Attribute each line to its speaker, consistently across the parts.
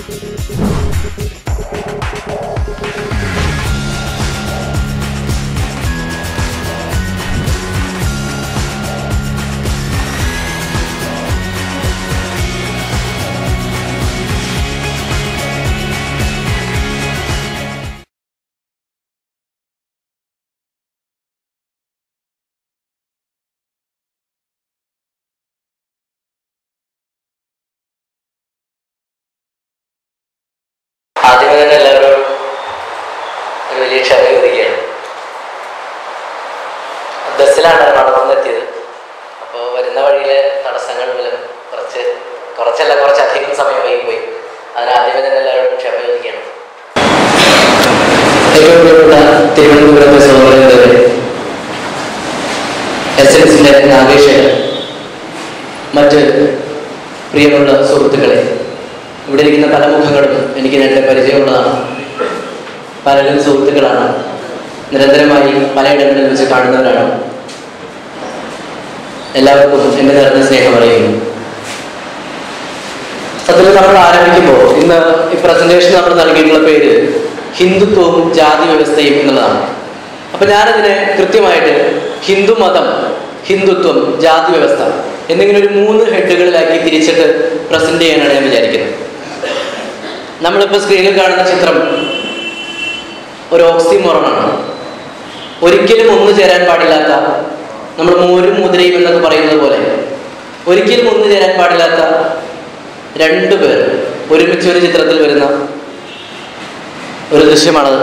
Speaker 1: ആദ്യമേ തന്നെ എല്ലാവരോടും ഒരു വലിയ ക്ഷമ ചോദിക്കുകയാണ് ബസ്സിലാണ് നടന്നെത്തിയത് അപ്പോൾ വരുന്ന വഴിയിലെ തടസ്സങ്ങൾ മൂലം കുറച്ച് കുറച്ചല്ല കുറച്ചധികം സമയം വൈകിപ്പോയി അതിന് ആദ്യമേ തന്നെ എല്ലാവരോടും ക്ഷമ ചോദിക്കുകയാണ് ഏറ്റവും പ്രിയപ്പെട്ട തിരുവനന്തപുരത്തെ സഹോദരങ്ങളെ എസ് എൻ സിന്റെ നാഗേഷ് മറ്റ് പ്രിയമുള്ള സുഹൃത്തുക്കളെ ഇവിടെ ഇരിക്കുന്ന പല മുഖങ്ങളും എനിക്ക് നേരത്തെ പരിചയമുള്ളതാണ് പലരും സുഹൃത്തുക്കളാണ് നിരന്തരമായി പലയിടങ്ങളിൽ വെച്ച് കാണുന്നവരാണ് എല്ലാവർക്കും എൻ്റെ നിറഞ്ഞ സ്നേഹം അറിയുന്നു സത്യത്തിൽ നമ്മൾ ആരംഭിക്കുമ്പോൾ ഇന്ന് ഈ പ്രസന്റേഷൻ നമ്മൾ നൽകിയിട്ടുള്ള പേര് ഹിന്ദുത്വവും ജാതി വ്യവസ്ഥയും എന്നുള്ളതാണ് അപ്പൊ ഞാനതിനെ കൃത്യമായിട്ട് ഹിന്ദു മതം ഹിന്ദുത്വം ജാതി വ്യവസ്ഥ എന്നിങ്ങനെ ഒരു മൂന്ന് ഹെഡുകളിലാക്കി തിരിച്ചിട്ട് പ്രസന്റ് ചെയ്യാനാണ് ഞാൻ വിചാരിക്കുന്നത് നമ്മളിപ്പോൾ സ്ക്രീനിൽ കാണുന്ന ചിത്രം ഒരു ഓക്സിമോറണാണ് ഒരിക്കലും ഒന്നു ചേരാൻ പാടില്ലാത്ത നമ്മൾ മോരും മുതിരയും എന്നൊക്കെ പറയുന്നത് പോലെ ഒരിക്കലും ഒന്നു ചേരാൻ പാടില്ലാത്ത രണ്ടു പേർ ഒരുമിച്ച് ഒരു ചിത്രത്തിൽ വരുന്ന ഒരു ദൃശ്യമാണത്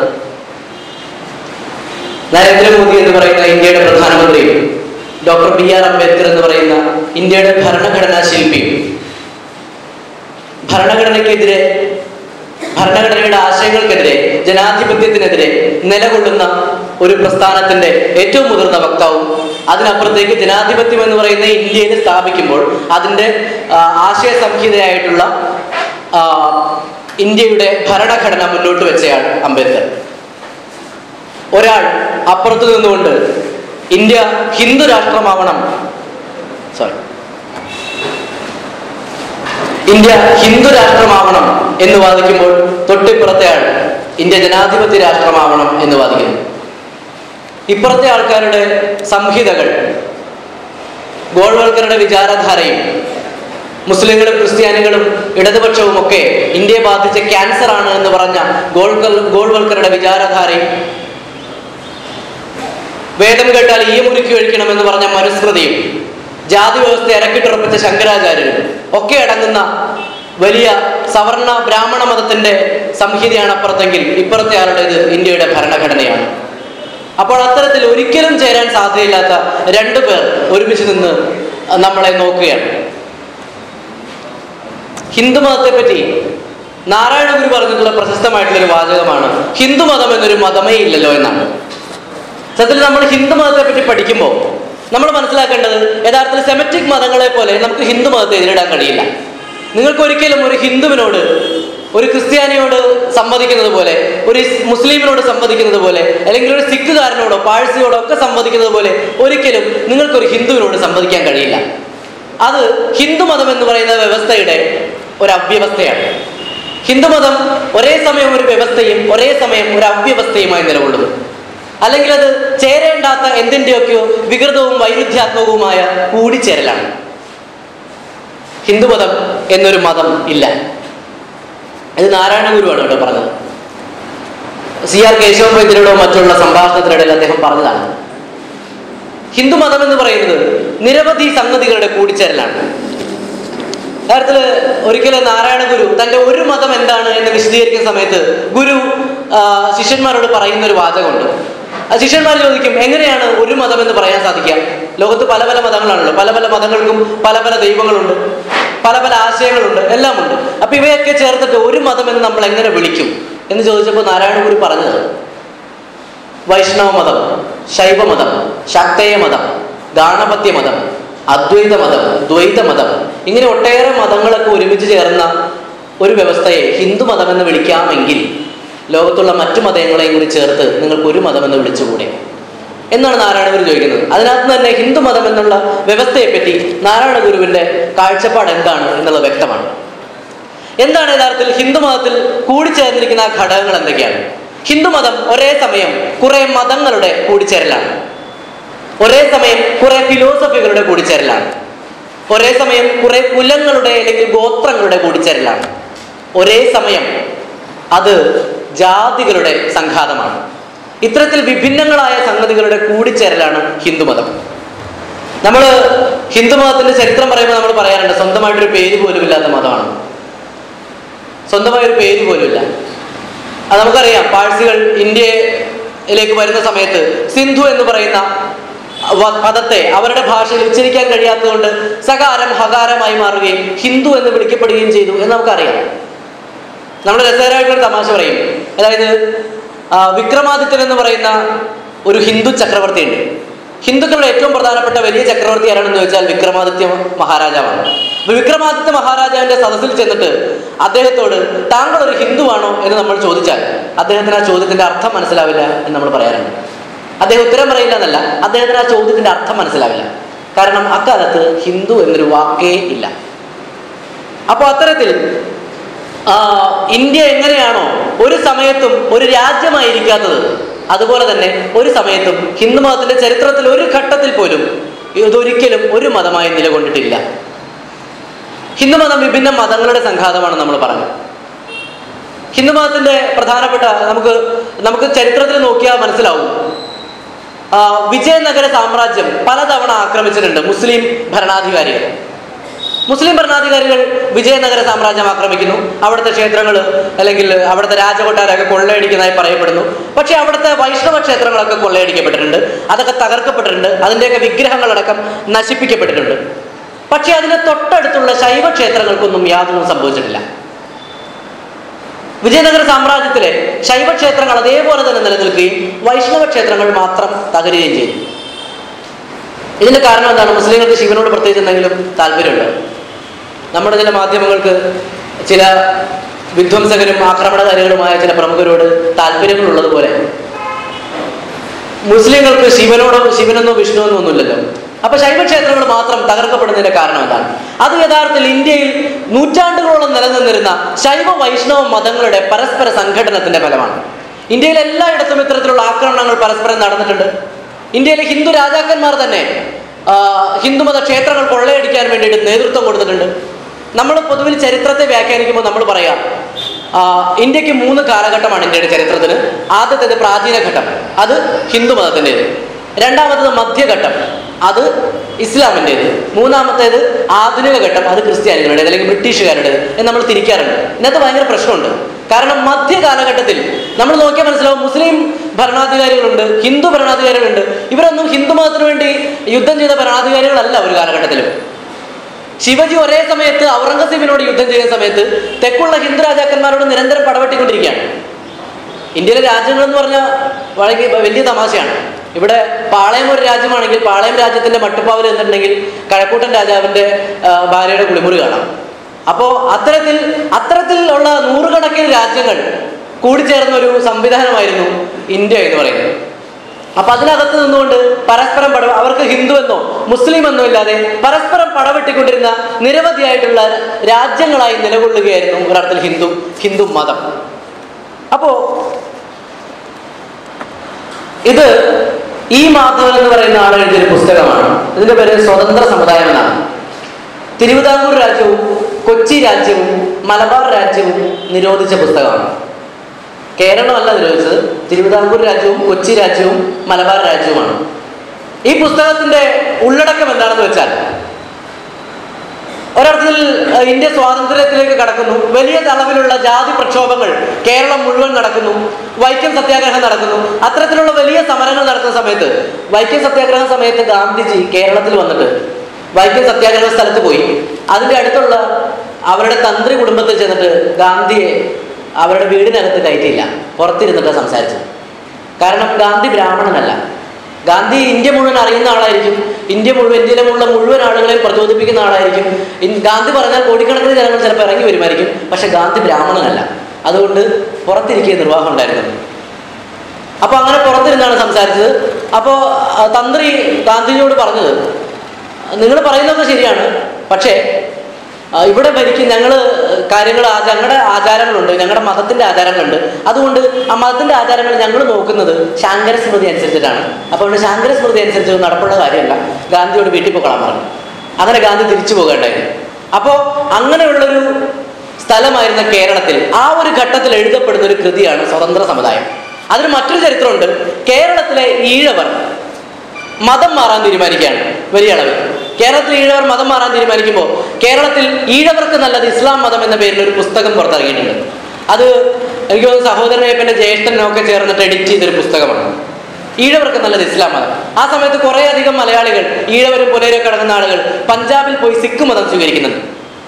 Speaker 1: നരേന്ദ്രമോദി എന്ന് പറയുന്ന ഇന്ത്യയുടെ പ്രധാനമന്ത്രിയും ഡോക്ടർ ബി ആർ അംബേദ്കർ എന്ന് പറയുന്ന ഇന്ത്യയുടെ ഭരണഘടനാ ശില്പിയും ഭരണഘടനയ്ക്കെതിരെ ഭരണഘടനയുടെ ആശയങ്ങൾക്കെതിരെ ജനാധിപത്യത്തിനെതിരെ നിലകൊള്ളുന്ന ഒരു പ്രസ്ഥാനത്തിന്റെ ഏറ്റവും മുതിർന്ന വക്താവും അതിനപ്പുറത്തേക്ക് ജനാധിപത്യം എന്ന് പറയുന്ന ഇന്ത്യയിൽ സ്ഥാപിക്കുമ്പോൾ അതിന്റെ ആ, ആശയ സംഹിതയായിട്ടുള്ള ആ, ഇന്ത്യയുടെ ഭരണഘടന മുന്നോട്ട് വെച്ചയാൾ അംബേദ്കർ ഒരാൾ അപ്പുറത്തു നിന്നുകൊണ്ട് ഇന്ത്യ ഹിന്ദു രാഷ്ട്രമാവണം സോറി ഇന്ത്യ ഹിന്ദു രാഷ്ട്രമാവണം എന്ന് വാദിക്കുമ്പോൾ തൊട്ടിപ്പുറത്തെ ആൾ ഇന്ത്യ ജനാധിപത്യ രാഷ്ട്രമാവണം എന്ന് വാദിക്കുന്നു ഇപ്പുറത്തെ ആൾക്കാരുടെ സംഹിതകൾ ഗോൾവൽക്കറുടെ വിചാരധാരയും മുസ്ലിങ്ങളും ക്രിസ്ത്യാനികളും ഇടതുപക്ഷവും ഒക്കെ ഇന്ത്യയെ ബാധിച്ച ക്യാൻസർ ആണ് എന്ന് പറഞ്ഞ ഗോൾക്കർ ഗോൾവൽക്കറുടെ വിചാരധാരയും വേദം കേട്ടാൽ ഈ മുറുക്കി ഒഴിക്കണമെന്ന് പറഞ്ഞ മനുസ്മൃതിയും ജാതി വ്യവസ്ഥ ഇറക്കിട്ടുറപ്പിച്ച ശങ്കരാചാര്യരും ഒക്കെ അടങ്ങുന്ന വലിയ സവർണ ബ്രാഹ്മണ മതത്തിന്റെ സംഹിതയാണ് അപ്പുറത്തെങ്കിൽ ഇപ്പുറത്തെ ആളുടേത് ഇന്ത്യയുടെ ഭരണഘടനയാണ് അപ്പോൾ അത്തരത്തിൽ ഒരിക്കലും ചേരാൻ സാധ്യതയില്ലാത്ത രണ്ടു പേർ ഒരുമിച്ച് നിന്ന് നമ്മളെ നോക്കുകയാണ് ഹിന്ദുമതത്തെ പറ്റി നാരായണ ഗുരു പറഞ്ഞിട്ടുള്ള പ്രശസ്തമായിട്ടുള്ള ഒരു വാചകമാണ് ഹിന്ദുമതം എന്നൊരു മതമേ ഇല്ലല്ലോ എന്നാണ് സത്യത്തിൽ നമ്മൾ ഹിന്ദു മതത്തെ പറ്റി പഠിക്കുമ്പോൾ നമ്മൾ മനസ്സിലാക്കേണ്ടത് യഥാർത്ഥത്തിൽ സെമറ്റിക് മതങ്ങളെ പോലെ നമുക്ക് ഹിന്ദു മതത്തെ എതിരിടാൻ കഴിയില്ല നിങ്ങൾക്ക് ഒരിക്കലും ഒരു ഹിന്ദുവിനോട് ഒരു ക്രിസ്ത്യാനിയോട് സംവദിക്കുന്നത് പോലെ ഒരു ഇസ് മുസ്ലിമിനോട് സംവദിക്കുന്നത് പോലെ അല്ലെങ്കിൽ ഒരു സിഖുകാരനോടോ പാഴ്സിയോടോ ഒക്കെ സംവദിക്കുന്നത് പോലെ ഒരിക്കലും നിങ്ങൾക്കൊരു ഹിന്ദുവിനോട് സംവദിക്കാൻ കഴിയില്ല അത് ഹിന്ദുമതം എന്ന് പറയുന്ന വ്യവസ്ഥയുടെ ഒരു അവ്യവസ്ഥയാണ് ഹിന്ദുമതം ഒരേ സമയം ഒരു വ്യവസ്ഥയും ഒരേ സമയം ഒരു അവ്യവസ്ഥയുമായി നിലകൊള്ളുന്നു അല്ലെങ്കിൽ അത് ചേരേണ്ടാത്ത എന്തിൻ്റെയൊക്കെയോ വികൃതവും വൈരുദ്ധ്യാത്മകവുമായ കൂടിച്ചേരലാണ് ഹിന്ദുമതം എന്നൊരു മതം ഇല്ല ഇത് നാരായണ ഗുരുവാണ് ഇവിടെ പറഞ്ഞത് സി ആർ കേശവ വൈദ്യരോടോ മറ്റുള്ള സംഭാഷണത്തിനിടയിൽ അദ്ദേഹം പറഞ്ഞതാണ് ഹിന്ദുമതം എന്ന് പറയുന്നത് നിരവധി സംഗതികളുടെ കൂടിച്ചേരലാണ് യഥാർത്ഥത്തില് ഒരിക്കലും നാരായണ ഗുരു തന്റെ ഒരു മതം എന്താണ് എന്ന് വിശദീകരിക്കുന്ന സമയത്ത് ഗുരു ആ, ശിഷ്യന്മാരോട് പറയുന്ന ഒരു വാചകമുണ്ട് ആ ശിഷ്യന്മാർ ചോദിക്കും എങ്ങനെയാണ് ഒരു മതം എന്ന് പറയാൻ സാധിക്കുക ലോകത്ത് പല പല മതങ്ങളാണല്ലോ പല പല മതങ്ങൾക്കും പല പല ദൈവങ്ങളുണ്ട് പല പല ആശയങ്ങളുണ്ട് എല്ലാം ഉണ്ട് അപ്പൊ ഇവയൊക്കെ ചേർത്തിട്ട് ഒരു മതം എന്ന് നമ്മൾ എങ്ങനെ വിളിക്കും എന്ന് ചോദിച്ചപ്പോൾ നാരായണ ഗുരു പറഞ്ഞത് വൈഷ്ണവ മതം ശൈവമതം ശാക്തേയ മതം ഗാണപത്യ മതം അദ്വൈത മതം ദ്വൈത മതം ഇങ്ങനെ ഒട്ടേറെ മതങ്ങളൊക്കെ ഒരുമിച്ച് ചേർന്ന ഒരു വ്യവസ്ഥയെ ഹിന്ദു മതം എന്ന് വിളിക്കാമെങ്കിൽ ലോകത്തുള്ള മറ്റു മതങ്ങളെയും കൂടി ചേർത്ത് നിങ്ങൾക്ക് ഒരു മതം എന്ന് വിളിച്ചുകൂടെ എന്നാണ് നാരായണ ഗുരു ചോദിക്കുന്നത് അതിനകത്ത് തന്നെ ഹിന്ദു മതം എന്നുള്ള വ്യവസ്ഥയെപ്പറ്റി നാരായണ ഗുരുവിന്റെ കാഴ്ചപ്പാട് എന്താണ് എന്നുള്ളത് വ്യക്തമാണ് എന്താണ് യഥാർത്ഥത്തിൽ ഹിന്ദു മതത്തിൽ കൂടിച്ചേർന്നിരിക്കുന്ന ആ ഘടകങ്ങൾ എന്തൊക്കെയാണ് ഹിന്ദുമതം ഒരേ സമയം കുറെ മതങ്ങളുടെ കൂടിച്ചേരലാണ് ഒരേ സമയം കുറെ ഫിലോസഫികളുടെ കൂടിച്ചേരലാണ് ഒരേ സമയം കുറെ കുലങ്ങളുടെ അല്ലെങ്കിൽ ഗോത്രങ്ങളുടെ കൂടിച്ചേരലാണ് ഒരേ സമയം അത് ജാതികളുടെ സംഘാതമാണ് ഇത്തരത്തിൽ വിഭിന്നങ്ങളായ സംഗതികളുടെ കൂടിച്ചേരലാണ് ഹിന്ദുമതം നമ്മൾ ഹിന്ദുമതത്തിന്റെ ചരിത്രം പറയുമ്പോൾ നമ്മൾ പറയാറുണ്ട് സ്വന്തമായിട്ടൊരു പേര് പോലും ഇല്ലാത്ത മതമാണ് സ്വന്തമായ ഒരു പേര് പോലും ഇല്ല അത് നമുക്കറിയാം പാഴ്സികൾ ഇന്ത്യയിലേക്ക് വരുന്ന സമയത്ത് സിന്ധു എന്ന് പറയുന്ന വ- പദത്തെ അവരുടെ ഭാഷയിൽ ഉച്ചരിക്കാൻ കഴിയാത്തതുകൊണ്ട് സകാരം ഹകാരമായി മാറുകയും ഹിന്ദു എന്ന് വിളിക്കപ്പെടുകയും ചെയ്തു എന്ന് നമുക്കറിയാം നമ്മൾ രസകരമായിട്ടൊരു തമാശ പറയും അതായത് ആ, വിക്രമാദിത്യൻ എന്ന് പറയുന്ന ഒരു ഹിന്ദു ചക്രവർത്തിയുണ്ട് ഹിന്ദുക്കളുടെ ഏറ്റവും പ്രധാനപ്പെട്ട വലിയ ചക്രവർത്തി ആരാണെന്ന് ചോദിച്ചാൽ വിക്രമാദിത്യ മഹാരാജാവാണ് അപ്പൊ വിക്രമാദിത്യ മഹാരാജാവിന്റെ സദസ്സിൽ ചെന്നിട്ട് അദ്ദേഹത്തോട് താങ്കൾ ഒരു ഹിന്ദുവാണോ എന്ന് നമ്മൾ ചോദിച്ചാൽ അദ്ദേഹത്തിന് ആ ചോദ്യത്തിന്റെ അർത്ഥം മനസ്സിലാവില്ല എന്ന് നമ്മൾ പറയാറുണ്ട് അദ്ദേഹം ഉത്തരം പറയില്ല എന്നല്ല അദ്ദേഹത്തിന് ആ ചോദ്യത്തിന്റെ അർത്ഥം മനസ്സിലാവില്ല കാരണം അക്കാലത്ത് ഹിന്ദു എന്നൊരു വാക്കേ ഇല്ല അപ്പോൾ അത്തരത്തിൽ ആ, ഇന്ത്യ എങ്ങനെയാണോ ഒരു സമയത്തും ഒരു രാജ്യമായിരിക്കാത്തത് അതുപോലെ തന്നെ ഒരു സമയത്തും ഹിന്ദു മതത്തിന്റെ ചരിത്രത്തിൽ ഒരു ഘട്ടത്തിൽ പോലും ഇതൊരിക്കലും ഒരു മതമായി നിലകൊണ്ടിട്ടില്ല ഹിന്ദുമതം വിഭിന്ന മതങ്ങളുടെ സംഘാതമാണ് നമ്മൾ പറഞ്ഞത് ഹിന്ദുമതത്തിന്റെ പ്രധാനപ്പെട്ട നമുക്ക് നമുക്ക് ചരിത്രത്തിൽ നോക്കിയാൽ മനസ്സിലാവും ആ, വിജയനഗര സാമ്രാജ്യം പലതവണ ആക്രമിച്ചിട്ടുണ്ട് മുസ്ലിം ഭരണാധികാരികൾ മുസ്ലിം ഭരണാധികാരികൾ വിജയനഗര സാമ്രാജ്യം ആക്രമിക്കുന്നു അവിടുത്തെ ക്ഷേത്രങ്ങൾ അല്ലെങ്കിൽ അവിടുത്തെ രാജകൊട്ടാരമൊക്കെ കൊള്ളയടിക്കുന്നതായി പറയപ്പെടുന്നു പക്ഷേ അവിടുത്തെ വൈഷ്ണവ ക്ഷേത്രങ്ങളൊക്കെ കൊള്ളയടിക്കപ്പെട്ടിട്ടുണ്ട് അതൊക്കെ തകർക്കപ്പെട്ടിട്ടുണ്ട് അതിൻ്റെയൊക്കെ വിഗ്രഹങ്ങളടക്കം നശിപ്പിക്കപ്പെട്ടിട്ടുണ്ട് പക്ഷേ അതിന് തൊട്ടടുത്തുള്ള ശൈവ ക്ഷേത്രങ്ങൾക്കൊന്നും യാതൊന്നും സംഭവിച്ചിട്ടില്ല വിജയനഗര സാമ്രാജ്യത്തിലെ ശൈവക്ഷേത്രങ്ങൾ അതേപോലെ തന്നെ നിലനിൽക്കുകയും വൈഷ്ണവ ക്ഷേത്രങ്ങൾ മാത്രം തകരുകയും ചെയ്തു ഇതിന്റെ കാരണം എന്താണ് മുസ്ലിങ്ങൾക്ക് ശിവനോട് പ്രത്യേകിച്ച് എന്തെങ്കിലും താല്പര്യമുണ്ട് നമ്മുടെ ചില മാധ്യമങ്ങൾക്ക് ചില വിധ്വംസകരും ആക്രമണകാരികളുമായ ചില പ്രമുഖരോട് താല്പര്യങ്ങളുള്ളതുപോലെ മുസ്ലിങ്ങൾക്ക് ശിവനോടോ ശിവനെന്നോ വിഷ്ണുവെന്നോ ഒന്നുമില്ലല്ലോ അപ്പൊ ശൈവക്ഷേത്രങ്ങൾ മാത്രം തകർക്കപ്പെടുന്നതിന്റെ കാരണം എന്താണ് അത് യഥാർത്ഥത്തിൽ ഇന്ത്യയിൽ നൂറ്റാണ്ടുകളോളം നിലനിന്നിരുന്ന ശൈവ വൈഷ്ണവ മതങ്ങളുടെ പരസ്പര സംഘടനത്തിന്റെ ഫലമാണ് ഇന്ത്യയിൽ എല്ലായിടത്തും ഇത്തരത്തിലുള്ള ആക്രമണങ്ങൾ പരസ്പരം നടന്നിട്ടുണ്ട് ഇന്ത്യയിലെ ഹിന്ദു രാജാക്കന്മാർ തന്നെ ആ, ഹിന്ദുമത ക്ഷേത്രങ്ങൾ കൊള്ളയടിക്കാൻ വേണ്ടിയിട്ട് നേതൃത്വം കൊടുത്തിട്ടുണ്ട് നമ്മൾ പൊതുവിൽ ചരിത്രത്തെ വ്യാഖ്യാനിക്കുമ്പോൾ നമ്മൾ പറയാം ആ, ഇന്ത്യക്ക് മൂന്ന് കാലഘട്ടമാണ് ഇന്ത്യയുടെ ചരിത്രത്തിന് ആദ്യത്തേത് പ്രാചീന ഘട്ടം അത് ഹിന്ദു മതത്തിൻ്റെത് രണ്ടാമത്തേത് മധ്യഘട്ടം അത് ഇസ്ലാമിൻ്റെത് മൂന്നാമത്തേത് ആധുനിക ഘട്ടം അത് ക്രിസ്ത്യാനികളുടേത് അല്ലെങ്കിൽ ബ്രിട്ടീഷുകാരുടേത് എന്ന് നമ്മൾ തിരിക്കാറുണ്ട് ഇതിനകത്ത് ഭയങ്കര പ്രശ്നമുണ്ട് കാരണം മധ്യ കാലഘട്ടത്തിൽ നമ്മൾ നോക്കിയാൽ മനസ്സിലാവും മുസ്ലിം ഭരണാധികാരികളുണ്ട് ഹിന്ദു ഭരണാധികാരികളുണ്ട് ഇവരൊന്നും ഹിന്ദു മതത്തിന് വേണ്ടി യുദ്ധം ചെയ്ത ഭരണാധികാരികളല്ല ഒരു കാലഘട്ടത്തിലും ശിവജി ഒരേ സമയത്ത് ഔറംഗസീബിനോട് യുദ്ധം ചെയ്യുന്ന സമയത്ത് തെക്കുള്ള ഹിന്ദു രാജാക്കന്മാരോട് നിരന്തരം പടവെട്ടിക്കൊണ്ടിരിക്കുകയാണ് ഇന്ത്യയിലെ രാജ്യങ്ങൾ എന്ന് പറഞ്ഞാൽ വളരെ വലിയ തമാശയാണ് ഇവിടെ പാളയം ഒരു രാജ്യമാണെങ്കിൽ പാളയം രാജ്യത്തിന്റെ മട്ടുപ്പാവിൽ എന്നിട്ടുണ്ടെങ്കിൽ കഴക്കൂട്ടൻ രാജാവിന്റെ ആ, ഭാര്യയുടെ കുളിമുറി കാണാം അപ്പോൾ അത്തരത്തിൽ അത്തരത്തിലുള്ള നൂറുകണക്കിന് രാജ്യങ്ങൾ കൂടിച്ചേർന്ന ഒരു സംവിധാനമായിരുന്നു ഇന്ത്യ എന്ന് പറയുന്നത് അപ്പൊ അതിനകത്ത് നിന്നുകൊണ്ട് പരസ്പരം പട അവർക്ക് ഹിന്ദു എന്നോ മുസ്ലിം എന്നോ ഇല്ലാതെ പരസ്പരം പടവെട്ടിക്കൊണ്ടിരുന്ന നിരവധിയായിട്ടുള്ള രാജ്യങ്ങളായി നിലകൊള്ളുകയായിരുന്നു ഒരർത്ഥത്തിൽ ഹിന്ദു ഹിന്ദു മതം അപ്പോ ഇത് ഈ മാധവൻ എന്ന് പറയുന്ന ആൾ എഴുതിയൊരു പുസ്തകമാണ് ഇതിന്റെ പേര് സ്വതന്ത്ര സമുദായം എന്നാണ് തിരുവിതാംകൂർ രാജ്യവും കൊച്ചി രാജ്യവും മലബാർ രാജ്യവും നിരോധിച്ച പുസ്തകമാണ് കേരളമല്ല നിരോധിച്ചത് തിരുവിതാംകൂർ രാജ്യവും കൊച്ചി രാജ്യവും മലബാർ രാജ്യവുമാണ് ഈ പുസ്തകത്തിന്റെ ഉള്ളടക്കം എന്താണെന്ന് വെച്ചാൽ ഒരർത്ഥത്തിൽ അഹ്, ഇന്ത്യ സ്വാതന്ത്ര്യത്തിലേക്ക് കടക്കുന്നു വലിയ അളവിലുള്ള ജാതി പ്രക്ഷോഭങ്ങൾ കേരളം മുഴുവൻ നടക്കുന്നു വൈക്കം സത്യാഗ്രഹം നടക്കുന്നു അത്തരത്തിലുള്ള വലിയ സമരങ്ങൾ നടത്തുന്ന സമയത്ത് വൈക്കം സത്യാഗ്രഹ സമയത്ത് ഗാന്ധിജി കേരളത്തിൽ വന്നിട്ട് വൈക്കം സത്യാഗ്രഹ സ്ഥലത്ത് പോയി അതിന്റെ അടുത്തുള്ള അവരുടെ തന്ത്രി കുടുംബത്തിൽ ചെന്നിട്ട് ഗാന്ധിയെ അവരുടെ വീടിനകത്ത് കയറ്റിയില്ല പുറത്തിരുന്നിട്ട് സംസാരിച്ചത് കാരണം ഗാന്ധി ബ്രാഹ്മണനല്ല ഗാന്ധി ഇന്ത്യ മുഴുവൻ അറിയുന്ന ആളായിരിക്കും ഇന്ത്യ മുഴുവൻ ഇന്ത്യയിലുള്ള മുഴുവൻ ആളുകളെയും പ്രചോദിപ്പിക്കുന്ന ആളായിരിക്കും ഇൻ- ഗാന്ധി പറഞ്ഞാൽ കോടിക്കണക്കിന് ജനങ്ങൾ ചിലപ്പോൾ ഇറങ്ങി വരുമായിരിക്കും പക്ഷെ ഗാന്ധി ബ്രാഹ്മണനല്ല അതുകൊണ്ട് പുറത്തിരിക്കുക നിർവാഹം ഉണ്ടായിരുന്നത് അപ്പോൾ അങ്ങനെ പുറത്തിരുന്നാണ് സംസാരിച്ചത് അപ്പോൾ തന്ത്രി ഗാന്ധിജിയോട് പറഞ്ഞത് നിങ്ങൾ പറയുന്നതൊക്കെ ശരിയാണ് പക്ഷേ ആ, ഇവിടെ ഭരിക്കും ഞങ്ങൾ കാര്യങ്ങൾ ഞങ്ങളുടെ ആചാരങ്ങളുണ്ട് ഞങ്ങളുടെ മതത്തിന്റെ ആചാരങ്ങളുണ്ട് അതുകൊണ്ട് ആ മതത്തിന്റെ ആചാരങ്ങൾ ഞങ്ങൾ നോക്കുന്നത് ശാങ്കര സ്മൃതി അനുസരിച്ചിട്ടാണ് അപ്പോൾ ഇവിടെ ശാങ്കര സ്മൃതി അനുസരിച്ച് നടപ്പുള്ള കാര്യമല്ല ഗാന്ധിയോട് വീട്ടിൽ പോക്കളാൻ പറഞ്ഞു അങ്ങനെ ഗാന്ധി തിരിച്ചു പോകേണ്ടായിരുന്നു അപ്പോൾ അങ്ങനെയുള്ളൊരു സ്ഥലമായിരുന്ന കേരളത്തിൽ ആ ഒരു ഘട്ടത്തിൽ എഴുതപ്പെടുന്ന ഒരു കൃതിയാണ് സ്വതന്ത്ര സമുദായം അതിന് മറ്റൊരു ചരിത്രമുണ്ട് കേരളത്തിലെ ഈഴവർ മതം മാറാൻ തീരുമാനിക്കുകയാണ് വലിയ അളവിൽ കേരളത്തിൽ ഈഴവർ മതം മാറാൻ തീരുമാനിക്കുമ്പോൾ കേരളത്തിൽ ഈഴവർക്ക് നല്ലത് ഇസ്ലാം മതം എന്ന പേരിൽ ഒരു പുസ്തകം പുറത്തിറങ്ങിയിട്ടുണ്ട് അത് എനിക്ക് തോന്നുന്നു സഹോദരനയ്യപ്പൻ്റെ ജ്യേഷ്ഠനൊക്കെ ചേർന്നിട്ട് എഡിറ്റ് ചെയ്തൊരു പുസ്തകമാണ് ഈഴവർക്ക് നല്ലത് ഇസ്ലാം മതം ആ സമയത്ത് കുറേ അധികം മലയാളികൾ ഈഴവരും പുലരൊക്കെ അടങ്ങുന്ന ആളുകൾ പഞ്ചാബിൽ പോയി സിഖ് മതം സ്വീകരിക്കുന്നുണ്ട്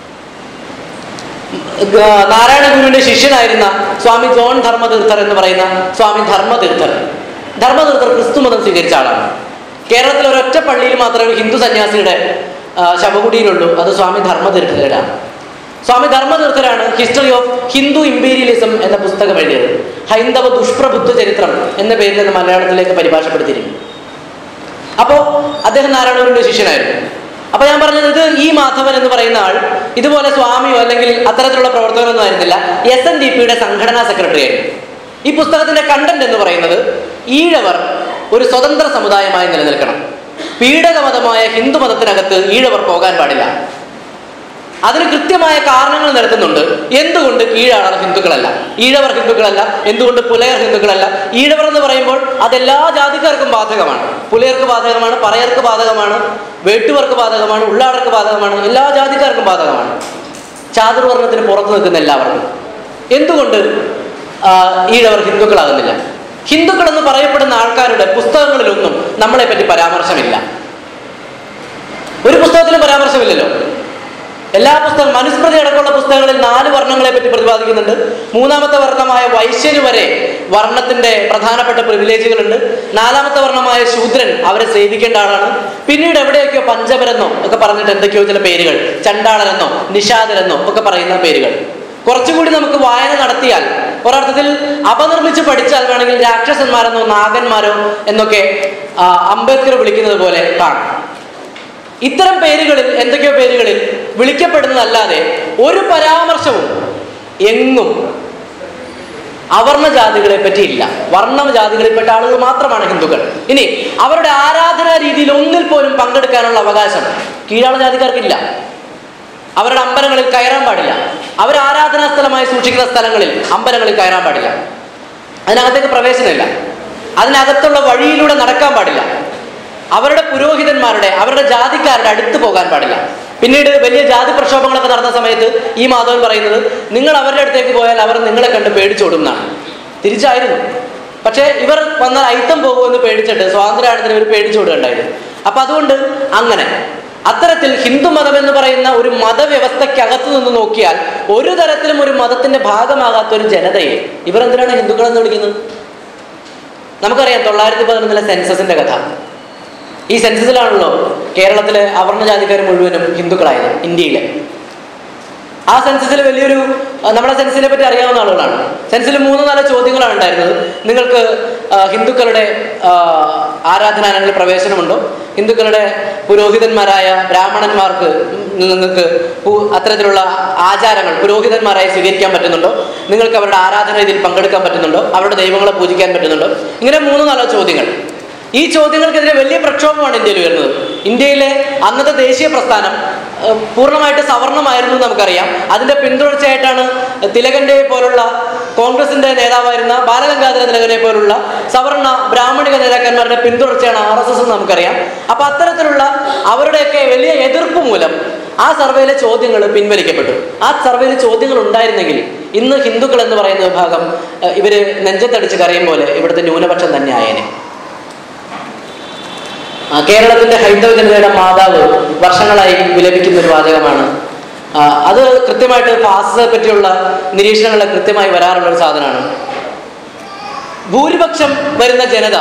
Speaker 1: ഗ- നാരായണ ഗുരുവിന്റെ ശിഷ്യനായിരുന്ന സ്വാമി ജോൺ ധർമ്മതീർത്ഥർ എന്ന് പറയുന്ന സ്വാമി ധർമ്മതീർത്ഥർ ധർമ്മതീർത്ഥർ ക്രിസ്തു മതം സ്വീകരിച്ച ആളാണ് കേരളത്തിൽ ഒരൊറ്റ പള്ളിയിൽ മാത്രമേ ഹിന്ദു സന്യാസിയുടെ ആ, ശവകുടിയിലുള്ളൂ അത് സ്വാമി ധർമ്മതീർത്ഥരാണ് സ്വാമി ധർമ്മതീർത്ഥരാണ് ഹിസ്റ്ററി ഓഫ് ഹിന്ദു ഇമ്പീരിയലിസം എന്ന പുസ്തകം എഴുതിയത് ഹൈന്ദവ ദുഷ്പ്രഭുത്വ ചരിത്രം എന്ന പേരിൽ നിന്ന് മലയാളത്തിലേക്ക് പരിഭാഷപ്പെടുത്തിയിരിക്കുന്നു അപ്പോ അദ്ദേഹം നാരായണഗുരുവിന്റെ ശിഷ്യനായിരുന്നു അപ്പൊ ഞാൻ പറഞ്ഞത് ഇത് ഈ മാധവൻ എന്ന് പറയുന്ന ആൾ ഇതുപോലെ സ്വാമിയോ അല്ലെങ്കിൽ അത്തരത്തിലുള്ള പ്രവർത്തകരൊന്നും ആയിരുന്നില്ല എസ് എൻ ഡി പിയുടെ സംഘടനാ സെക്രട്ടറി ആയിരുന്നു ഈ പുസ്തകത്തിന്റെ കണ്ടന്റ് എന്ന് പറയുന്നത് ഈഴവർ ഒരു സ്വതന്ത്ര സമുദായമായി നിലനിൽക്കണം പീഡകമതമായ ഹിന്ദു മതത്തിനകത്ത് ഈഴവർ പോകാൻ പാടില്ല അതിന് കൃത്യമായ കാരണങ്ങൾ നിരത്തുന്നുണ്ട് എന്തുകൊണ്ട് കീഴാളർ ഹിന്ദുക്കളല്ല ഈഴവർ ഹിന്ദുക്കളല്ല എന്തുകൊണ്ട് പുലയർ ഹിന്ദുക്കളല്ല ഈഴവർ എന്ന് പറയുമ്പോൾ അതെല്ലാ ജാതിക്കാർക്കും ബാധകമാണ് പുലയർക്ക് ബാധകമാണ് പറയർക്ക് ബാധകമാണ് വേട്ടുവർക്ക് ബാധകമാണ് ഉള്ളാടർക്ക് ബാധകമാണ് എല്ലാ ജാതിക്കാർക്കും ബാധകമാണ് ചാതുർവർണ്ണത്തിന് പുറത്തു നിൽക്കുന്ന എല്ലാവർക്കും എന്തുകൊണ്ട് ആ, ഈഴവർ ഹിന്ദുക്കളാകുന്നില്ല ഹിന്ദുക്കൾ എന്ന് പറയപ്പെടുന്ന ആൾക്കാരുടെ പുസ്തകങ്ങളിലൊന്നും നമ്മളെ പറ്റി പരാമർശമില്ല ഒരു പുസ്തകത്തിലും പരാമർശമില്ലല്ലോ എല്ലാ പുസ്തകം മനുസ്മൃതി അടക്കമുള്ള പുസ്തകങ്ങളിൽ നാല് വർണ്ണങ്ങളെ പറ്റി പ്രതിപാദിക്കുന്നുണ്ട് മൂന്നാമത്തെ വർണ്ണമായ വൈശ്യന് വരെ വർണ്ണത്തിന്റെ പ്രധാനപ്പെട്ട പ്രിവിലേജുകളുണ്ട് നാലാമത്തെ വർണ്ണമായ ശൂദ്രൻ അവരെ സേവിക്കേണ്ട ആളാണ് പിന്നീട് എവിടെയൊക്കെയോ പഞ്ചപരെന്നോ ഒക്കെ പറഞ്ഞിട്ട് എന്തൊക്കെയോ ചില പേരുകൾ ചണ്ടാളരെന്നോ നിഷാദരെന്നോ ഒക്കെ പറയുന്ന പേരുകൾ കുറച്ചുകൂടി നമുക്ക് വായന നടത്തിയാൽ ഒരർത്ഥത്തിൽ അപനിർമ്മിച്ച് പഠിച്ചാൽ വേണമെങ്കിൽ രാക്ഷസന്മാരെന്നോ നാഗന്മാരോ എന്നൊക്കെ ആ, അംബേദ്കർ വിളിക്കുന്നത് പോലെ കാണാം ഇത്തരം പേരുകളിൽ എന്തൊക്കെയോ പേരുകളിൽ വിളിക്കപ്പെടുന്നതല്ലാതെ ഒരു പരാമർശവും എങ്ങും അവർണ ജാതികളെ പറ്റിയില്ല വർണ്ണ ജാതികളിൽപ്പെട്ട ആളുകൾ മാത്രമാണ് ഹിന്ദുക്കൾ ഇനി അവരുടെ ആരാധനാ രീതിയിൽ ഒന്നിൽ പോലും പങ്കെടുക്കാനുള്ള അവകാശം കീഴാള ജാതിക്കാർക്കില്ല അവരുടെ അമ്പലങ്ങളിൽ കയറാൻ പാടില്ല അവർ ആരാധനാ സ്ഥലമായി സൂക്ഷിക്കുന്ന സ്ഥലങ്ങളിൽ അമ്പലങ്ങളിൽ കയറാൻ പാടില്ല അതിനകത്തേക്ക് പ്രവേശനമില്ല അതിനകത്തുള്ള വഴിയിലൂടെ നടക്കാൻ പാടില്ല അവരുടെ പുരോഹിതന്മാരുടെ അവരുടെ ജാതിക്കാരുടെ അടുത്ത് പോകാൻ പാടില്ല പിന്നീട് വലിയ ജാതി പ്രക്ഷോഭങ്ങളൊക്കെ നടന്ന സമയത്ത് ഈ മാധവൻ പറയുന്നത് നിങ്ങൾ അവരുടെ അടുത്തേക്ക് പോയാൽ അവർ നിങ്ങളെ കണ്ട് പേടിച്ചോടും എന്നാണ് തിരിച്ചായിരുന്നു പക്ഷേ ഇവർ വന്നാൽ അയിത്തം പോകുമെന്ന് പേടിച്ചിട്ട് സ്വാതന്ത്ര്യാനത്തിന് ഇവർ പേടിച്ചോടുകയുണ്ടായിരുന്നു അപ്പൊ അതുകൊണ്ട് അങ്ങനെ അത്തരത്തിൽ ഹിന്ദു മതം എന്ന് പറയുന്ന ഒരു മതവ്യവസ്ഥയ്ക്കകത്ത് നിന്ന് നോക്കിയാൽ ഒരു തരത്തിലും ഒരു മതത്തിന്റെ ഭാഗമാകാത്ത ഒരു ജനതയെ ഇവർ എന്തിനാണ് ഹിന്ദുക്കൾ എന്ന് വിളിക്കുന്നത് നമുക്കറിയാം തൊള്ളായിരത്തി പതിനൊന്നിലെ സെൻസസിന്റെ കഥ ഈ സെൻസസിലാണല്ലോ കേരളത്തിലെ അവർണ ജാതിക്കാർ മുഴുവനും ഹിന്ദുക്കളായത് ഇന്ത്യയിലെ ആ സെൻസസിൽ വലിയൊരു ആ, നമ്മുടെ സെൻസിനെ പറ്റി അറിയാവുന്ന ആളുകളാണ് സെൻസിൽ മൂന്നോ നാലോ ചോദ്യങ്ങളാണ് ഉണ്ടായിരുന്നത് നിങ്ങൾക്ക് ആ, ഹിന്ദുക്കളുടെ ആ, ആരാധനാലയങ്ങളിൽ പ്രവേശനമുണ്ടോ ഹിന്ദുക്കളുടെ പുരോഹിതന്മാരായ ബ്രാഹ്മണന്മാർക്ക് നിങ്ങൾക്ക് പു- അത്തരത്തിലുള്ള ആചാരങ്ങൾ പുരോഹിതന്മാരായി സ്വീകരിക്കാൻ പറ്റുന്നുണ്ടോ നിങ്ങൾക്ക് അവരുടെ ആരാധന രീതിയിൽ പങ്കെടുക്കാൻ പറ്റുന്നുണ്ടോ അവരുടെ ദൈവങ്ങളെ പൂജിക്കാൻ പറ്റുന്നുണ്ടോ ഇങ്ങനെ മൂന്നോ നാലോ ചോദ്യങ്ങൾ ഈ ചോദ്യങ്ങൾക്കെതിരെ വലിയ പ്രക്ഷോഭമാണ് ഇന്ത്യയിൽ വരുന്നത് ഇന്ത്യയിലെ അന്നത്തെ ദേശീയ പ്രസ്ഥാനം ഏഹ്, പൂർണ്ണമായിട്ട് സവർണമായിരുന്നു എന്ന് നമുക്കറിയാം അതിന്റെ പിന്തുടർച്ചയായിട്ടാണ് തിലകന്റെ പോലുള്ള കോൺഗ്രസിന്റെ നേതാവായിരുന്ന ബാലഗംഗാധര തിലകനെ പോലുള്ള സവർണ ബ്രാഹ്മണിക നേതാക്കന്മാരുടെ പിന്തുടർച്ചയാണ് ആർ എസ് എസ് എന്ന് നമുക്കറിയാം അപ്പൊ അത്തരത്തിലുള്ള അവരുടെയൊക്കെ വലിയ എതിർപ്പ് മൂലം ആ സർവേയിലെ ചോദ്യങ്ങൾ പിൻവലിക്കപ്പെട്ടു ആ സർവേയിൽ ചോദ്യങ്ങൾ ഉണ്ടായിരുന്നെങ്കിൽ ഇന്ന് ഹിന്ദുക്കൾ എന്ന് പറയുന്ന വിഭാഗം ഏഹ്, ഇവര് നെഞ്ചത്തടിച്ച് കറിയും പോലെ ഇവിടുത്തെ ന്യൂനപക്ഷം തന്നെ ആയേനെ ആ, കേരളത്തിന്റെ ഹൈന്ദവ ജനതയുടെ മാതാവ് വർഷങ്ങളായി വിലപിക്കുന്ന ഒരു വാചകമാണ് ആ, അത് കൃത്യമായിട്ട് ഫാസിസത്തെ പറ്റിയുള്ള നിരീക്ഷണങ്ങളിൽ കൃത്യമായി വരാറുള്ള ഒരു സാധനമാണ് ഭൂരിപക്ഷം വരുന്ന ജനത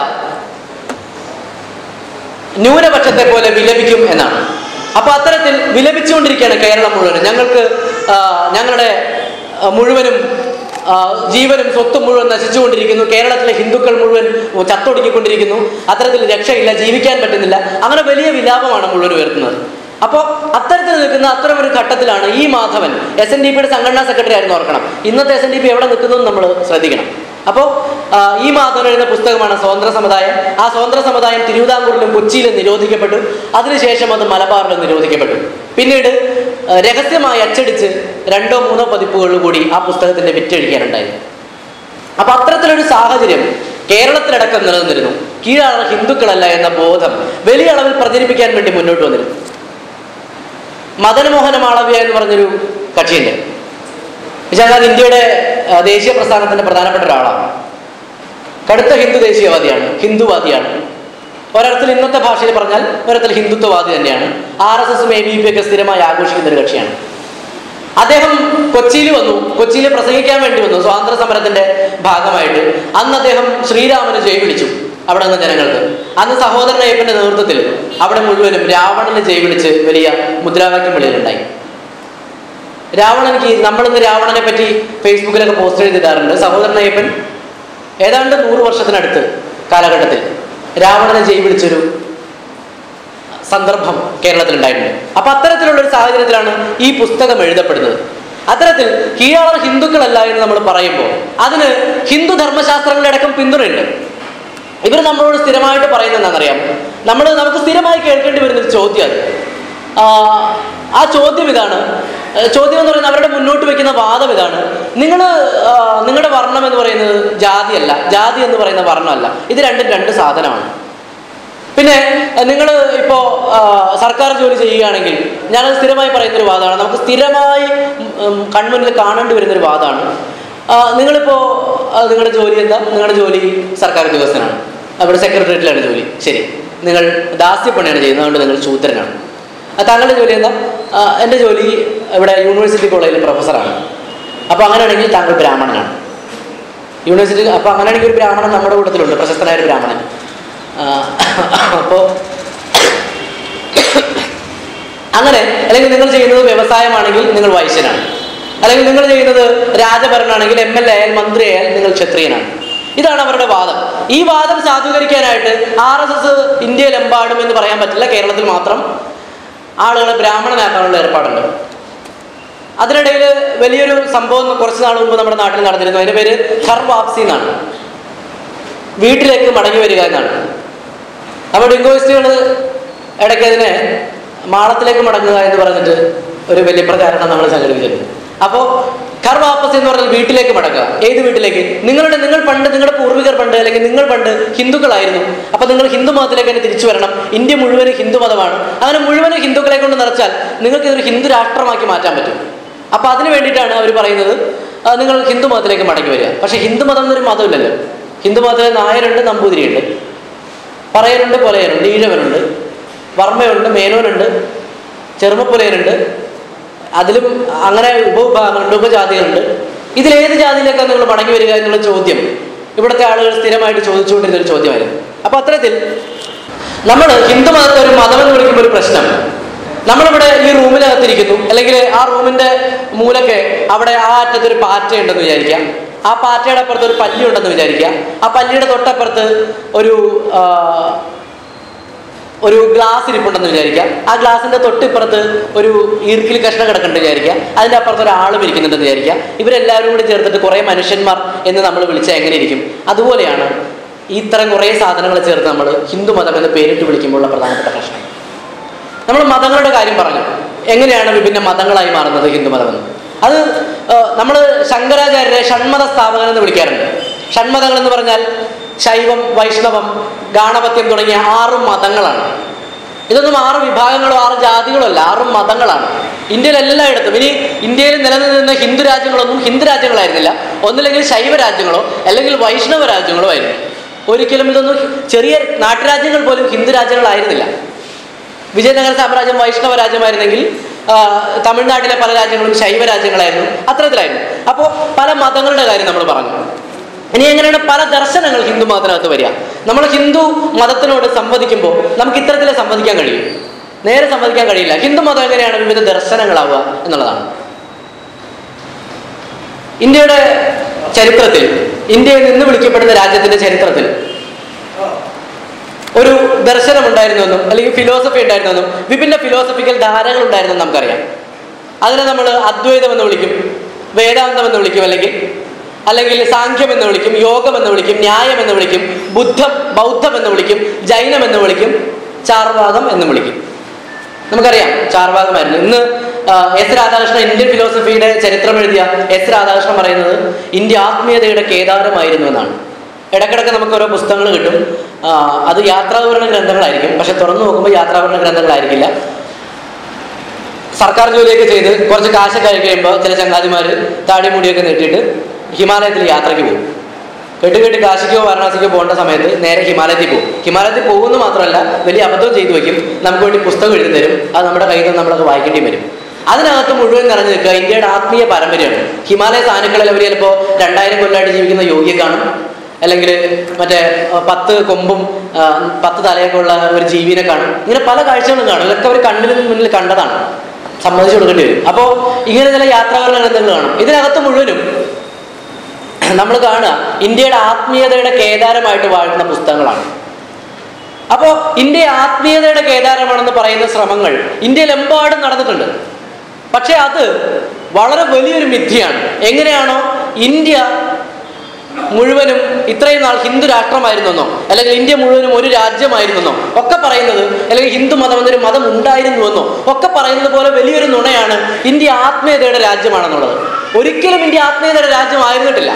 Speaker 1: ന്യൂനപക്ഷത്തെ പോലെ വിലപിക്കും എന്നാണ് അപ്പൊ അത്തരത്തിൽ വിലപിച്ചുകൊണ്ടിരിക്കുകയാണ് കേരളം മുഴുവനും ഞങ്ങൾക്ക് ആ, ഞങ്ങളുടെ ആ, മുഴുവനും ആ, ജീവനും സ്വത്തും മുഴുവൻ നശിച്ചുകൊണ്ടിരിക്കുന്നു കേരളത്തിലെ ഹിന്ദുക്കൾ മുഴുവൻ ചത്തൊടുക്കിക്കൊണ്ടിരിക്കുന്നു അത്തരത്തിൽ രക്ഷയില്ല ജീവിക്കാൻ പറ്റുന്നില്ല അങ്ങനെ വലിയ വിലാപമാണ് മുഴുവൻ ഉയർത്തുന്നത് അപ്പോൾ അത്തരത്തിൽ നിൽക്കുന്ന അത്തരം ഒരു ഘട്ടത്തിലാണ് ഈ മാധവൻ എസ് എൻ ഡി പിയുടെ സംഘടനാ സെക്രട്ടറി ആയിരുന്നു ഓർക്കണം ഇന്നത്തെ എസ് എൻ ഡി പി എവിടെ നിൽക്കുന്നു നമ്മൾ ശ്രദ്ധിക്കണം അപ്പോൾ ഈ മാധവൻ എഴുതുന്ന പുസ്തകമാണ് സ്വതന്ത്ര സമുദായം ആ സ്വതന്ത്ര സമുദായം തിരുവിതാംകൂറിലും കൊച്ചിയിലും നിരോധിക്കപ്പെട്ടു അതിനുശേഷം അത് മലബാറിലും നിരോധിക്കപ്പെട്ടു പിന്നീട് ആ, രഹസ്യമായി അച്ചടിച്ച് രണ്ടോ മൂന്നോ പതിപ്പുകളിൽ കൂടി ആ പുസ്തകത്തിന്റെ വിറ്റഴിക്കാനുണ്ടായിരുന്നു അപ്പൊ അത്തരത്തിലൊരു സാഹചര്യം കേരളത്തിലടക്കം നിലനിന്നിരുന്നു കീഴാളർ ഹിന്ദുക്കളല്ല എന്ന ബോധം വലിയ അളവിൽ പ്രചരിപ്പിക്കാൻ വേണ്ടി മുന്നോട്ട് വന്നിരുന്നു മദൻമോഹന മാളവ്യ എന്ന് പറഞ്ഞൊരു കക്ഷിയുണ്ട് വിശാഖാത് ഇന്ത്യയുടെ ആ, ദേശീയ പ്രസ്ഥാനത്തിന്റെ പ്രധാനപ്പെട്ട ഒരാളാണ് കടുത്ത ഹിന്ദു ദേശീയവാദിയാണ് ഹിന്ദുവാദിയാണ് ഒരർത്ഥത്തിൽ ഇന്നത്തെ ഭാഷയിൽ പറഞ്ഞാൽ ഒരർത്ഥത്തിൽ ഹിന്ദുത്വവാദി തന്നെയാണ് ആർ എസ് എസും എ ബി പി ഒക്കെ സ്ഥിരമായി ആഘോഷിക്കുന്ന ഒരു കക്ഷിയാണ് അദ്ദേഹം കൊച്ചിയിൽ വന്നു കൊച്ചിയിൽ പ്രസംഗിക്കാൻ വേണ്ടി വന്നു സ്വാതന്ത്ര്യ സമരത്തിന്റെ ഭാഗമായിട്ട് അന്ന് അദ്ദേഹം ശ്രീരാമന് ജയ് വിളിച്ചു അവിടെ നിന്ന് ജനങ്ങൾക്ക് അന്ന് സഹോദരൻ അയ്യപ്പന്റെ നേതൃത്വത്തിൽ അവിടെ മുഴുവനും രാവണന് ജയ് വിളിച്ച് വലിയ മുദ്രാവാക്യം വിളികളുണ്ടായി രാവണനിക്ക് നമ്മളിന്ന് രാവണനെ പറ്റി ഫേസ്ബുക്കിലൊക്കെ പോസ്റ്റ് ചെയ്തിടാറുണ്ട് സഹോദരൻ അയ്യപ്പൻ ഏതാണ്ട് നൂറ് വർഷത്തിനടുത്ത് കാലഘട്ടത്തിൽ രാവണനെ ജയ് വിളിച്ചൊരു സന്ദർഭം കേരളത്തിലുണ്ടായിട്ടുണ്ട് അപ്പൊ അത്തരത്തിലുള്ള ഒരു സാഹചര്യത്തിലാണ് ഈ പുസ്തകം എഴുതപ്പെടുന്നത് അത്തരത്തിൽ കീഴാളർ ഹിന്ദുക്കളല്ല എന്ന് നമ്മൾ പറയുമ്പോൾ അതിന് ഹിന്ദു ധർമ്മശാസ്ത്രങ്ങളുടെ അടക്കം പിന്തുണയുണ്ട് ഇവർ നമ്മളോട് സ്ഥിരമായിട്ട് പറയുന്നത് എന്താണെന്നറിയാം നമ്മൾ നമുക്ക് സ്ഥിരമായി കേൾക്കേണ്ടി വരുന്ന ഒരു ചോദ്യം അത് ആ, ആ ചോദ്യം ഇതാണ് ഏ, ചോദ്യം എന്ന് പറയുന്നത് അവരുടെ മുന്നോട്ട് വെക്കുന്ന വാദം ഇതാണ് നിങ്ങൾ നിങ്ങളുടെ വർണ്ണം എന്ന് പറയുന്നത് ജാതിയല്ല ജാതി എന്ന് പറയുന്ന വർണ്ണമല്ല ഇത് രണ്ടും രണ്ട് സാധനമാണ് പിന്നെ നിങ്ങൾ ഇപ്പോൾ സർക്കാർ ജോലി ചെയ്യുകയാണെങ്കിൽ ഞാനത് സ്ഥിരമായി പറയുന്നൊരു വാദമാണ് നമുക്ക് സ്ഥിരമായി ഉം, കൺമുന്നിൽ കാണേണ്ടി വരുന്നൊരു വാദമാണ് ആ, നിങ്ങളിപ്പോൾ ആ, നിങ്ങളുടെ ജോലി എന്താ നിങ്ങളുടെ ജോലി സർക്കാർ ഉദ്യോഗസ്ഥനാണ് അവിടെ സെക്രട്ടേറിയറ്റിലാണ് ജോലി ശരി നിങ്ങൾ ദാസ്യപ്പണിയാണ് ചെയ്യുന്നത് അതുകൊണ്ട് നിങ്ങൾ ശൂദ്രനാണ് ആ, താങ്കളുടെ ജോലി എന്താ ആ, എൻ്റെ ജോലി ഇവിടെ യൂണിവേഴ്സിറ്റി കോളേജിൽ പ്രൊഫസറാണ് അപ്പോൾ അങ്ങനെയാണെങ്കിൽ താങ്കൾ ബ്രാഹ്മണനാണ് യൂണിവേഴ്സിറ്റി അപ്പോൾ അങ്ങനെയാണെങ്കിൽ ഒരു ബ്രാഹ്മണൻ നമ്മുടെ കൂട്ടത്തിലുണ്ട് പ്രശസ്തനായ ഒരു ബ്രാഹ്മണൻ അപ്പോൾ അങ്ങനെ അല്ലെങ്കിൽ നിങ്ങൾ ചെയ്യുന്നത് വ്യവസായമാണെങ്കിൽ നിങ്ങൾ വൈശ്യനാണ് അല്ലെങ്കിൽ നിങ്ങൾ ചെയ്യുന്നത് രാജഭരണമാണെങ്കിൽ എം എൽ എ ആയാൽ മന്ത്രി ആയാൽ നിങ്ങൾ ക്ഷത്രിയനാണ് ഇതാണ് അവരുടെ വാദം ഈ വാദം സാധൂകരിക്കാനായിട്ട് ആർ എസ് എസ് ഇന്ത്യയിലെമ്പാടും എന്ന് പറയാൻ പറ്റില്ല കേരളത്തിൽ മാത്രം ആളുകളെ ബ്രാഹ്മണനാക്കാനുള്ള ഏർപ്പാടുണ്ട് അതിനിടയിൽ വലിയൊരു സംഭവം കുറച്ച് നാൾ മുമ്പ് നമ്മുടെ നാട്ടിൽ നടന്നിരുന്നു അതിന്റെ പേര് ഖർ വാപ്സി എന്നാണ് വീട്ടിലേക്ക് മടങ്ങി വരിക എന്നാണ് അപ്പോൾ ഡിങ്കോയിസ്റ്റുകൾ ഇടയ്ക്ക് അതിനെ മാളത്തിലേക്ക് മടങ്ങുക എന്ന് പറഞ്ഞിട്ട് ഒരു വലിയ പ്രചാരണം നമ്മൾ സംഘടിപ്പിച്ചിട്ടുണ്ട് അപ്പോൾ കർവാപ്പസ് എന്ന് പറഞ്ഞാൽ വീട്ടിലേക്ക് മടങ്ങുക ഏത് വീട്ടിലേക്ക് നിങ്ങളുടെ നിങ്ങൾ പണ്ട് നിങ്ങളുടെ പൂർവികർ പണ്ട് അല്ലെങ്കിൽ നിങ്ങൾ പണ്ട് ഹിന്ദുക്കളായിരുന്നു അപ്പൊ നിങ്ങൾ ഹിന്ദു മതത്തിലേക്ക് തന്നെ തിരിച്ചു വരണം ഇന്ത്യ മുഴുവനും ഹിന്ദു മതമാണ് അങ്ങനെ മുഴുവനും ഹിന്ദുക്കളെ കൊണ്ട് നിറച്ചാൽ നിങ്ങൾക്ക് ഇതൊരു ഹിന്ദു രാഷ്ട്രമാക്കി മാറ്റാൻ പറ്റും അപ്പൊ അതിന് വേണ്ടിയിട്ടാണ് അവർ പറയുന്നത് ആ, നിങ്ങൾ ഹിന്ദു മതത്തിലേക്ക് മടങ്ങി വരിക പക്ഷെ ഹിന്ദു മതം എന്നൊരു മതമില്ലല്ലോ ഹിന്ദു മതത്തിൽ നായരുണ്ട് നമ്പൂതിരിയുണ്ട് പറയനുണ്ട് പൊലയനുണ്ട് ഈഴവനുണ്ട് വർമ്മയുണ്ട് മേനോനുണ്ട് ചെറുമപ്പുലയനുണ്ട് അതിലും അങ്ങനെ ഉപവിഭാഗങ്ങളുണ്ട് ഉപജാതികളുണ്ട് ഇതിലേത് ജാതിയിലേക്കാണ് നിങ്ങൾ മടങ്ങി വരിക എന്നുള്ള ചോദ്യം ഇവിടുത്തെ ആളുകൾ സ്ഥിരമായിട്ട് ചോദിച്ചുകൊണ്ടിരുന്ന ഒരു ചോദ്യമായിരുന്നു അപ്പൊ അത്തരത്തിൽ നമ്മൾ ഹിന്ദു മതത്തെ ഒരു മതം എന്ന് വിളിക്കുമ്പോൾ ഒരു പ്രശ്നം നമ്മളിവിടെ ഈ റൂമിനകത്തിരിക്കുന്നു അല്ലെങ്കിൽ ആ റൂമിന്റെ മൂലക്ക് അവിടെ ആ അറ്റത്ത് ഒരു പാറ്റ ഉണ്ടെന്ന് വിചാരിക്കാം ആ പാറ്റയുടെ അപ്പുറത്ത് ഒരു പല്ലി ഉണ്ടെന്ന് വിചാരിക്കാം ആ പല്ലിയുടെ തൊട്ടപ്പുറത്ത് ഒരു ആ, ഒരു ഗ്ലാസ് ഇരിപ്പുണ്ടെന്ന് വിചാരിക്കാം ആ ഗ്ലാസിന്റെ തൊട്ടിപ്പുറത്ത് ഒരു ഈർക്കിൽ കഷ്ണം കിടക്കുന്നുണ്ട് വിചാരിക്കാം അതിന്റെ അപ്പുറത്ത് ഒരാളും ഇരിക്കുന്നുണ്ടെന്ന് വിചാരിക്കാം ഇവരെല്ലാവരും കൂടി ചേർത്തിട്ട് കുറേ മനുഷ്യന്മാർ എന്ന് നമ്മൾ വിളിച്ചാൽ എങ്ങനെ ഇരിക്കും അതുപോലെയാണ് ഇത്തരം കുറേ സാധനങ്ങൾ ചേർത്ത് നമ്മൾ ഹിന്ദു മതം എന്ന് പേരിട്ട് വിളിക്കുമ്പോഴുള്ള പ്രധാനപ്പെട്ട പ്രശ്നം നമ്മൾ മതങ്ങളുടെ കാര്യം പറഞ്ഞു എങ്ങനെയാണ് വിഭിന്ന മതങ്ങളായി മാറുന്നത് ഹിന്ദു മതമെന്ന് അത് നമ്മൾ ശങ്കരാചാര്യരെ ഷൺമത സ്ഥാപകൻ എന്ന് വിളിക്കാറുണ്ട് ഷൺമതങ്ങൾ എന്ന് പറഞ്ഞാൽ ശൈവം വൈഷ്ണവം ഗാണപത്യം തുടങ്ങിയ ആറ് മതങ്ങളാണ് ഇതൊന്നും ആറ് വിഭാഗങ്ങളോ ആറ് ജാതികളോ അല്ല ആറ് മതങ്ങളാണ് ഇന്ത്യയിൽ എല്ലായിടത്തും ഇനി ഇന്ത്യയിൽ നിലനിന്നിരുന്ന ഹിന്ദു രാജ്യങ്ങളൊന്നും ഹിന്ദു രാജ്യങ്ങളായിരുന്നില്ല ഒന്നില്ലെങ്കിൽ ശൈവ രാജ്യങ്ങളോ അല്ലെങ്കിൽ വൈഷ്ണവ രാജ്യങ്ങളോ ആയിരുന്നു ഒരിക്കലും ഇതൊന്നും ചെറിയ നാട്ടുരാജ്യങ്ങൾ പോലും ഹിന്ദു രാജ്യങ്ങളായിരുന്നില്ല വിജയനഗര സാമ്രാജ്യം വൈഷ്ണവ രാജ്യമായിരുന്നെങ്കിൽ ആ, തമിഴ്നാട്ടിലെ പല രാജ്യങ്ങളും ശൈവ രാജ്യങ്ങളായിരുന്നു അത്തരത്തിലായിരുന്നു അപ്പോൾ പല മതങ്ങളുടെ കാര്യം നമ്മൾ പറഞ്ഞു ഇനി എങ്ങനെയാണ് പല ദർശനങ്ങൾ ഹിന്ദു മതത്തിനകത്ത് വരിക നമ്മൾ ഹിന്ദു മതത്തിനോട് സംവദിക്കുമ്പോൾ നമുക്ക് ഇത്തരത്തിലേ സംവദിക്കാൻ കഴിയും നേരെ സംവദിക്കാൻ കഴിയില്ല ഹിന്ദു മതം എങ്ങനെയാണ് വിവിധ ദർശനങ്ങളാവുക എന്നുള്ളതാണ് ഇന്ത്യയുടെ ചരിത്രത്തിൽ ഇന്ത്യയിൽ നിന്ന് വിളിക്കപ്പെടുന്ന രാജ്യത്തിന്റെ ചരിത്രത്തിൽ ഒരു ദർശനം ഉണ്ടായിരുന്നെന്നും അല്ലെങ്കിൽ ഫിലോസഫി ഉണ്ടായിരുന്നെന്നും വിഭിന്ന ഫിലോസഫിക്കൽ ധാരകൾ ഉണ്ടായിരുന്നെന്നും നമുക്കറിയാം അതിനെ നമ്മൾ അദ്വൈതം എന്ന് വിളിക്കും വേദാന്തം എന്ന് വിളിക്കും അല്ലെങ്കിൽ അല്ലെങ്കിൽ സാഖ്യം എന്ന് വിളിക്കും യോഗം എന്ന് വിളിക്കും ന്യായം എന്ന് വിളിക്കും ബുദ്ധം ബൗദ്ധം എന്ന് വിളിക്കും ജൈനം എന്ന് വിളിക്കും ചാർവാകം എന്ന് വിളിക്കും നമുക്കറിയാം ചാർവാകമായിരുന്നു ഇന്ന് ആ, എസ് രാധാകൃഷ്ണൻ ഇന്ത്യൻ ഫിലോസഫിയുടെ ചരിത്രം എഴുതിയ എസ് രാധാകൃഷ്ണൻ പറയുന്നത് ഇന്ത്യ ആത്മീയതയുടെ കേദാരമായിരുന്നു എന്നാണ് ഇടക്കിടക്ക് നമുക്ക് ഓരോ പുസ്തകങ്ങൾ കിട്ടും ആ, അത് യാത്രാവിവരണ ഗ്രന്ഥങ്ങളായിരിക്കും പക്ഷെ തുറന്നു നോക്കുമ്പോൾ യാത്രാവിവരണ ഗ്രന്ഥങ്ങളായിരിക്കില്ല സർക്കാർ ജോലിയൊക്കെ ചെയ്ത് കുറച്ച് കാശൊക്കെ ആയി കഴിയുമ്പോൾ ചില ചങ്ങാതിമാർ താടി മുടിയൊക്കെ നീട്ടിയിട്ട് ഹിമാലയത്തിൽ യാത്രയ്ക്ക് പോകും കെട്ട് കെട്ടി കാശിക്കോ വാരണാസിക്കോ പോകേണ്ട സമയത്ത് നേരെ ഹിമാലയത്തിൽ പോകും ഹിമാലയത്തിൽ പോകുമെന്ന് മാത്രമല്ല വലിയ അബദ്ധം ചെയ്തു വയ്ക്കും നമുക്ക് വേണ്ടി പുസ്തകം എഴുതി തരും അത് നമ്മുടെ കയ്യിൽ നിന്ന് നമ്മളത് വായിക്കേണ്ടി വരും അതിനകത്ത് മുഴുവൻ നിറഞ്ഞു നിൽക്കുക ഇന്ത്യയുടെ ആത്മീയ പാരമ്പര്യമാണ് ഹിമാലയ സാനുക്കളിൽ അവർ ചിലപ്പോൾ രണ്ടായിരം കൊല്ലമായിട്ട് ജീവിക്കുന്ന യോഗിയെ കാണും അല്ലെങ്കിൽ മറ്റേ ആ, പത്ത് കൊമ്പും ആ, പത്ത് തലയൊക്കെ ഉള്ള ഒരു ജീവിനെ കാണും ഇങ്ങനെ പല കാഴ്ചകളും കാണും ഇതൊക്കെ അവർ കണ്ണിന് മുന്നിൽ കണ്ടതാണ് സമ്മതിച്ചു കൊടുക്കേണ്ടി വരും അപ്പോൾ ഇങ്ങനെ ചില യാത്രാവിവരണ ഗ്രന്ഥങ്ങൾ കാണും ഇതിനകത്ത് മുഴുവനും നമ്മൾ കാണുക ഇന്ത്യയുടെ ആത്മീയതയുടെ കേദാരമായിട്ട് വാഴുന്ന പുസ്തകങ്ങളാണ് അപ്പോൾ ഇന്ത്യ ആത്മീയതയുടെ കേദാരമാണെന്ന് പറയുന്ന ശ്രമങ്ങൾ ഇന്ത്യയിലെമ്പാടും നടന്നിട്ടുണ്ട് പക്ഷേ അത് വളരെ വലിയൊരു മിഥ്യയാണ് എങ്ങനെയാണോ ഇന്ത്യ മുഴുവനും ഇത്രയും നാൾ ഹിന്ദു രാഷ്ട്രമായിരുന്നെന്നോ അല്ലെങ്കിൽ ഇന്ത്യ മുഴുവനും ഒരു രാജ്യമായിരുന്നെന്നോ ഒക്കെ പറയുന്നത് അല്ലെങ്കിൽ ഹിന്ദു മതം എന്നൊരു മതം ഉണ്ടായിരുന്നുവെന്നോ ഒക്കെ പറയുന്നത് പോലെ വലിയൊരു നുണയാണ് ഇന്ത്യ ആത്മീയതയുടെ രാജ്യമാണെന്നുള്ളത് ഒരിക്കലും ഇന്ത്യ ആത്മീയതയുടെ രാജ്യമായിരുന്നിട്ടില്ല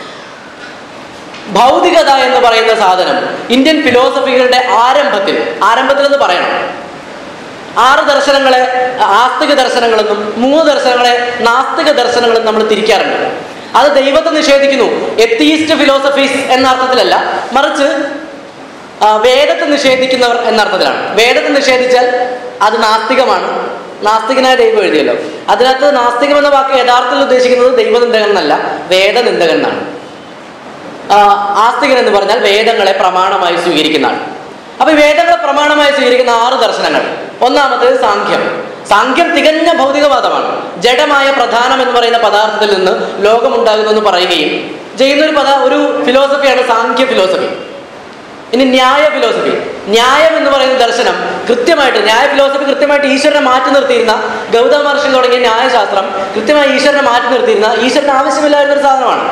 Speaker 1: ഭൗതികത എന്ന് പറയുന്ന സാധനം ഇന്ത്യൻ ഫിലോസഫികളുടെ ആരംഭത്തിൽ ആരംഭത്തിൽ എന്ന് പറയണം ആറ് ദർശനങ്ങളെ ആസ്തിക ദർശനങ്ങളെന്നും മൂന്ന് ദർശനങ്ങളെ നാസ്തിക ദർശനങ്ങളെന്നും നമ്മൾ തിരിക്കാറുണ്ട് അത് ദൈവത്തെ നിഷേധിക്കുന്നു എത്തീസ്റ്റ് ഫിലോസഫീസ് എന്ന അർത്ഥത്തിലല്ല മറിച്ച് ആ, വേദത്തെ നിഷേധിക്കുന്നവർ എന്ന അർത്ഥത്തിലാണ് വേദത്തെ നിഷേധിച്ചാൽ അത് നാസ്തികമാണ് നാസ്തികനായ ദൈവം എഴുതിയല്ലോ അതിനകത്ത് നാസ്തികം എന്ന വാക്ക് യഥാർത്ഥത്തിൽ ഉദ്ദേശിക്കുന്നത് ദൈവനിന്ദകൻ എന്നല്ല വേദനിന്ദകൻ എന്നാണ് ആ, ആസ്തികൻ എന്ന് പറഞ്ഞാൽ വേദങ്ങളെ പ്രമാണമായി സ്വീകരിക്കുന്ന ആൾ അപ്പൊ ഈ വേദങ്ങളെ പ്രമാണമായി സ്വീകരിക്കുന്ന ആറ് ദർശനങ്ങൾ ഒന്നാമത്തേത് സാഖ്യം സാഖ്യം തികഞ്ഞ ഭൗതികവാദമാണ് ജഡമായ പ്രധാനം എന്ന് പറയുന്ന പദാർത്ഥത്തിൽ നിന്ന് ലോകമുണ്ടാകുന്നു എന്ന് പറയുകയും ചെയ്യുന്ന ഒരു പദ ഒരു ഫിലോസഫിയാണ് സാഖ്യ ഫിലോസഫി ഇനി ന്യായ ഫിലോസഫി ന്യായം എന്ന് പറയുന്ന ദർശനം കൃത്യമായിട്ട് ന്യായ ഫിലോസഫി കൃത്യമായിട്ട് ഈശ്വരനെ മാറ്റി നിർത്തിയിരുന്ന ഗൗതമ മഹർഷി തുടങ്ങിയ ന്യായശാസ്ത്രം കൃത്യമായി ഈശ്വരനെ മാറ്റി നിർത്തിയിരുന്ന ഈശ്വരന് ആവശ്യമില്ലായിരുന്ന ഒരു സാധനമാണ്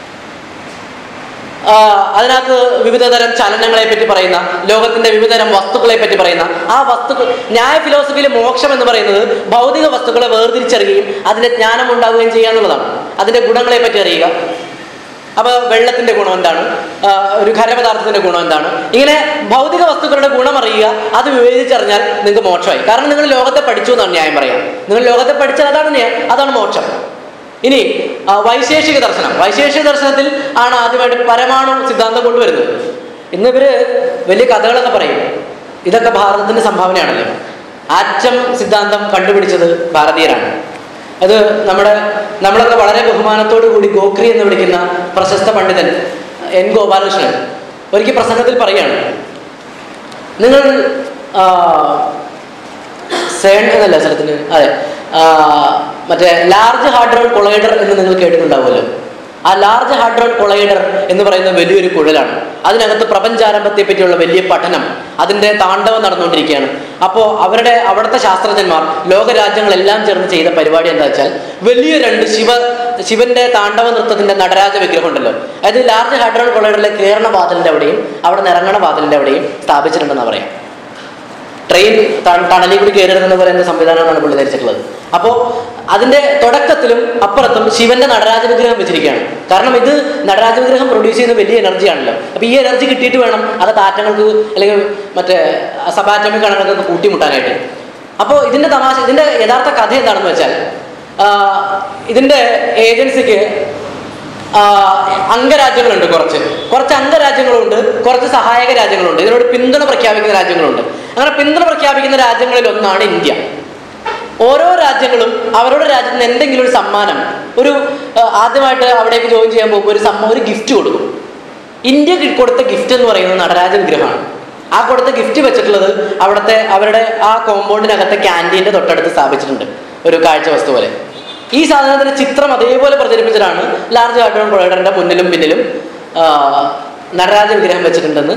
Speaker 1: ആ, അതിനകത്ത് വിവിധ തരം ചലനങ്ങളെ പറ്റി പറയുന്ന ലോകത്തിന്റെ വിവിധ തരം വസ്തുക്കളെ പറ്റി പറയുന്ന ആ വസ്തുക്കൾ ന്യായ ഫിലോസഫിയിലെ മോക്ഷം എന്ന് പറയുന്നത് ഭൗതിക വസ്തുക്കളെ വേർതിരിച്ചറിയുകയും അതിന്റെ ജ്ഞാനം ഉണ്ടാവുകയും ചെയ്യുക എന്നുള്ളതാണ് അതിന്റെ ഗുണങ്ങളെ പറ്റി അറിയുക അപ്പൊ വെള്ളത്തിന്റെ ഗുണം എന്താണ് ആ, ഒരു ഖരപദാർത്ഥത്തിന്റെ ഗുണം എന്താണ് ഇങ്ങനെ ഭൗതിക വസ്തുക്കളുടെ ഗുണം അറിയുക അത് വിവേചിച്ചറിഞ്ഞാൽ നിങ്ങൾക്ക് മോക്ഷമായി കാരണം നിങ്ങൾ ലോകത്തെ പഠിച്ചു എന്നാണ് ന്യായം പറയാം നിങ്ങൾ ലോകത്തെ പഠിച്ചാൽ അതാണ് ന്യായം അതാണ് മോക്ഷം ഇനി ആ, വൈശേഷിക ദർശനം വൈശേഷിക ദർശനത്തിൽ ആണ് ആദ്യമായിട്ട് പരമാണു സിദ്ധാന്തം കൊണ്ടുവരുന്നത് ഇന്ന് ഇവര് വലിയ കഥകളൊക്കെ പറയും ഇതൊക്കെ ഭാരതത്തിന്റെ സംഭാവനയാണല്ലോ ആറ്റം സിദ്ധാന്തം കണ്ടുപിടിച്ചത് ഭാരതീയരാണ് അത് നമ്മുടെ നമ്മളൊക്കെ വളരെ ബഹുമാനത്തോടു കൂടി ഗോഖ്രി എന്ന് വിളിക്കുന്ന പ്രശസ്ത പണ്ഡിതൻ എൻ ഗോപാലകൃഷ്ണൻ ഒരിക്കൽ പ്രസംഗത്തിൽ പറയാണ് നിങ്ങൾ ആ, സേൺ എന്നല്ല സ്ഥലത്തിന് അതെ ആ, മറ്റേ ലാർജ് ഹാഡ്രോൺ കൊളൈഡർ എന്ന് നിങ്ങൾ കേട്ടിട്ടുണ്ടാവുമല്ലോ ആ ലാർജ് ഹാഡ്രോൺ കൊളൈഡർ എന്ന് പറയുന്ന വലിയൊരു കുഴലാണ് അതിനകത്ത് പ്രപഞ്ചാരംഭത്തെ പറ്റിയുള്ള വലിയ പഠനം അതിന്റെ താണ്ഡവം നടന്നുകൊണ്ടിരിക്കുകയാണ് അപ്പോൾ അവരുടെ അവിടുത്തെ ശാസ്ത്രജ്ഞന്മാർ ലോകരാജ്യങ്ങളെല്ലാം ചേർന്ന് ചെയ്ത പരിപാടി എന്താ വെച്ചാൽ വലിയ രണ്ട് ശിവ ശിവന്റെ താണ്ഡവ നൃത്തത്തിന്റെ നടരാജ വിഗ്രഹം ഉണ്ടല്ലോ അതായത് ലാർജ് ഹാഡ്രോൺ കൊളൈഡറിലെ കയറണ വാതിലിന്റെ അവിടെയും അവിടെ നിന്ന് ഇറങ്ങണ വാതിലിന്റെ അവിടെയും സ്ഥാപിച്ചിട്ടുണ്ടെന്ന് പറയാം ട്രെയിൻ ത- ടണലിൽ കൂടി കയറരുതെന്ന് പറയുന്ന സംവിധാനമാണ് പുള്ളി ധരിച്ചിട്ടുള്ളത് അപ്പോൾ അതിന്റെ തുടക്കത്തിലും അപ്പുറത്തും ശിവന്റെ നടരാജ വിഗ്രഹം വെച്ചിരിക്കുകയാണ് കാരണം ഇത് നടരാജ വിഗ്രഹം പ്രൊഡ്യൂസ് ചെയ്യുന്ന വലിയ എനർജിയാണല്ലോ അപ്പൊ ഈ എനർജി കിട്ടിയിട്ട് വേണം അത് ആറ്റങ്ങൾക്ക് അല്ലെങ്കിൽ മറ്റേ സബാറ്റമിക് കണക്കൊക്കെ കൂട്ടിമുട്ടാനായിട്ട് അപ്പോൾ ഇതിന്റെ തമാശ ഇതിന്റെ യഥാർത്ഥ കഥ എന്താണെന്ന് വെച്ചാൽ ആ, ഇതിന്റെ ഏജൻസിക്ക് ആ, അംഗരാജ്യങ്ങളുണ്ട് കുറച്ച് കുറച്ച് അംഗരാജ്യങ്ങളുണ്ട് കുറച്ച് സഹായക രാജ്യങ്ങളുണ്ട് ഇതിനോട് പിന്തുണ പ്രഖ്യാപിക്കുന്ന രാജ്യങ്ങളുണ്ട് അങ്ങനെ പിന്തുണ പ്രഖ്യാപിക്കുന്ന രാജ്യങ്ങളിൽ ഒന്നാണ് ഇന്ത്യ ഓരോ രാജ്യങ്ങളും അവരുടെ രാജ്യത്ത് നിന്ന് എന്തെങ്കിലും ഒരു സമ്മാനം ഒരു ആ, ആദ്യമായിട്ട് അവിടേക്ക് ജോയിൻ ചെയ്യാൻ പോകുമ്പോൾ ഒരു സമ്മ ഒരു ഗിഫ്റ്റ് കൊടുക്കും ഇന്ത്യ കി- കൊടുത്ത ഗിഫ്റ്റ് എന്ന് പറയുന്നത് നടരാജ വിഗ്രഹമാണ് ആ കൊടുത്ത ഗിഫ്റ്റ് വെച്ചിട്ടുള്ളത് അവിടുത്തെ അവരുടെ ആ കോമ്പൗണ്ടിനകത്തെ ക്യാൻറ്റീൻ്റെ തൊട്ടടുത്ത് സ്ഥാപിച്ചിട്ടുണ്ട് ഒരു കാഴ്ച വസ്തു പോലെ ഈ സാധനത്തിന്റെ ചിത്രം അതേപോലെ പ്രചരിപ്പിച്ചിട്ടാണ് ലാർജ് ഹാർഡ്രോൺ പ്രൊവൈഡറിന്റെ മുന്നിലും പിന്നിലും ആ, നടരാജ വിഗ്രഹം വെച്ചിട്ടുണ്ടെന്ന്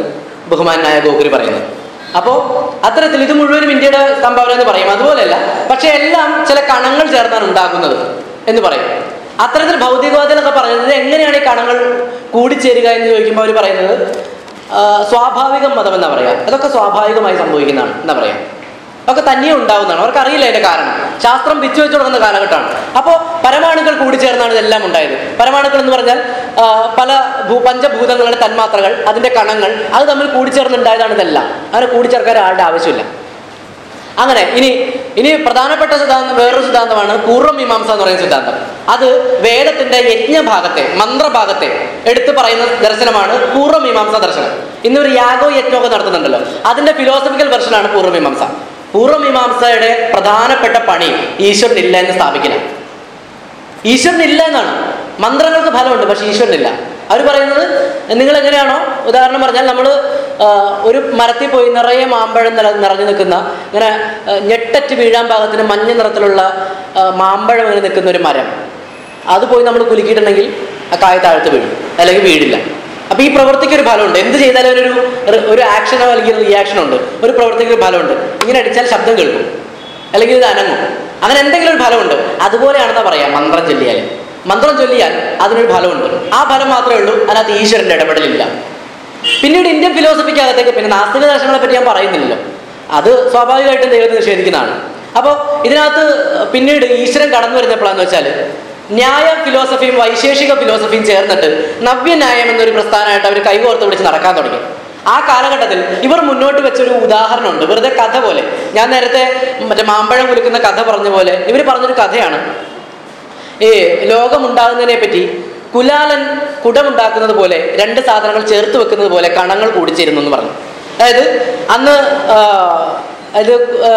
Speaker 1: ബഹുമാനായ ഗോകുരി പറയുന്നത് അപ്പോൾ അത്തരത്തിൽ ഇത് മുഴുവനും ഇന്ത്യയുടെ സംഭാവന എന്ന് പറയും അതുപോലെയല്ല പക്ഷെ എല്ലാം ചില കണങ്ങൾ ചേർന്നാണ് ഉണ്ടാകുന്നത് എന്ന് പറയും അത്തരത്തിൽ ഭൗതികവാദികളൊക്കെ പറയുന്നത് എങ്ങനെയാണ് ഈ കണങ്ങൾ കൂടിച്ചേരുക എന്ന് ചോദിക്കുമ്പോൾ അവർ പറയുന്നത് ആ, സ്വാഭാവികം മതം എന്നാ പറയാ അതൊക്കെ സ്വാഭാവികമായി സംഭവിക്കുന്നതാണ് എന്നാ പറയാ ഒക്കെ തനിയെ ഉണ്ടാവുന്നതാണ് അവർക്ക് അറിയില്ല അതിന്റെ കാരണം ശാസ്ത്രം പിച്ചു വെച്ചു തുടങ്ങുന്ന കാലഘട്ടമാണ് അപ്പോൾ പരമാണുക്കൾ കൂടിച്ചേർന്നാണ് ഇതെല്ലാം ഉണ്ടായത് പരമാണുക്കൾ എന്ന് പറഞ്ഞാൽ ആ, പല ഭൂ പഞ്ചഭൂതങ്ങളുടെ തന്മാത്രകൾ അതിന്റെ കണങ്ങൾ അത് തമ്മിൽ കൂടിച്ചേർന്നുണ്ടായതാണ് ഇതെല്ലാം അങ്ങനെ കൂടിച്ചേർക്കാൻ ആളുടെ ആവശ്യമില്ല അങ്ങനെ ഇനി ഇനി പ്രധാനപ്പെട്ട സിദ്ധാന്തം വേറൊരു സിദ്ധാന്തമാണ് പൂർവ്വമീമാംസ എന്ന് പറയുന്ന സിദ്ധാന്തം അത് വേദത്തിന്റെ യജ്ഞഭാഗത്തെ മന്ത്രഭാഗത്തെ എടുത്തു പറയുന്ന ദർശനമാണ് പൂർവ്വമീമാംസ ദർശനം ഇന്നൊരു യാഗോ യജ്ഞമൊക്കെ നടത്തുന്നുണ്ടല്ലോ അതിന്റെ ഫിലോസഫിക്കൽ വെർഷനാണ് പൂർവ്വമീമാംസ പൂർവ്വമീമാംസയുടെ പ്രധാനപ്പെട്ട പണി ഈശ്വരനില്ല എന്ന് സ്ഥാപിക്കണം ഈശ്വരനില്ല എന്നാണ് മന്ത്രങ്ങൾക്ക് ഫലമുണ്ട് പക്ഷെ ഈശ്വരനില്ല അവർ പറയുന്നത് നിങ്ങൾ എങ്ങനെയാണോ ഉദാഹരണം പറഞ്ഞാൽ നമ്മൾ ഒരു മരത്തിൽ പോയി നിറയെ മാമ്പഴം നിറ നിറഞ്ഞു നിൽക്കുന്ന ഇങ്ങനെ ആ, ഞെട്ടറ്റ് വീഴാൻ പാകത്തിന് മഞ്ഞ നിറത്തിലുള്ള ആ, മാമ്പഴം ഇങ്ങനെ നിൽക്കുന്ന ഒരു മരം അത് പോയി നമ്മൾ കുലുക്കിയിട്ടുണ്ടെങ്കിൽ ആ കായ താഴത്ത് വീഴും അല്ലെങ്കിൽ വീടില്ല അപ്പൊ ഈ പ്രവൃത്തിക്ക് ഒരു ഫലമുണ്ട് എന്ത് ചെയ്താലും ഒരു ഒരു- ഒരു ആക്ഷനോ അല്ലെങ്കിൽ ഒരു റിയാക്ഷനോ ഉണ്ട് ഒരു പ്രവൃത്തിക്ക് ഒരു ഫലമുണ്ട് ഇങ്ങനെ അടിച്ചാൽ ശബ്ദം കേൾക്കും അല്ലെങ്കിൽ ഇത് അനങ്ങും അങ്ങനെ എന്തെങ്കിലും ഒരു ഫലമുണ്ട് അതുപോലെയാണെന്നാ പറയാം മന്ത്രം ചൊല്ലിയാൽ മന്ത്രം ചൊല്ലിയാൽ അതിനൊരു ഫലമുണ്ട് ആ ഫലം മാത്രമേ ഉള്ളൂ അതിനകത്ത് ഈശ്വരന്റെ ഇടപെടലില്ല പിന്നീട് ഇന്ത്യൻ ഫിലോസഫിക്കകത്തേക്ക് പിന്നെ നാസ്തിക ദർശനങ്ങളെ പറ്റി ഞാൻ പറയുന്നില്ലല്ലോ അത് സ്വാഭാവികമായിട്ടും ദൈവത്തെ നിഷേധിക്കുന്നതാണ് അപ്പോൾ ഇതിനകത്ത് പിന്നീട് ഈശ്വരൻ കടന്നു വരുന്നപ്പോഴാന്ന് വെച്ചാൽ ന്യായ ഫിലോസഫിയും വൈശേഷിക ഫിലോസഫിയും ചേർന്നിട്ട് നവ്യന്യായം എന്നൊരു പ്രസ്ഥാനമായിട്ട് അവർ കൈകോർത്ത് പിടിച്ച് നടക്കാൻ തുടങ്ങി ആ കാലഘട്ടത്തിൽ ഇവർ മുന്നോട്ട് വെച്ചൊരു ഉദാഹരണമുണ്ട് വെറുതെ കഥ പോലെ ഞാൻ നേരത്തെ മറ്റേ മാമ്പഴം കുലുക്കുന്ന കഥ പറഞ്ഞ പോലെ ഇവർ പറഞ്ഞൊരു കഥയാണ് ഈ ലോകമുണ്ടാകുന്നതിനെ പറ്റി കുലാലൻ കുടമുണ്ടാക്കുന്നത് പോലെ രണ്ട് സാധനങ്ങൾ ചേർത്ത് വെക്കുന്നത് പോലെ കണങ്ങൾ കൂടിച്ചേരുന്നു എന്ന് പറഞ്ഞു അതായത് അന്ന് ആ, അത് ആ,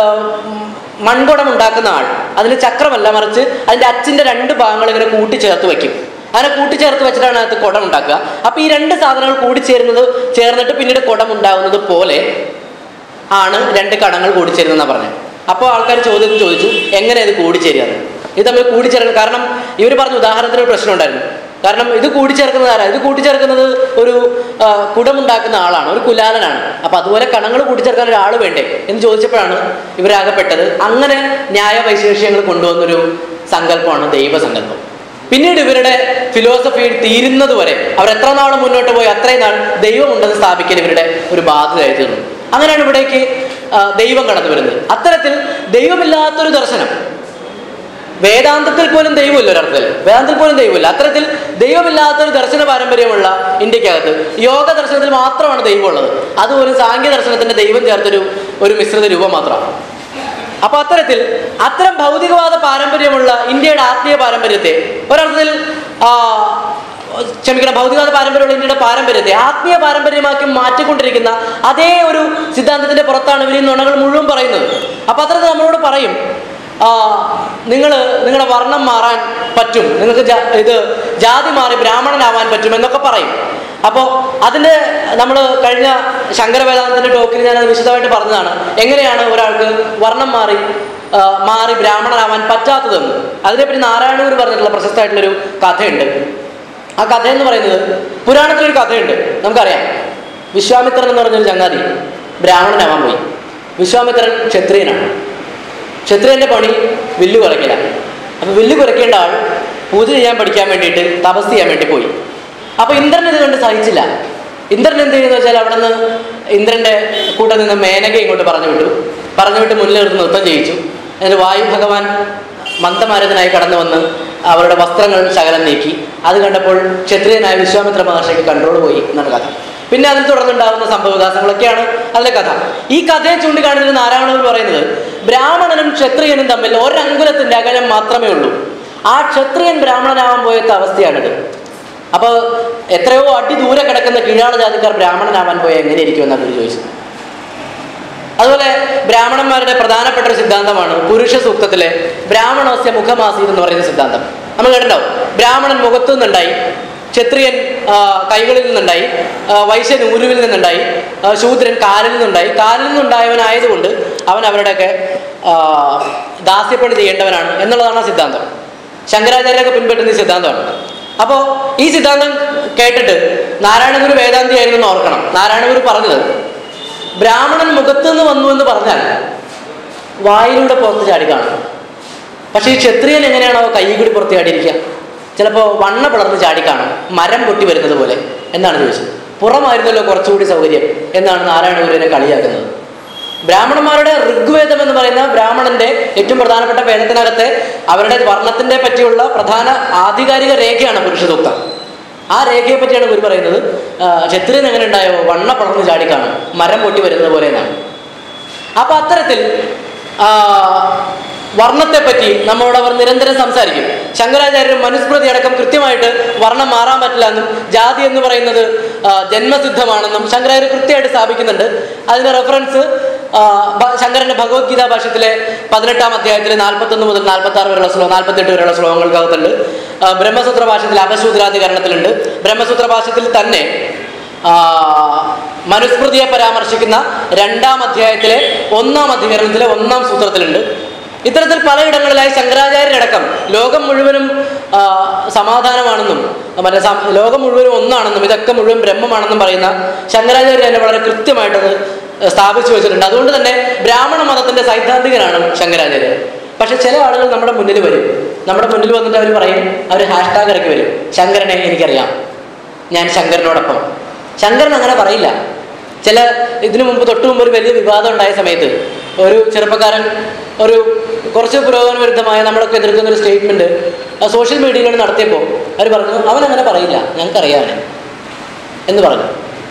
Speaker 1: മൺകുടം ഉണ്ടാക്കുന്ന ആൾ അതിന് ചക്രമല്ല മറിച്ച് അതിന്റെ അച്ചിന്റെ രണ്ട് ഭാഗങ്ങൾ ഇങ്ങനെ കൂട്ടിച്ചേർത്ത് വെക്കും അങ്ങനെ കൂട്ടിച്ചേർത്ത് വെച്ചിട്ടാണ് അതിനകത്ത് കുടം ഉണ്ടാക്കുക അപ്പൊ ഈ രണ്ട് സാധനങ്ങൾ കൂടിച്ചേരുന്നത് ചേർന്നിട്ട് പിന്നീട് കുടം ഉണ്ടാകുന്നത് പോലെ ആണ് രണ്ട് കണങ്ങൾ കൂടിച്ചേരുന്നതെന്നാണ് പറഞ്ഞത് അപ്പോൾ ആൾക്കാർ ചോദ്യം ചോദിച്ചു എങ്ങനെ ഇത് കൂടിച്ചേരുകയാണ് ഇത് തമ്മിൽ കൂടിച്ചേർക്കണം കാരണം ഇവർ പറഞ്ഞ ഉദാഹരണത്തിന് ഒരു പ്രശ്നം ഉണ്ടായിരുന്നു കാരണം ഇത് കൂടിച്ചേർക്കുന്നത് ആരാ ഇത് കൂട്ടിച്ചേർക്കുന്നത് ഒരു ആ, കുടമുണ്ടാക്കുന്ന ആളാണ് ഒരു കുലാലനാണ് അപ്പൊ അതുപോലെ കണങ്ങൾ കൂട്ടിച്ചേർക്കാൻ ഒരാൾ വേണ്ടേ എന്ന് ചോദിച്ചപ്പോഴാണ് ഇവരാകപ്പെട്ടത് അങ്ങനെ ന്യായ വൈശേഷ്യങ്ങൾ കൊണ്ടുവന്നൊരു സങ്കല്പമാണ് ദൈവസങ്കല്പം പിന്നീട് ഇവരുടെ ഫിലോസഫി തീരുന്നത് വരെ അവർ എത്ര നാൾ മുന്നോട്ട് പോയി അത്രയും നാൾ ദൈവമുണ്ടെന്ന് സ്ഥാപിക്കൽ ഇവരുടെ ഒരു ബാധ്യതയായി തീർന്നു അങ്ങനെയാണ് ഇവിടേക്ക് ആ, ദൈവം കടന്നു വരുന്നത് അത്തരത്തിൽ ദൈവമില്ലാത്തൊരു ദർശനം വേദാന്തത്തിൽ പോലും ദൈവമില്ല ഒരർത്ഥത്തിൽ വേദാന്തത്തിൽ പോലും ദൈവമില്ല അത്തരത്തിൽ ദൈവമില്ലാത്തൊരു ദർശന പാരമ്പര്യമുള്ള ഇന്ത്യക്കകത്ത് യോഗ ദർശനത്തിൽ മാത്രമാണ് ദൈവമുള്ളത് അതുപോലും സാങ്കേ ദർശനത്തിന്റെ ദൈവം ചേർത്തൊരു ഒരു മിശ്രിത രൂപം മാത്രമാണ് അപ്പൊ അത്തരത്തിൽ അത്തരം ഭൗതികവാദ പാരമ്പര്യമുള്ള ഇന്ത്യയുടെ ആത്മീയ പാരമ്പര്യത്തെ ഒരർത്ഥത്തിൽ ആ, ക്ഷമിക്കണം ഭൗതികവാദ പാരമ്പര്യമുള്ള ഇന്ത്യയുടെ പാരമ്പര്യത്തെ ആത്മീയ പാരമ്പര്യമാക്കി മാറ്റിക്കൊണ്ടിരിക്കുന്ന അതേ ഒരു സിദ്ധാന്തത്തിന്റെ പുറത്താണ് ഇവർ ഈ നുണകൾ മുഴുവൻ പറയുന്നത് അപ്പൊ അത്തരത്തിൽ നമ്മളോട് പറയും നിങ്ങൾ നിങ്ങളുടെ വർണ്ണം മാറാൻ പറ്റും നിങ്ങൾക്ക് ജാ- ഇത് ജാതി മാറി ബ്രാഹ്മണനാവാൻ പറ്റും എന്നൊക്കെ പറയും അപ്പോൾ അതിൻ്റെ നമ്മൾ കഴിഞ്ഞ ശങ്കരവേദാന്തത്തിന്റെ ടോക്കിൽ ഞാൻ അത് വിശദമായിട്ട് പറഞ്ഞതാണ് എങ്ങനെയാണ് ഒരാൾക്ക് വർണ്ണം മാറി ആ, മാറി ബ്രാഹ്മണനാവാൻ പറ്റാത്തതെന്ന് അതിനെപ്പറ്റി നാരായണൂർ പറഞ്ഞിട്ടുള്ള പ്രശസ്തമായിട്ടുള്ളൊരു കഥയുണ്ട് ആ കഥ എന്ന് പറയുന്നത് പുരാണത്തിലൊരു കഥയുണ്ട് നമുക്കറിയാം വിശ്വാമിത്രൻ എന്ന് പറഞ്ഞൊരു ചങ്ങാതി ബ്രാഹ്മണനാവാൻ പോയി വിശ്വാമിത്രൻ ക്ഷത്രിയനാണ് ക്ഷത്രിയന്റെ പണി വില്ല് കുറയ്ക്കല അപ്പൊ വില്ല് കുറയ്ക്കേണ്ട ആൾ പൂജ ചെയ്യാൻ പഠിക്കാൻ വേണ്ടിയിട്ട് തപസ് ചെയ്യാൻ വേണ്ടി പോയി അപ്പൊ ഇന്ദ്രൻ ഇത് കണ്ട് സഹിച്ചില്ല ഇന്ദ്രൻ എന്ത് ചെയ്യുന്ന വെച്ചാൽ അവിടെ നിന്ന് ഇന്ദ്രന്റെ കൂടെ നിന്ന് മേനക ഇങ്ങോട്ട് പറഞ്ഞു വിട്ടു പറഞ്ഞു വിട്ട് മുന്നിൽ നിർത്തി നൃത്തം ചെയ്യിച്ചു എന്നിട്ട് വായു ഭഗവാൻ മന്ദമാരതനായി കടന്നു വന്ന് അവരുടെ വസ്ത്രങ്ങൾ ശകലം നീക്കി അത് കണ്ടപ്പോൾ ക്ഷത്രിയനായ വിശ്വാമിത്ര മഹർഷിക്ക് കൺട്രോൾ പോയി എന്നാണ് കഥ പിന്നെ അതിൽ തുടർന്നുണ്ടാകുന്ന സംഭവവികാസങ്ങളൊക്കെയാണ് അതിലെ കഥ ഈ കഥയെ ചൂണ്ടിക്കാണിക്കുന്ന നാരായണൂർ പറയുന്നത് ബ്രാഹ്മണനും ക്ഷത്രിയനും തമ്മിൽ ഒരങ്കുലത്തിന്റെ അകലം മാത്രമേ ഉള്ളൂ ആ ക്ഷത്രിയൻ ബ്രാഹ്മണനാവാൻ പോയത്തെ അവസ്ഥയാണിത് അപ്പോൾ എത്രയോ അടി ദൂരെ കിടക്കുന്ന കീഴാള ജാതിക്കാർ ബ്രാഹ്മണനാവാൻ പോയ എങ്ങനെയിരിക്കും എന്നാണ് അവർ ചോദിച്ചത് അതുപോലെ ബ്രാഹ്മണന്മാരുടെ പ്രധാനപ്പെട്ട ഒരു സിദ്ധാന്തമാണ് പുരുഷ സൂക്തത്തിലെ ബ്രാഹ്മണോസ്യ മുഖമാസി എന്ന് പറയുന്ന സിദ്ധാന്തം നമ്മൾ കേട്ടിട്ടുണ്ടാവും ബ്രാഹ്മണൻ മുഖത്തു നിന്നുണ്ടായി ക്ഷത്രിയൻ ആ, കൈകളിൽ നിന്നുണ്ടായി ആ, വൈശ്യൻ ഊരുവിൽ നിന്നുണ്ടായി ആ, ശൂദ്രൻ കാലിൽ നിന്നുണ്ടായി കാലിൽ നിന്നുണ്ടായവനായതുകൊണ്ട് അവൻ അവരുടെയൊക്കെ ആ, ദാസ്യപ്പണി ചെയ്യേണ്ടവനാണ് എന്നുള്ളതാണ് ആ സിദ്ധാന്തം ശങ്കരാചാര്യൊക്കെ പിൻപറ്റുന്ന ഈ സിദ്ധാന്തമാണ് അപ്പോൾ ഈ സിദ്ധാന്തം കേട്ടിട്ട് നാരായണഗുരു വേദാന്തി ആയിരുന്നു എന്ന് ഓർക്കണം നാരായണഗുരു പറഞ്ഞത് ബ്രാഹ്മണൻ മുഖത്ത് നിന്ന് വന്നു എന്ന് പറഞ്ഞാൽ വായിലൂടെ പുറത്ത് ചാടി കാണും പക്ഷേ ഈ ക്ഷത്രിയൻ എങ്ങനെയാണോ കൈ കൂടി പുറത്ത് ചാടിയിരിക്കുക ചിലപ്പോൾ വണ്ണ പിളർന്ന് ചാടി കാണും മരം പൊട്ടി വരുന്നത് പോലെ എന്നാണ് ചോദിച്ചത് പുറമായിരുന്നല്ലോ കുറച്ചുകൂടി സൗകര്യം എന്നാണ് നാരായണഗുരുവിനെ കളിയാക്കുന്നത് ബ്രാഹ്മണന്മാരുടെ ഋഗ്വേദം എന്ന് പറയുന്ന ബ്രാഹ്മണന്റെ ഏറ്റവും പ്രധാനപ്പെട്ട വേദത്തിനകത്തെ അവരുടെ വർണ്ണത്തിന്റെ പറ്റിയുള്ള പ്രധാന ആധികാരിക രേഖയാണ് പുരുഷസൂക്തം ആ രേഖയെ പറ്റിയാണ് ഗുരു പറയുന്നത് ആ, ക്ഷത്രിയൻ എങ്ങനെ ഉണ്ടായോ വണ്ണ പടർന്ന് ചാടിക്കാണും മരം പൊട്ടി വരുന്നത് പോലെ എന്നാണ് അപ്പൊ അത്തരത്തിൽ ആ, വർണ്ണത്തെപ്പറ്റി നമ്മളോട് അവർ നിരന്തരം സംസാരിക്കും ശങ്കരാചാര്യർ മനുസ്മൃതി അടക്കം കൃത്യമായിട്ട് വർണ്ണം മാറാൻ പറ്റില്ല എന്നും ജാതി എന്ന് പറയുന്നത് ആ, ജന്മസിദ്ധമാണെന്നും ശങ്കരാചാര്യ കൃത്യമായിട്ട് സ്ഥാപിക്കുന്നുണ്ട് അതിന്റെ റെഫറൻസ് ആ, ഭ- ശങ്കരന്റെ ഭഗവത്ഗീതാ ഭാഷ്യത്തിലെ പതിനെട്ടാം അധ്യായത്തിലെ നാൽപ്പത്തൊന്ന് മുതൽ നാൽപ്പത്തി ആറ് വരെയുള്ള ശ്ലോകം നാൽപ്പത്തെട്ട് വരെയുള്ള ശ്ലോകങ്ങൾക്കകത്തുണ്ട് ആ, ബ്രഹ്മസൂത്ര ഭാഷ്യത്തിൽ അപശൂദ്രാധികരണത്തിലുണ്ട് ബ്രഹ്മസൂത്ര ഭാഷ്യത്തിൽ തന്നെ ആ, മനുസ്മൃതിയെ പരാമർശിക്കുന്ന രണ്ടാം അധ്യായത്തിലെ ഒന്നാം അധികരണത്തിലെ ഒന്നാം സൂത്രത്തിലുണ്ട് ഇത്തരത്തിൽ പലയിടങ്ങളിലായി ശങ്കരാചാര്യരടക്കം ലോകം മുഴുവനും ആ, സമാധാനമാണെന്നും മറ്റേ സം- ലോകം മുഴുവനും ഒന്നാണെന്നും ഇതൊക്കെ മുഴുവൻ ബ്രഹ്മമാണെന്നും പറയുന്ന ശങ്കരാചാര്യ തന്നെ വളരെ കൃത്യമായിട്ടത് സ്ഥാപിച്ചു വെച്ചിട്ടുണ്ട് അതുകൊണ്ട് തന്നെ ബ്രാഹ്മണ മതത്തിന്റെ സൈദ്ധാന്തികനാണ് ശങ്കരാചാര്യർ പക്ഷെ ചില ആളുകൾ നമ്മുടെ മുന്നിൽ വരും നമ്മുടെ മുന്നിൽ വന്നിട്ട് അവർ പറയും അവർ ഹാഷ്ടാഗ് ഇറക്കി വരും ശങ്കരനെ എനിക്കറിയാം ഞാൻ ശങ്കരനോടൊപ്പം ശങ്കരൻ അങ്ങനെ പറയില്ല ചില ഇതിനു മുമ്പ് തൊട്ടു മുമ്പ് ഒരു വലിയ വിവാദം ഉണ്ടായ സമയത്ത് ഒരു ചെറുപ്പക്കാരൻ ഒരു കുറച്ച് പുരോഗമന വിരുദ്ധമായ നമ്മളൊക്കെ എതിർക്കുന്ന ഒരു സ്റ്റേറ്റ്മെന്റ് സോഷ്യൽ മീഡിയയിലൂടെ നടത്തിയപ്പോൾ അവർ പറഞ്ഞു അവൻ അങ്ങനെ പറയില്ല ഞങ്ങൾക്കറിയാം അവനെ എന്ന് പറഞ്ഞു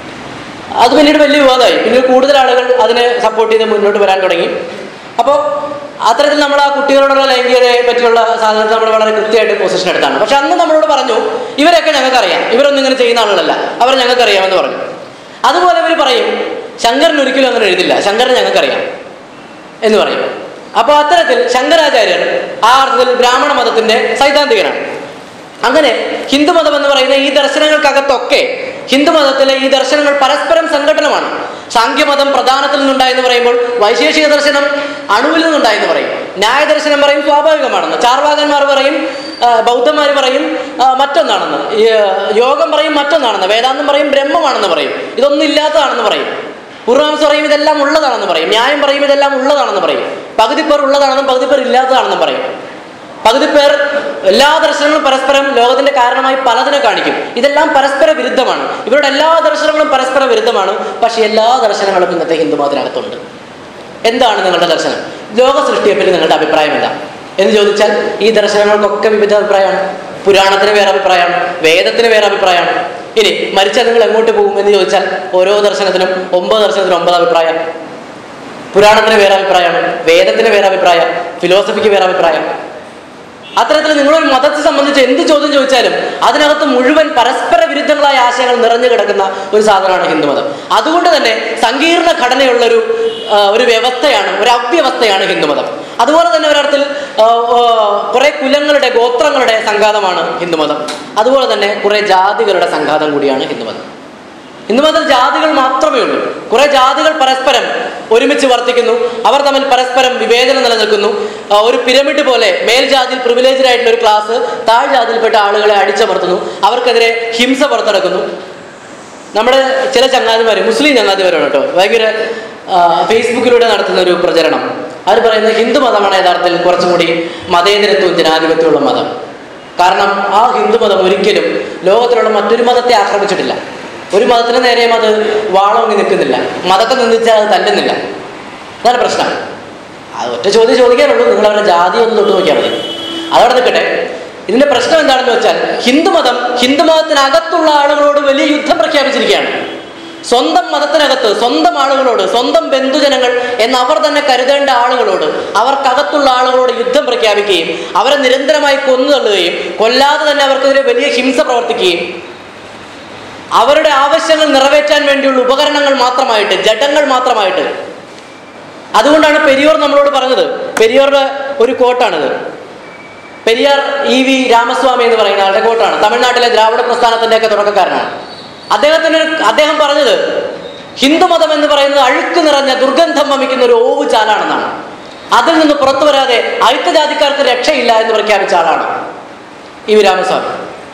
Speaker 1: അത് പിന്നീട് വലിയ വിവാദമായി പിന്നീട് കൂടുതൽ ആളുകൾ അതിനെ സപ്പോർട്ട് ചെയ്ത് മുന്നോട്ട് വരാൻ തുടങ്ങി അപ്പോൾ അത്തരത്തിൽ നമ്മൾ ആ കുട്ടികളോടുള്ള ലൈംഗികതയെ പറ്റിയുള്ള സാധനത്തിൽ നമ്മൾ വളരെ കൃത്യമായിട്ട് പൊസിഷൻ എടുത്താണ് പക്ഷെ അന്ന് നമ്മളോട് പറഞ്ഞു ഇവരൊക്കെ ഞങ്ങൾക്കറിയാം ഇവരൊന്നും ഇങ്ങനെ ചെയ്യുന്ന ആളുകളല്ല അവർ ഞങ്ങൾക്കറിയാമെന്ന് പറഞ്ഞു അതുപോലെ ഇവർ പറയും ശങ്കരൻ ഒരിക്കലും അങ്ങനെ എഴുതില്ല ശങ്കരൻ ഞങ്ങൾക്കറിയാം എന്ന് പറയും അപ്പോൾ അത്തരത്തിൽ ശങ്കരാചാര്യർ ആ അർത്ഥത്തിൽ ബ്രാഹ്മണ മതത്തിന്റെ സൈദ്ധാന്തികനാണ് അങ്ങനെ ഹിന്ദുമതം എന്ന് പറയുന്ന ഈ ദർശനങ്ങൾക്കകത്തൊക്കെ ഹിന്ദുമതത്തിലെ ഈ ദർശനങ്ങൾ പരസ്പരം സംഘടനമാണ് സാങ്ക്യമതം പ്രധാനത്തിൽ നിന്നുണ്ടായെന്ന് പറയുമ്പോൾ വൈശേഷിക ദർശനം അണുവിൽ നിന്നുണ്ടായെന്ന് പറയും ന്യായ ദർശനം പറയും സ്വാഭാവികമാണെന്ന് ചാർവാകന്മാർ പറയും ആ, ബൗദ്ധന്മാർ പറയും ആ, മറ്റൊന്നാണെന്ന് ഈ, ആ, യോഗം പറയും മറ്റൊന്നാണെന്ന് വേദാന്തം പറയും ബ്രഹ്മമാണെന്ന് പറയും ഇതൊന്നും ഇല്ലാത്തതാണെന്ന് പറയും പൂർവംസ് പറയും ഇതെല്ലാം ഉള്ളതാണെന്ന് പറയും ന്യായം പറയും ഇതെല്ലാം ഉള്ളതാണെന്ന് പറയും പകുതി പേർ ഉള്ളതാണെന്നും പകുതി പേർ ഇല്ലാത്തതാണെന്നും പറയും പകുതി പേർ എല്ലാ ദർശനങ്ങളും പരസ്പരം ലോകത്തിന്റെ കാരണമായി പലതിനെ കാണിക്കും ഇതെല്ലാം പരസ്പര വിരുദ്ധമാണ് ഇവരുടെ എല്ലാ ദർശനങ്ങളും പരസ്പര വിരുദ്ധമാണ് പക്ഷെ എല്ലാ ദർശനങ്ങളും ഇന്നത്തെ ഹിന്ദുമതത്തിനകത്തുണ്ട് എന്താണ് നിങ്ങളുടെ ദർശനം ലോക സൃഷ്ടിയെപ്പറ്റി നിങ്ങളുടെ അഭിപ്രായം എന്താ എന്ന് ചോദിച്ചാൽ ഈ ദർശനങ്ങൾക്കൊക്കെ വിവിധ അഭിപ്രായമാണ് പുരാണത്തിന് വേറെ അഭിപ്രായമാണ് വേദത്തിന് വേറെ അഭിപ്രായമാണ് ഇനി മരിച്ചാൽ നിങ്ങൾ എങ്ങോട്ട് പോകും എന്ന് ചോദിച്ചാൽ ഓരോ ദർശനത്തിനും ഒമ്പത് ദർശനത്തിനും ഒമ്പത് അഭിപ്രായം പുരാണത്തിന് വേറെ അഭിപ്രായമാണ് വേദത്തിന് വേറെ അഭിപ്രായം ഫിലോസഫിക്ക് വേറെ അഭിപ്രായം അത്തരത്തിൽ നിങ്ങളൊരു മതത്തെ സംബന്ധിച്ച് എന്ത് ചോദ്യം ചോദിച്ചാലും അതിനകത്ത് മുഴുവൻ പരസ്പര വിരുദ്ധങ്ങളായ ആശയങ്ങൾ നിറഞ്ഞു കിടക്കുന്ന ഒരു സാധനമാണ് ഹിന്ദുമതം അതുകൊണ്ട് തന്നെ സങ്കീർണ ഘടനയുള്ള ഒരു ആ, ഒരു വ്യവസ്ഥയാണ് ഒരു അവ്യവസ്ഥയാണ് ഹിന്ദുമതം അതുപോലെ തന്നെ ഒരർത്ഥത്തിൽ ആ, ആ, കുറെ കുലങ്ങളുടെ ഗോത്രങ്ങളുടെ സംഘാതമാണ് ഹിന്ദുമതം അതുപോലെ തന്നെ കുറെ ജാതികളുടെ സംഘാതം കൂടിയാണ് ഹിന്ദുമതം ഹിന്ദുമതത്തിൽ ജാതികൾ മാത്രമേ ഉള്ളൂ കുറെ ജാതികൾ പരസ്പരം ഒരുമിച്ച് വർത്തിക്കുന്നു അവർ തമ്മിൽ പരസ്പരം വിവേചനം നിലനിൽക്കുന്നു ആ, ഒരു പിരമിഡ് പോലെ മേൽജാതിയിൽ പ്രിവിലേജ്ഡ് ആയിട്ടുള്ള ഒരു ക്ലാസ് താഴ് ജാതിയിൽപ്പെട്ട ആളുകളെ അടിച്ചമർത്തുന്നു അവർക്കെതിരെ ഹിംസ പുറത്തെടുക്കുന്നു നമ്മുടെ ചില ചങ്ങാതിമാർ മുസ്ലിം ചങ്ങാതിമാരാണ് കേട്ടോ ഭയങ്കര ആ, ഫേസ്ബുക്കിലൂടെ നടത്തുന്ന ഒരു പ്രചരണം അവർ പറയുന്നത് ഹിന്ദു മതമാണ് യഥാർത്ഥത്തിൽ കുറച്ചും കൂടി മതേതരത്വവും ജനാധിപത്യമുള്ള മതം കാരണം ആ ഹിന്ദു മതം ഒരിക്കലും ലോകത്തിലുള്ള മറ്റൊരു മതത്തെ ആക്രമിച്ചിട്ടില്ല ഒരു മതത്തിന് നേരെയും അത് വാളോങ്ങി നിൽക്കുന്നില്ല മതത്തെ നിന്ദിച്ചാൽ അത് തല്ലുന്നില്ല അതാണ് പ്രശ്നം അത് ഒറ്റ ചോദ്യം ചോദിക്കാനുള്ളൂ നിങ്ങൾ അവരുടെ ജാതി ഒന്ന് തൊട്ട് നോക്കിയാൽ മതി അതവിടെ നിൽക്കട്ടെ ഇതിന്റെ പ്രശ്നം എന്താണെന്ന് വെച്ചാൽ ഹിന്ദുമതം ഹിന്ദുമതത്തിനകത്തുള്ള ആളുകളോട് വലിയ യുദ്ധം പ്രഖ്യാപിച്ചിരിക്കുകയാണ് സ്വന്തം മതത്തിനകത്ത് സ്വന്തം ആളുകളോട് സ്വന്തം ബന്ധുജനങ്ങൾ എന്ന് അവർ തന്നെ കരുതേണ്ട ആളുകളോട് അവർക്കകത്തുള്ള ആളുകളോട് യുദ്ധം പ്രഖ്യാപിക്കുകയും അവരെ നിരന്തരമായി കൊന്നു തള്ളുകയും കൊല്ലാതെ തന്നെ അവർക്കെതിരെ വലിയ ഹിംസ പ്രവർത്തിക്കുകയും അവരുടെ ആവശ്യങ്ങൾ നിറവേറ്റാൻ വേണ്ടിയുള്ള ഉപകരണങ്ങൾ മാത്രമായിട്ട് ജഡങ്ങൾ മാത്രമായിട്ട് അതുകൊണ്ടാണ് പെരിയോർ നമ്മളോട് പറഞ്ഞത് പെരിയോറുടെ ഒരു കോട്ടാണിത് പെരിയാർ ഇ വി രാമസ്വാമി എന്ന് പറയുന്ന ആളുടെ കോട്ടാണ് തമിഴ്നാട്ടിലെ ദ്രാവിഡ പ്രസ്ഥാനത്തിന്റെ ഒക്കെ തുടക്കക്കാരനാണ് അദ്ദേഹത്തിന് ഒരു- അദ്ദേഹം പറഞ്ഞത് ഹിന്ദുമതം എന്ന് പറയുന്നത് അഴുക്ക് നിറഞ്ഞ ദുർഗന്ധം വമിക്കുന്ന ഒരു ഓവ് ചാലാണെന്നാണ് അതിൽ നിന്ന് പുറത്തു വരാതെ അഴുത്ത ജാതിക്കാർക്ക് രക്ഷയില്ല എന്ന് പ്രഖ്യാപിച്ച ആളാണ് ഇ വി രാമസ്വാമി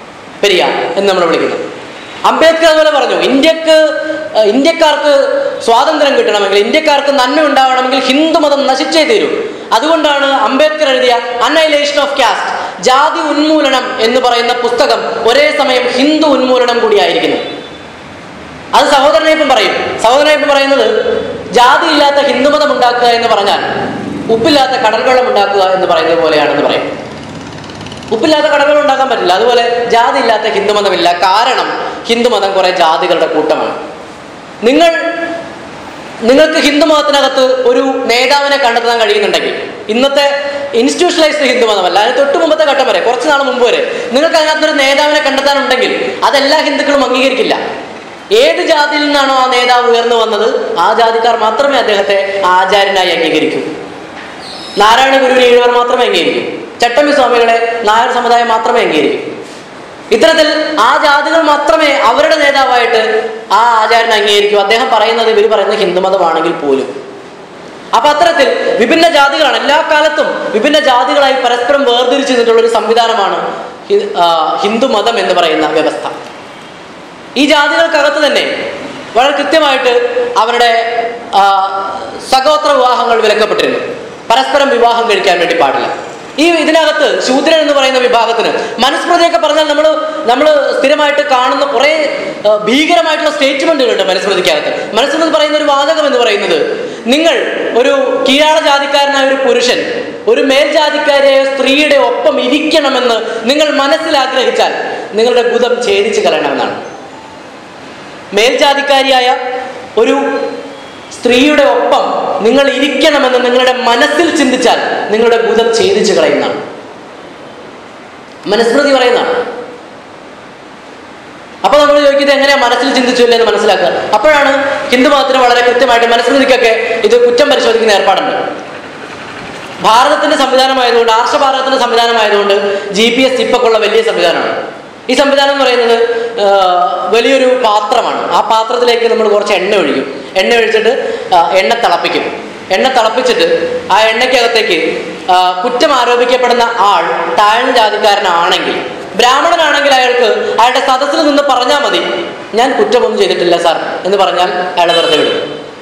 Speaker 1: പെരിയാർ എന്ന് നമ്മൾ വിളിക്കുന്നത് അംബേദ്കർ അതുപോലെ പറഞ്ഞു ഇന്ത്യക്ക് ഏഹ്, ഇന്ത്യക്കാർക്ക് സ്വാതന്ത്ര്യം കിട്ടണമെങ്കിൽ ഇന്ത്യക്കാർക്ക് നന്മ ഉണ്ടാവണമെങ്കിൽ ഹിന്ദു മതം നശിച്ചേ തീരൂ അതുകൊണ്ടാണ് അംബേദ്കർ എഴുതിയ അനൈലേഷൻ ഓഫ് കാസ്റ്റ് ജാതി ഉന്മൂലനം എന്ന് പറയുന്ന പുസ്തകം ഒരേ സമയം ഹിന്ദു ഉന്മൂലനം കൂടിയായിരിക്കുന്നു അത് സഹോദരനെ ഇപ്പം പറയും സഹോദരനെ ഇപ്പം പറയുന്നത് ജാതി ഇല്ലാത്ത ഹിന്ദുമതം ഉണ്ടാക്കുക എന്ന് പറഞ്ഞാൽ ഉപ്പില്ലാത്ത കടൽ വെള്ളം ഉണ്ടാക്കുക എന്ന് പറയുന്നത് പോലെയാണെന്ന് പറയും ഉപ്പില്ലാത്ത കടകൾ ഉണ്ടാക്കാൻ പറ്റില്ല അതുപോലെ ജാതി ഇല്ലാത്ത ഹിന്ദുമതമില്ല കാരണം ഹിന്ദുമതം കുറെ ജാതികളുടെ കൂട്ടമാണ് നിങ്ങൾ നിങ്ങൾക്ക് ഹിന്ദുമതത്തിനകത്ത് ഒരു നേതാവിനെ കണ്ടെത്താൻ കഴിയുന്നുണ്ടെങ്കിൽ ഇന്നത്തെ ഇൻസ്റ്റിറ്റ്യൂഷണലൈസ്ഡ് ഹിന്ദുമതമല്ല അതിന് തൊട്ട് മുമ്പത്തെ ഘട്ടം വരെ കുറച്ച് നാൾ മുമ്പ് വരെ നിങ്ങൾക്ക് അതിനകത്തൊരു നേതാവിനെ കണ്ടെത്താനുണ്ടെങ്കിൽ അതെല്ലാ ഹിന്ദുക്കളും അംഗീകരിക്കില്ല ഏത് ജാതിയിൽ നിന്നാണോ ആ നേതാവ് ഉയർന്നു വന്നത് ആ ജാതിക്കാർ മാത്രമേ അദ്ദേഹത്തെ ആചാര്യനായി അംഗീകരിക്കൂ നാരായണ ഗുരുവിനെ ഈഴവർ മാത്രമേ അംഗീകരിക്കൂ ചട്ടമ്പി സ്വാമികളെ നായർ സമുദായം മാത്രമേ അംഗീകരിക്കൂ ഇത്തരത്തിൽ ആ ജാതികൾ മാത്രമേ അവരുടെ നേതാവായിട്ട് ആ ആചാര്യൻ അംഗീകരിക്കൂ അദ്ദേഹം പറയുന്നത് ഇവർ പറയുന്നത് ഹിന്ദുമതമാണെങ്കിൽ പോലും അപ്പൊ അത്തരത്തിൽ വിഭിന്ന ജാതികളാണ് എല്ലാ കാലത്തും വിഭിന്ന ജാതികളായി പരസ്പരം വേർതിരിച്ചു നിന്നിട്ടുള്ള ഒരു സംവിധാനമാണ് ഹി- ആ, ഹിന്ദുമതം എന്ന് പറയുന്ന വ്യവസ്ഥ ഈ ജാതികൾക്കകത്ത് തന്നെ വളരെ കൃത്യമായിട്ട് അവരുടെ ആ, സഹോദര വിവാഹങ്ങൾ വിലക്കപ്പെട്ടിരുന്നു പരസ്പരം വിവാഹം കഴിക്കാൻ വേണ്ടി പാടില്ല ഈ ഇതിനകത്ത് ശൂദ്രൻ എന്ന് പറയുന്ന വിഭാഗത്തിന് മനുസ്മൃതിയൊക്കെ പറഞ്ഞാൽ നമ്മൾ നമ്മൾ സ്ഥിരമായിട്ട് കാണുന്ന കുറേ ആ, ഭീകരമായിട്ടുള്ള സ്റ്റേറ്റ്മെന്റുകളുണ്ട് മനുസ്മൃതിക്കകത്ത് മനുസ്മൃതി പറയുന്ന ഒരു വാചകം എന്ന് പറയുന്നത് നിങ്ങൾ ഒരു കീഴാള ജാതിക്കാരനായ ഒരു പുരുഷൻ ഒരു മേൽജാതിക്കാരിയായ സ്ത്രീയുടെ ഒപ്പം ഇരിക്കണമെന്ന് നിങ്ങൾ മനസ്സിൽ ആഗ്രഹിച്ചാൽ നിങ്ങളുടെ ബുധം ഛേദിച്ച് കളയണമെന്നാണ് മേൽജാതിക്കാരിയായ ഒരു സ്ത്രീയുടെ ഒപ്പം നിങ്ങൾ ഇരിക്കണമെന്ന് നിങ്ങളുടെ മനസ്സിൽ ചിന്തിച്ചാൽ നിങ്ങളുടെ ഭൂതം ഛേദിച്ച് കളയുന്നതാണ് മനുസ്മൃതി പറയുന്നതാണ് അപ്പൊ നമ്മൾ ചോദിക്കുന്നത് എങ്ങനെയാ മനസ്സിൽ ചിന്തിച്ചില്ല എന്ന് മനസ്സിലാക്കുക അപ്പോഴാണ് ഹിന്ദു മതത്തിന് വളരെ കൃത്യമായിട്ട് മനുസ്മൃതിക്കൊക്കെ ഇത് കുറ്റം പരിശോധിക്കുന്ന ഏർപ്പാടുണ്ട് ഭാരതത്തിന്റെ സംവിധാനമായതുകൊണ്ട് ആർഷഭാരതത്തിന്റെ സംവിധാനമായതുകൊണ്ട് ജി പി എസ് ചിപ്പൊക്കെ വലിയ സംവിധാനമാണ് ഈ സംവിധാനം എന്ന് പറയുന്നത് ആ, വലിയൊരു പാത്രമാണ് ആ പാത്രത്തിലേക്ക് നമ്മൾ കുറച്ച് എണ്ണ ഒഴിക്കും എണ്ണ ഒഴിച്ചിട്ട് ആ, എണ്ണ തിളപ്പിക്കും എണ്ണ തിളപ്പിച്ചിട്ട് ആ എണ്ണയ്ക്കകത്തേക്ക് ആ, കുറ്റം ആരോപിക്കപ്പെടുന്ന ആൾ താഴ്ന്ന ജാതിക്കാരനാണെങ്കിൽ ബ്രാഹ്മണനാണെങ്കിൽ അയാൾക്ക് അയാളുടെ സദസ്സിൽ നിന്ന് പറഞ്ഞാൽ മതി ഞാൻ കുറ്റമൊന്നും ചെയ്തിട്ടില്ല സാർ എന്ന് പറഞ്ഞാൽ അയാളെ വെറുതെ വിടും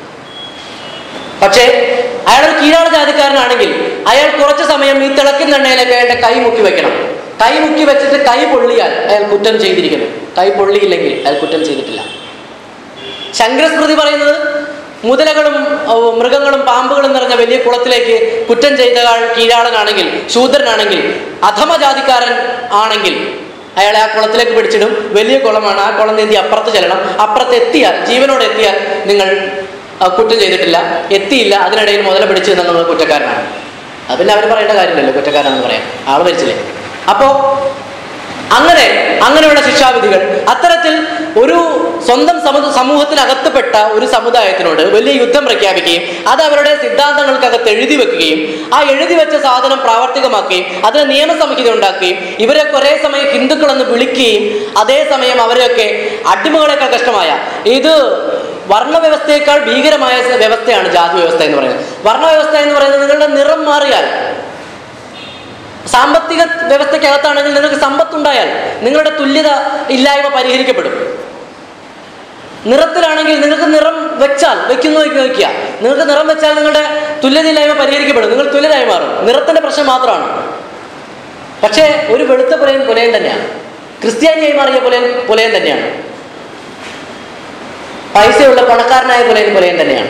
Speaker 1: പക്ഷേ അയാൾ ഒരു കീഴാള ജാതിക്കാരനാണെങ്കിൽ അയാൾ കുറച്ച് സമയം ഈ തിളക്കുന്ന എണ്ണയിലേക്ക് അയാളുടെ കൈ മുക്കി വെക്കണം കൈ മുക്കി വെച്ചിട്ട് കൈ പൊള്ളിയാൽ അയാൾ കുറ്റം ചെയ്തിരിക്കുന്നു കൈ പൊള്ളിയില്ലെങ്കിൽ അയാൾ കുറ്റം ചെയ്തിട്ടില്ല ശങ്കരസ്മൃതി പറയുന്നത് മുതലകളും ഓ, മൃഗങ്ങളും പാമ്പുകളും നിറഞ്ഞ വലിയ കുളത്തിലേക്ക് കുറ്റം ചെയ്ത ആൾ കീഴാളനാണെങ്കിൽ ശൂദ്രനാണെങ്കിൽ അധമജാതിക്കാരൻ ആണെങ്കിൽ അയാളെ ആ കുളത്തിലേക്ക് പിടിച്ചിടും വലിയ കുളമാണ് ആ കുളം നീന്തി അപ്പുറത്ത് ചെല്ലണം അപ്പുറത്ത് എത്തിയാൽ ജീവനോടെ എത്തിയാൽ നിങ്ങൾ ആ, കുറ്റം ചെയ്തിട്ടില്ല എത്തിയില്ല അതിനിടയിൽ മുതല പിടിച്ചു നിങ്ങൾ കുറ്റക്കാരനാണ് അത് പിന്നെ അവർ പറയേണ്ട കാര്യമില്ലല്ലോ കുറ്റക്കാരനെന്ന് പറയാം ആള് മരിച്ചില്ലേ അപ്പോ അങ്ങനെ അങ്ങനെയുള്ള ശിക്ഷാവിധികൾ അത്തരത്തിൽ ഒരു സ്വന്തം സമു സമൂഹത്തിനകത്തുപെട്ട ഒരു സമുദായത്തിനോട് വലിയ യുദ്ധം പ്രഖ്യാപിക്കുകയും അത് അവരുടെ സിദ്ധാന്തങ്ങൾക്കകത്ത് എഴുതി വെക്കുകയും ആ എഴുതി വെച്ച സാധനം പ്രാവർത്തികമാക്കുകയും അതിന് നിയമസംഹിത ഉണ്ടാക്കുകയും ഇവരെ കുറേ സമയം ഹിന്ദുക്കളെന്ന് വിളിക്കുകയും അതേസമയം അവരെയൊക്കെ അടിമകളെക്കാൾ കഷ്ടമായ ഇത് വർണ്ണവ്യവസ്ഥയേക്കാൾ ഭീകരമായ വ്യവസ്ഥയാണ് ജാതി വ്യവസ്ഥ എന്ന് പറയുന്നത് വർണ്ണവ്യവസ്ഥ എന്ന് പറയുന്നത് നിങ്ങളുടെ നിറം മാറിയാൽ സാമ്പത്തിക വ്യവസ്ഥയ്ക്കകത്താണെങ്കിൽ നിങ്ങൾക്ക് സമ്പത്തുണ്ടായാൽ നിങ്ങളുടെ തുല്യത ഇല്ലായ്മ പരിഹരിക്കപ്പെടും നിറത്തിലാണെങ്കിൽ നിങ്ങൾക്ക് നിറം വെച്ചാൽ വെക്കുന്നു വയ്ക്കുക നിങ്ങൾക്ക് നിറം വെച്ചാൽ നിങ്ങളുടെ തുല്യതയില്ലായ്മ പരിഹരിക്കപ്പെടും നിങ്ങൾ തുല്യരായി മാറും നിറത്തിന്റെ പ്രശ്നം മാത്രമാണ് പക്ഷേ ഒരു വെളുത്ത പുലയൻ പുലയൻ തന്നെയാണ് ക്രിസ്ത്യാനിയായി മാറിയ പുലയൻ പുലയൻ തന്നെയാണ് പൈസയുള്ള പണക്കാരനായ പുലയൻ പുലയൻ തന്നെയാണ്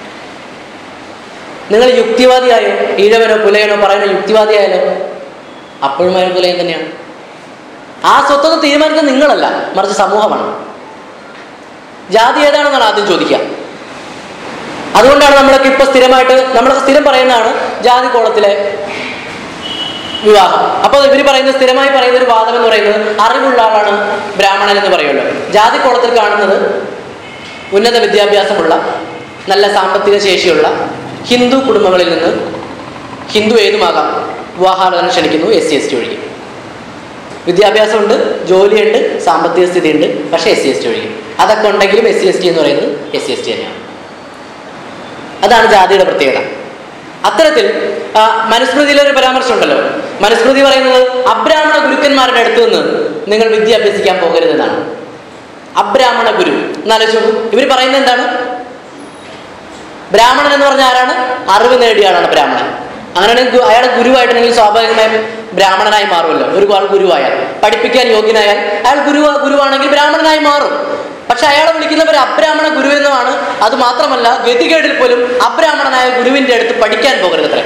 Speaker 1: നിങ്ങൾ യുക്തിവാദിയായോ ഈഴവനോ പുലയനോ പറയുന്ന യുക്തിവാദിയായാലോ അപ്പോഴും അയാൾ പുലയൻ തന്നെയാണ് ആ സ്വത്തൊന്ന് തീരുമാനിക്കുന്നത് നിങ്ങളല്ല മറിച്ച് സമൂഹമാണ് ജാതി ഏതാണെന്നാണ് ആദ്യം ചോദിക്കുക അതുകൊണ്ടാണ് നമ്മളൊക്കെ ഇപ്പൊ സ്ഥിരമായിട്ട് നമ്മളൊക്കെ സ്ഥിരം പറയുന്നതാണ് ജാതി കോളത്തിലെ വിവാഹം അപ്പോൾ ഇവർ പറയുന്നത് സ്ഥിരമായി പറയുന്ന ഒരു വാദം എന്ന് പറയുന്നത് അറിവുള്ള ആളാണ് ബ്രാഹ്മണൻ എന്ന് പറയുമല്ലോ ജാതി കോളത്തിൽ കാണുന്നത് ഉന്നത വിദ്യാഭ്യാസമുള്ള നല്ല സാമ്പത്തിക ശേഷിയുള്ള ഹിന്ദു കുടുംബങ്ങളിൽ നിന്ന് ഹിന്ദു ഏതുമാകാം വിവാഹാലോചന ക്ഷണിക്കുന്നു എസ് സി എസ് ടി ഒഴികെ വിദ്യാഭ്യാസമുണ്ട് ജോലിയുണ്ട് സാമ്പത്തിക സ്ഥിതിയുണ്ട് പക്ഷേ എസ് സി എസ് ടി ഒഴികെ അതൊക്കെ ഉണ്ടെങ്കിലും എസ് സി എസ് ടി എന്ന് പറയുന്നത് എസ് സി എസ് ടി തന്നെയാണ് അതാണ് ജാതിയുടെ പ്രത്യേകത അത്തരത്തിൽ ആ, മനുസ്മൃതിയിലെ ഒരു പരാമർശം ഉണ്ടല്ലോ മനുസ്മൃതി പറയുന്നത് അബ്രാഹ്മണ ഗുരുക്കന്മാരുടെ അടുത്ത് നിന്ന് നിങ്ങൾ വിദ്യ അഭ്യസിക്കാൻ പോകരുതെന്നാണ് അബ്രാഹ്മണ ഗുരു എന്നാലോചിച്ചു ഇവർ പറയുന്നത് എന്താണ് ബ്രാഹ്മണൻ എന്ന് പറഞ്ഞ ആരാണ് അറിവ് നേടിയ ആളാണ് ബ്രാഹ്മണൻ അങ്ങനെയാണെങ്കിൽ ഗു- അയാൾ ഗുരുവായിട്ടുണ്ടെങ്കിൽ സ്വാഭാവികമായും ബ്രാഹ്മണനായി മാറുമല്ലോ ഒരു ആൾ ഗുരുവായാൽ പഠിപ്പിക്കാൻ യോഗ്യനായാൽ അയാൾ ഗുരു ഗുരുവാണെങ്കിൽ ബ്രാഹ്മണനായി മാറും പക്ഷെ അയാളെ വിളിക്കുന്നവർ അബ്രാഹ്മണ ഗുരു എന്നുമാണ് അത് മാത്രമല്ല ഗതികേടിൽ പോലും അബ്രാഹ്മണനായ ഗുരുവിന്റെ അടുത്ത് പഠിക്കാൻ പോകരുത് അത്രേ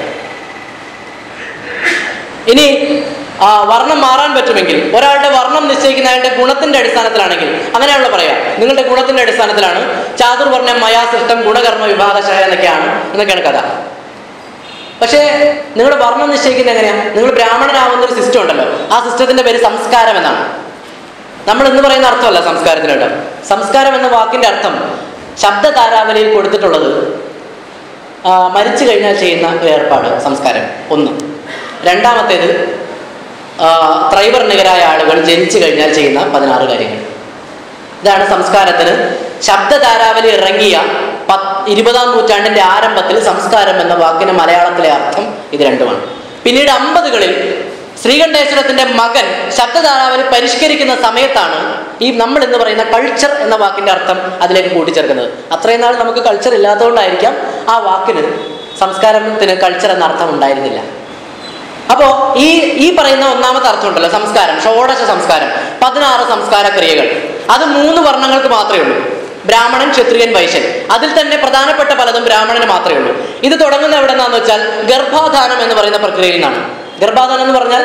Speaker 1: ഇനി ആ, വർണ്ണം മാറാൻ പറ്റുമെങ്കിൽ ഒരാളുടെ വർണ്ണം നിശ്ചയിക്കുന്ന അയാളുടെ ഗുണത്തിന്റെ അടിസ്ഥാനത്തിലാണെങ്കിൽ അങ്ങനെയാണല്ലോ പറയാം നിങ്ങളുടെ ഗുണത്തിന്റെ അടിസ്ഥാനത്തിലാണ് ചാതുർവർണ്ണം മയാസൃഷ്ടം ഗുണകർമ്മ വിഭാഗശായ എന്നൊക്കെയാണ് എന്നൊക്കെയാണ് കഥ പക്ഷേ നിങ്ങളുടെ വർണ്ണം നിശ്ചയിക്കുന്നത് എങ്ങനെയാ നിങ്ങൾ ബ്രാഹ്മണനാവുന്ന ഒരു സിസ്റ്റം ഉണ്ടല്ലോ ആ സിസ്റ്റത്തിന്റെ പേര് സംസ്കാരം എന്നാണ് നമ്മൾ എന്ന് പറയുന്ന അർത്ഥമല്ല സംസ്കാരത്തിന് കേട്ടോ സംസ്കാരം എന്ന വാക്കിന്റെ അർത്ഥം ശബ്ദ താരാവലിയിൽ കൊടുത്തിട്ടുള്ളത് ആ, മരിച്ചു കഴിഞ്ഞാൽ ചെയ്യുന്ന ഒരു ഏർപ്പാട് സംസ്കാരം ഒന്ന് രണ്ടാമത്തേത് ആ, ത്രൈവർണികരായ ആളുകൾ ജനിച്ചു കഴിഞ്ഞാൽ ചെയ്യുന്ന പതിനാറ് കാര്യങ്ങൾ ഇതാണ് സംസ്കാരത്തിന് ശബ്ദധാരാവലി ഇറങ്ങിയ പത്ത് ഇരുപതാം നൂറ്റാണ്ടിന്റെ ആരംഭത്തിൽ സംസ്കാരം എന്ന വാക്കിന് മലയാളത്തിലെ അർത്ഥം ഇത് രണ്ടുമാണ് പിന്നീട് അമ്പതുകളിൽ ശ്രീകണ്ഠേശ്വരത്തിന്റെ മകൻ ശബ്ദധാരാവലി പരിഷ്കരിക്കുന്ന സമയത്താണ് ഈ നമ്മൾ എന്ന് പറയുന്ന കൾച്ചർ എന്ന വാക്കിന്റെ അർത്ഥം അതിലേക്ക് കൂട്ടിച്ചേർക്കുന്നത് അത്രയും നാൾ നമുക്ക് കൾച്ചർ ഇല്ലാത്തതുകൊണ്ടായിരിക്കാം ആ വാക്കിന് സംസ്കാരത്തിന് കൾച്ചർ എന്ന അർത്ഥം ഉണ്ടായിരുന്നില്ല അപ്പോ ഈ ഈ പറയുന്ന ഒന്നാമത്തെ അർത്ഥം ഉണ്ടല്ലോ സംസ്കാരം ഷോഡശ സംസ്കാരം പതിനാറ് സംസ്കാര ക്രിയകൾ അത് മൂന്ന് വർണ്ണങ്ങൾക്ക് മാത്രമേ ഉള്ളൂ ബ്രാഹ്മണൻ ക്ഷത്രിയൻ വൈശ്യൻ അതിൽ തന്നെ പ്രധാനപ്പെട്ട പലതും ബ്രാഹ്മണന് മാത്രമേ ഉള്ളൂ ഇത് തുടങ്ങുന്ന എവിടെ നിന്നാന്ന് വെച്ചാൽ ഗർഭാധാനം എന്ന് പറയുന്ന പ്രക്രിയയിൽ നിന്നാണ് ഗർഭാധാനം എന്ന് പറഞ്ഞാൽ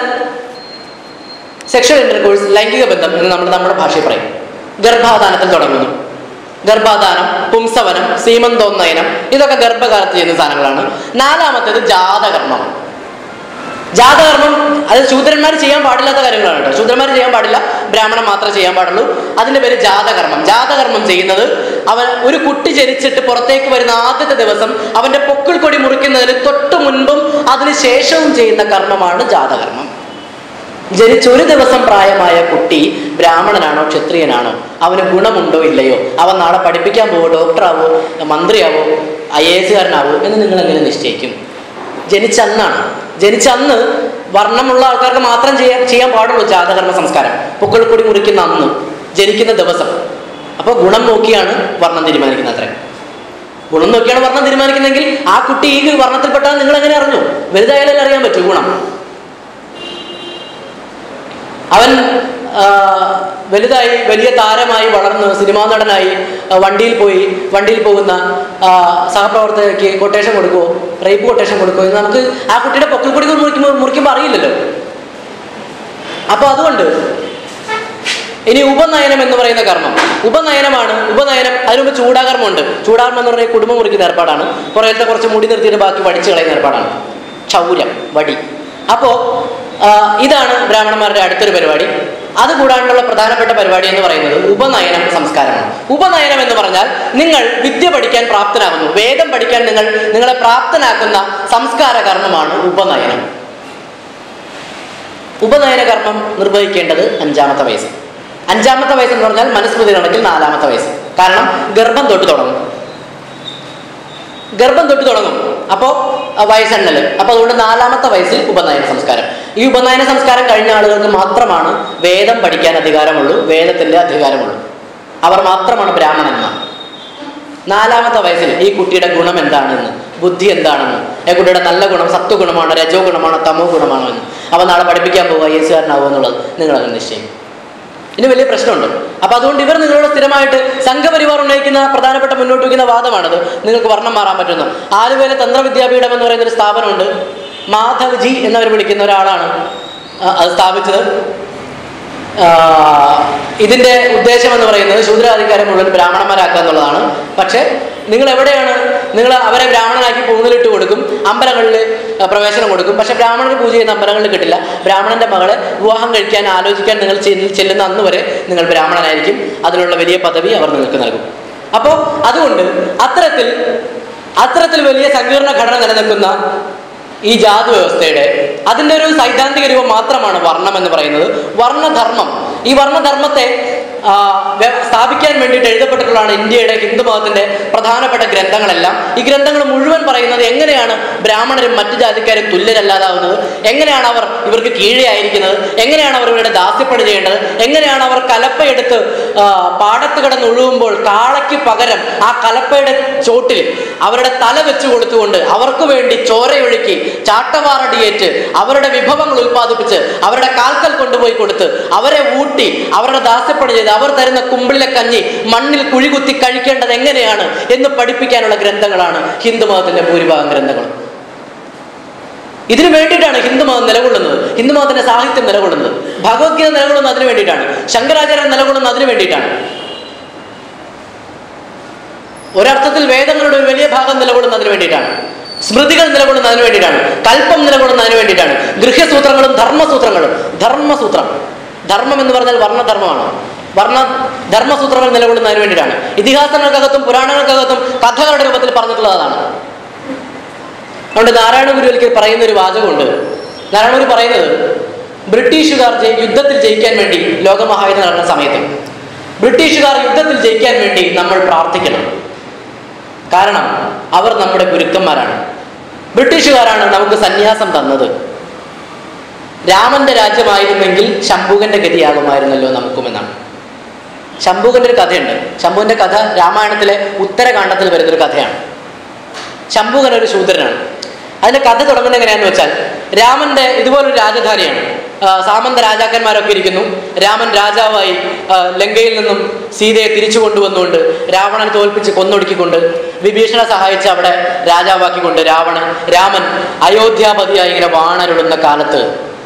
Speaker 1: സെക്ഷൽ ഇന്റർകോഴ്സ് ലൈംഗിക ബന്ധം എന്ന് നമ്മൾ നമ്മുടെ ഭാഷയിൽ പറയും ഗർഭാധാനത്തിൽ തുടങ്ങുന്നു ഗർഭാധാനം പുംസവനം സീമന്തോന്നയനം ഇതൊക്കെ ഗർഭകാലത്ത് ചെയ്യുന്ന സാധനങ്ങളാണ് നാലാമത്തേത് ജാതകർമ്മം ജാതകർമ്മം അത് ശൂദ്രന്മാർ ചെയ്യാൻ പാടില്ലാത്ത കാര്യങ്ങളാണ് കേട്ടോ ശൂദ്രന്മാർ ചെയ്യാൻ പാടില്ല ബ്രാഹ്മണൻ മാത്രമേ ചെയ്യാൻ പാടുള്ളൂ അതിന്റെ പേര് ജാതകർമ്മം ജാതകർമ്മം ചെയ്യുന്നത് അവൻ ഒരു കുട്ടി ജനിച്ചിട്ട് പുറത്തേക്ക് വരുന്ന ആദ്യത്തെ ദിവസം അവന്റെ പൊക്കിൾ കൊടി മുറിക്കുന്നതിന് തൊട്ട് മുൻപും അതിന് ശേഷവും ചെയ്യുന്ന കർമ്മമാണ് ജാതകർമ്മം ജനിച്ച ഒരു ദിവസം പ്രായമായ കുട്ടി ബ്രാഹ്മണനാണോ ക്ഷത്രിയനാണോ അവന് ഗുണമുണ്ടോ ഇല്ലയോ അവൻ നാളെ പഠിപ്പിക്കാൻ പോവോ ഡോക്ടറാവോ മന്ത്രിയാവോ ഐ എ എസുകാരനാവോ എന്ന് നിങ്ങൾ എങ്ങനെ നിശ്ചയിക്കും ജനിച്ച അന്നാണ് ജനിച്ച അന്ന് വർണ്ണമുള്ള ആൾക്കാർക്ക് മാത്രം ചെയ്യാൻ ചെയ്യാൻ പാടുള്ളൂ ജാതകർമ്മ സംസ്കാരം പുക്കൾ കൂടി മുറിക്കുന്ന അന്ന് ജനിക്കുന്ന ദിവസം അപ്പോൾ ഗുണം നോക്കിയാണ് വർണ്ണം തീരുമാനിക്കുന്നത് അത്രേ ഗുണം നോക്കിയാണ് വർണ്ണം തീരുമാനിക്കുന്നതെങ്കിൽ ആ കുട്ടി ഈ വർണ്ണത്തിൽപ്പെട്ടാൽ നിങ്ങൾ എങ്ങനെ അറിഞ്ഞു വലുതായാലല്ലേ അറിയാൻ പറ്റൂ ഗുണം അവൻ ആ, വലുതായി വലിയ താരമായി വളർന്ന് സിനിമാ നടനായി ആ, വണ്ടിയിൽ പോയി വണ്ടിയിൽ പോകുന്ന ആ, സഹപ്രവർത്തകർക്ക് കൊട്ടേഷൻ കൊടുക്കുമോ റേപ്പ് കൊട്ടേഷൻ കൊടുക്കുമോ എന്ന് നമുക്ക് ആ കുട്ടിയുടെ പൊക്കിൽ കൂടി മുറിക്കുമ്പോൾ മുറിക്കുമ്പോൾ അറിയില്ലല്ലോ അപ്പൊ അതുകൊണ്ട് ഇനി ഉപനയനം എന്ന് പറയുന്ന കർമ്മം ഉപനയനമാണ് ഉപനയനം അതിന് മുമ്പ് ചൂടാകർമ്മമുണ്ട് ചൂടാകർമ്മം എന്ന് പറഞ്ഞാൽ കുടുംബം മുറിക്കുന്ന ഏർപ്പാടാണ് പുറത്തെ കുറച്ച് മുടി നിർത്തിയിട്ട് ബാക്കി വടിച്ചു കളയുന്ന ഏർപ്പാടാണ് ക്ഷൗരം വടി അപ്പോ ആ, ഇതാണ് ബ്രാഹ്മണന്മാരുടെ അടുത്തൊരു പരിപാടി അത് കൂടാണ്ടുള്ള പ്രധാനപ്പെട്ട പരിപാടി എന്ന് പറയുന്നത് ഉപനയനം സംസ്കാരമാണ് ഉപനയനം എന്ന് പറഞ്ഞാൽ നിങ്ങൾ വിദ്യ പഠിക്കാൻ പ്രാപ്തനാകുന്നു വേദം പഠിക്കാൻ നിങ്ങൾ നിങ്ങളെ പ്രാപ്തനാക്കുന്ന സംസ്കാര കർമ്മമാണ് ഉപനയനം ഉപനയന കർമ്മം നിർവഹിക്കേണ്ടത് അഞ്ചാമത്തെ വയസ്സ് അഞ്ചാമത്തെ വയസ്സ് എന്ന് പറഞ്ഞാൽ മനുസ്മൃതി കണക്കിൽ നാലാമത്തെ വയസ്സ് കാരണം ഗർഭം തൊട്ട് തുടങ്ങും ഗർഭം തൊട്ട് തുടങ്ങും അപ്പോൾ വയസ്സെണ്ണല് അപ്പോൾ അതുകൊണ്ട് നാലാമത്തെ വയസ്സിൽ ഉപനയന സംസ്കാരം ഈ ഉപനയന സംസ്കാരം കഴിഞ്ഞ ആളുകൾക്ക് മാത്രമാണ് വേദം പഠിക്കാൻ അധികാരമുള്ളൂ വേദത്തിന്റെ അധികാരമുള്ളൂ അവർ മാത്രമാണ് ബ്രാഹ്മണന്മാർ നാലാമത്തെ വയസ്സിൽ ഈ കുട്ടിയുടെ ഗുണം എന്താണെന്ന് ബുദ്ധി എന്താണെന്ന് ഈ കുട്ടിയുടെ നല്ല ഗുണം സത്വഗുണമാണോ രജോ ഗുണമാണോ തമോ ഗുണമാണോ എന്ന് അവ നാളെ പഠിപ്പിക്കാൻ പോവുക ഐ എസ് കാരനാവുക എന്നുള്ളത് നിങ്ങൾ അങ്ങനെ നിശ്ചയിക്കും ഇനി വലിയ പ്രശ്നമുണ്ട് അപ്പൊ അതുകൊണ്ട് ഇവർ നിങ്ങളോട് സ്ഥിരമായിട്ട് സംഘപരിവാർ ഉന്നയിക്കുന്ന പ്രധാനപ്പെട്ട മുന്നോട്ട് വയ്ക്കുന്ന വാദമാണത് നിങ്ങൾക്ക് വർണ്ണം മാറാൻ പറ്റുന്നു ആലുവയിലെ തന്ത്രവിദ്യാപീഠം എന്ന് പറയുന്ന ഒരു സ്ഥാപനമുണ്ട് മാധവ് ജി എന്നവർ വിളിക്കുന്ന ഒരാളാണ് ആ, അത് സ്ഥാപിച്ചത് ആ, ഇതിന്റെ ഉദ്ദേശം എന്ന് പറയുന്നത് ശൂദ്രാധികാരം മുഴുവൻ ബ്രാഹ്മണന്മാരാക്കുക എന്നുള്ളതാണ് പക്ഷെ നിങ്ങൾ എവിടെയാണ് നിങ്ങൾ അവരെ ബ്രാഹ്മണനാക്കി പൂണിലിട്ട് കൊടുക്കും അമ്പലങ്ങളിൽ ആ, പ്രവേശനം കൊടുക്കും പക്ഷെ ബ്രാഹ്മണന് പൂജ ചെയ്യുന്ന അമ്പലങ്ങളിൽ കിട്ടില്ല ബ്രാഹ്മണന്റെ മകളെ വിവാഹം കഴിക്കാൻ ആലോചിക്കാൻ നിങ്ങൾ ചെല്ല്- ചെല്ലുന്ന അന്ന് വരെ നിങ്ങൾ ബ്രാഹ്മണനായിരിക്കും അതിനുള്ള വലിയ പദവി അവർ നിങ്ങൾക്ക് നൽകും അപ്പോൾ അതുകൊണ്ട് അത്തരത്തിൽ അത്തരത്തിൽ വലിയ സങ്കീർണ ഘടന നിലനിൽക്കുന്ന ഈ ജാതി വ്യവസ്ഥയുടെ അതിൻ്റെ ഒരു സൈദ്ധാന്തിക രൂപം മാത്രമാണ് വർണ്ണം എന്ന് പറയുന്നത് വർണ്ണധർമ്മം ഈ വർണ്ണധർമ്മത്തെ ആ, വ്യ- സ്ഥാപിക്കാൻ വേണ്ടിയിട്ട് എഴുതപ്പെട്ടിട്ടുള്ളതാണ് ഇന്ത്യയുടെ ഹിന്ദു മതത്തിന്റെ പ്രധാനപ്പെട്ട ഗ്രന്ഥങ്ങളെല്ലാം ഈ ഗ്രന്ഥങ്ങൾ മുഴുവൻ പറയുന്നത് എങ്ങനെയാണ് ബ്രാഹ്മണരും മറ്റു ജാതിക്കാരും തുല്യരല്ലാതാവുന്നത് എങ്ങനെയാണ് അവർ ഇവർക്ക് കീഴെയായിരിക്കുന്നത് എങ്ങനെയാണ് അവർ ഇവരുടെ ദാസ്യപ്പണി ചെയ്യേണ്ടത് എങ്ങനെയാണ് അവർ കലപ്പയെടുത്ത് ആ, പാടത്ത് കിടന്ന് ഒഴുകുമ്പോൾ കാളയ്ക്ക് പകരം ആ കലപ്പയുടെ ചോട്ടിൽ അവരുടെ തല വെച്ചു കൊടുത്തുകൊണ്ട് അവർക്ക് വേണ്ടി ചോരയൊഴുക്കി ചാട്ടവാറടിയേറ്റ് അവരുടെ വിഭവങ്ങൾ ഉൽപ്പാദിപ്പിച്ച് അവരുടെ കാൽക്കൽ കൊണ്ടുപോയി കൊടുത്ത് അവരെ ഊട്ടി അവരുടെ ദാസ്യപ്പണി ചെയ്ത് അവർ തരുന്ന കുമ്പിളിലെ കഞ്ഞി മണ്ണിൽ കുഴികുത്തി കഴിക്കേണ്ടത് എങ്ങനെയാണ് എന്ന് പഠിപ്പിക്കാനുള്ള ഗ്രന്ഥങ്ങളാണ് ഹിന്ദു മതത്തിന്റെ ഭൂരിഭാഗം ഗ്രന്ഥങ്ങളും ഇതിനു വേണ്ടിയിട്ടാണ് ഹിന്ദുമതം നിലകൊള്ളുന്നത് ഹിന്ദുമതത്തിന്റെ സാഹിത്യം നിലകൊള്ളുന്നത് ഭഗവത്ഗീത നിലകൊള്ളുന്നത് അതിനു വേണ്ടിയിട്ടാണ് ശങ്കരാചാര്യൻ നിലകൊള്ളുന്നത് അതിനു വേണ്ടിയിട്ടാണ് ഒരർത്ഥത്തിൽ വേദങ്ങളുടെ ഒരു വലിയ ഭാഗം നിലകൊള്ളുന്നതിന് വേണ്ടിയിട്ടാണ് സ്മൃതികൾ നിലകൊള്ളുന്നതിന് വേണ്ടിയിട്ടാണ് കൽപ്പം നിലകൊള്ളുന്നതിന് വേണ്ടിയിട്ടാണ് ഗൃഹ്യസൂത്രങ്ങളും ധർമ്മസൂത്രങ്ങളും ധർമ്മസൂത്രം ധർമ്മം എന്ന് പറഞ്ഞാൽ വർണ്ണധർമ്മമാണ് വർണ്ണ ധർമ്മസൂത്രങ്ങൾ നിലകൊള്ളുന്നതിന് വേണ്ടിയിട്ടാണ് ഇതിഹാസങ്ങൾക്കകത്തും പുരാണങ്ങൾക്കകത്തും കഥകളുടെ രൂപത്തിൽ പറഞ്ഞിട്ടുള്ളതാണ് അതുകൊണ്ട് നാരായണ ഗുരു ഒരിക്കൽ പറയുന്ന ഒരു വാചകമുണ്ട് നാരായണ ഗുരു പറയുന്നത് ബ്രിട്ടീഷുകാർ ജയി- യുദ്ധത്തിൽ ജയിക്കാൻ വേണ്ടി ലോകമഹായുദ്ധം നടക്കുന്ന സമയത്ത് ബ്രിട്ടീഷുകാർ യുദ്ധത്തിൽ ജയിക്കാൻ വേണ്ടി നമ്മൾ പ്രാർത്ഥിക്കണം കാരണം അവർ നമ്മുടെ ഗുരുക്കന്മാരാണ് ബ്രിട്ടീഷുകാരാണ് നമുക്ക് സന്യാസം തന്നത് രാമന്റെ രാജ്യമായിരുന്നെങ്കിൽ ശംഭുകന്റെ ഗതിയാകുമായിരുന്നല്ലോ നമുക്കുമെന്നാണ് ശംഭുകന്റെ ഒരു കഥയുണ്ട് ശംഭുവിന്റെ കഥ രാമായണത്തിലെ ഉത്തരകാണ്ഡത്തിൽ വരുന്നൊരു കഥയാണ് ശംഭുകൻ ഒരു ശൂദ്രനാണ് അതിന്റെ കഥ തുടങ്ങുന്നത് എങ്ങനെയാന്ന് വെച്ചാൽ രാമന്റെ ഇതുപോലൊരു രാജധാനിയാണ് ആ, സാമന്ത രാജാക്കന്മാരൊക്കെ ഇരിക്കുന്നു രാമൻ രാജാവായി ആ, ലങ്കയിൽ നിന്നും സീതയെ തിരിച്ചു കൊണ്ടുവന്നുകൊണ്ട് രാവണനെ തോൽപ്പിച്ച് കൊന്നൊടുക്കിക്കൊണ്ട് വിഭീഷണ സഹായിച്ച് അവിടെ രാജാവാക്കിക്കൊണ്ട് രാവണൻ രാമൻ അയോധ്യാപതിയായി ഇങ്ങനെ വാണരുളുന്ന കാലത്ത്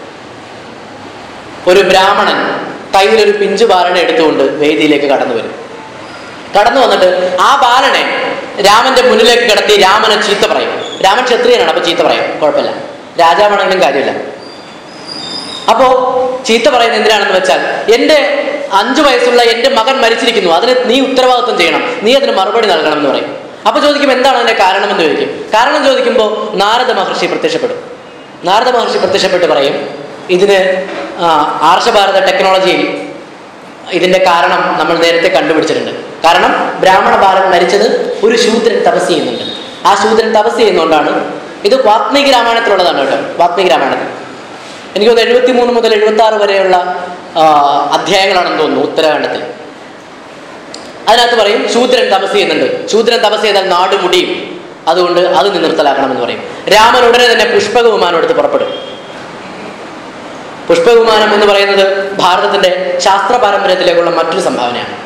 Speaker 1: ഒരു ബ്രാഹ്മണൻ കയ്യിലൊരു പിഞ്ചു ബാലനെ എടുത്തുകൊണ്ട് വേദിയിലേക്ക് കടന്നു വരും കടന്നു വന്നിട്ട് ആ ബാലനെ രാമന്റെ മുന്നിലേക്ക് കിടത്തി രാമനെ ചീത്ത പറയും രാമൻ ക്ഷത്രിയനാണ് അപ്പൊ ചീത്ത പറയും കുഴപ്പമില്ല രാജാവാണെങ്കിലും കാര്യമില്ല അപ്പോ ചീത്ത പറയുന്നത് എന്തിനാണെന്ന് വെച്ചാൽ എൻ്റെ അഞ്ചു വയസ്സുള്ള എൻ്റെ മകൻ മരിച്ചിരിക്കുന്നു അതിന് നീ ഉത്തരവാദിത്വം ചെയ്യണം നീ അതിന് മറുപടി നൽകണം എന്ന് പറയും അപ്പൊ ചോദിക്കും എന്താണ് അതിന്റെ കാരണം എന്ന് ചോദിക്കും കാരണം ചോദിക്കുമ്പോൾ നാരദ മഹർഷി പ്രത്യക്ഷപ്പെടും നാരദ മഹർഷി പ്രത്യക്ഷപ്പെട്ട് പറയും ഇതിന് ആ, ആർഷഭാരത ടെക്നോളജിയിൽ ഇതിന്റെ കാരണം നമ്മൾ നേരത്തെ കണ്ടുപിടിച്ചിട്ടുണ്ട് കാരണം ബ്രാഹ്മണ ബാലൻ മരിച്ചത് ഒരു ശൂദ്രൻ തപസ് ചെയ്യുന്നുണ്ട് ആ ശൂദ്രൻ തപസ് ചെയ്യുന്നതുകൊണ്ടാണ് ഇത് വാത്മീകി രാമായണത്തിലുള്ളതാണ് കേട്ടോ വാത്മീകി രാമായണത്തിൽ എനിക്ക് തോന്നുന്നു എഴുപത്തി മൂന്ന് മുതൽ എഴുപത്തി ആറ് വരെയുള്ള ആ, അധ്യായങ്ങളാണെന്ന് തോന്നുന്നു ഉത്തരാഖണ്ഡത്തിൽ അതിനകത്ത് പറയും ശൂദ്രൻ തപസ് ചെയ്യുന്നുണ്ട് ശൂദ്രൻ തപസ് ചെയ്താൽ നാട് മുടിയും അതുകൊണ്ട് അത് നീ നിർത്തലാക്കണമെന്ന് പറയും രാമൻ ഉടനെ തന്നെ പുഷ്പക വിമാനം എടുത്ത് പുറപ്പെടും പുഷ്പവിമാനം എന്ന് പറയുന്നത് ഭാരതത്തിന്റെ ശാസ്ത്ര പാരമ്പര്യത്തിലേക്കുള്ള മറ്റൊരു സംഭാവനയാണ്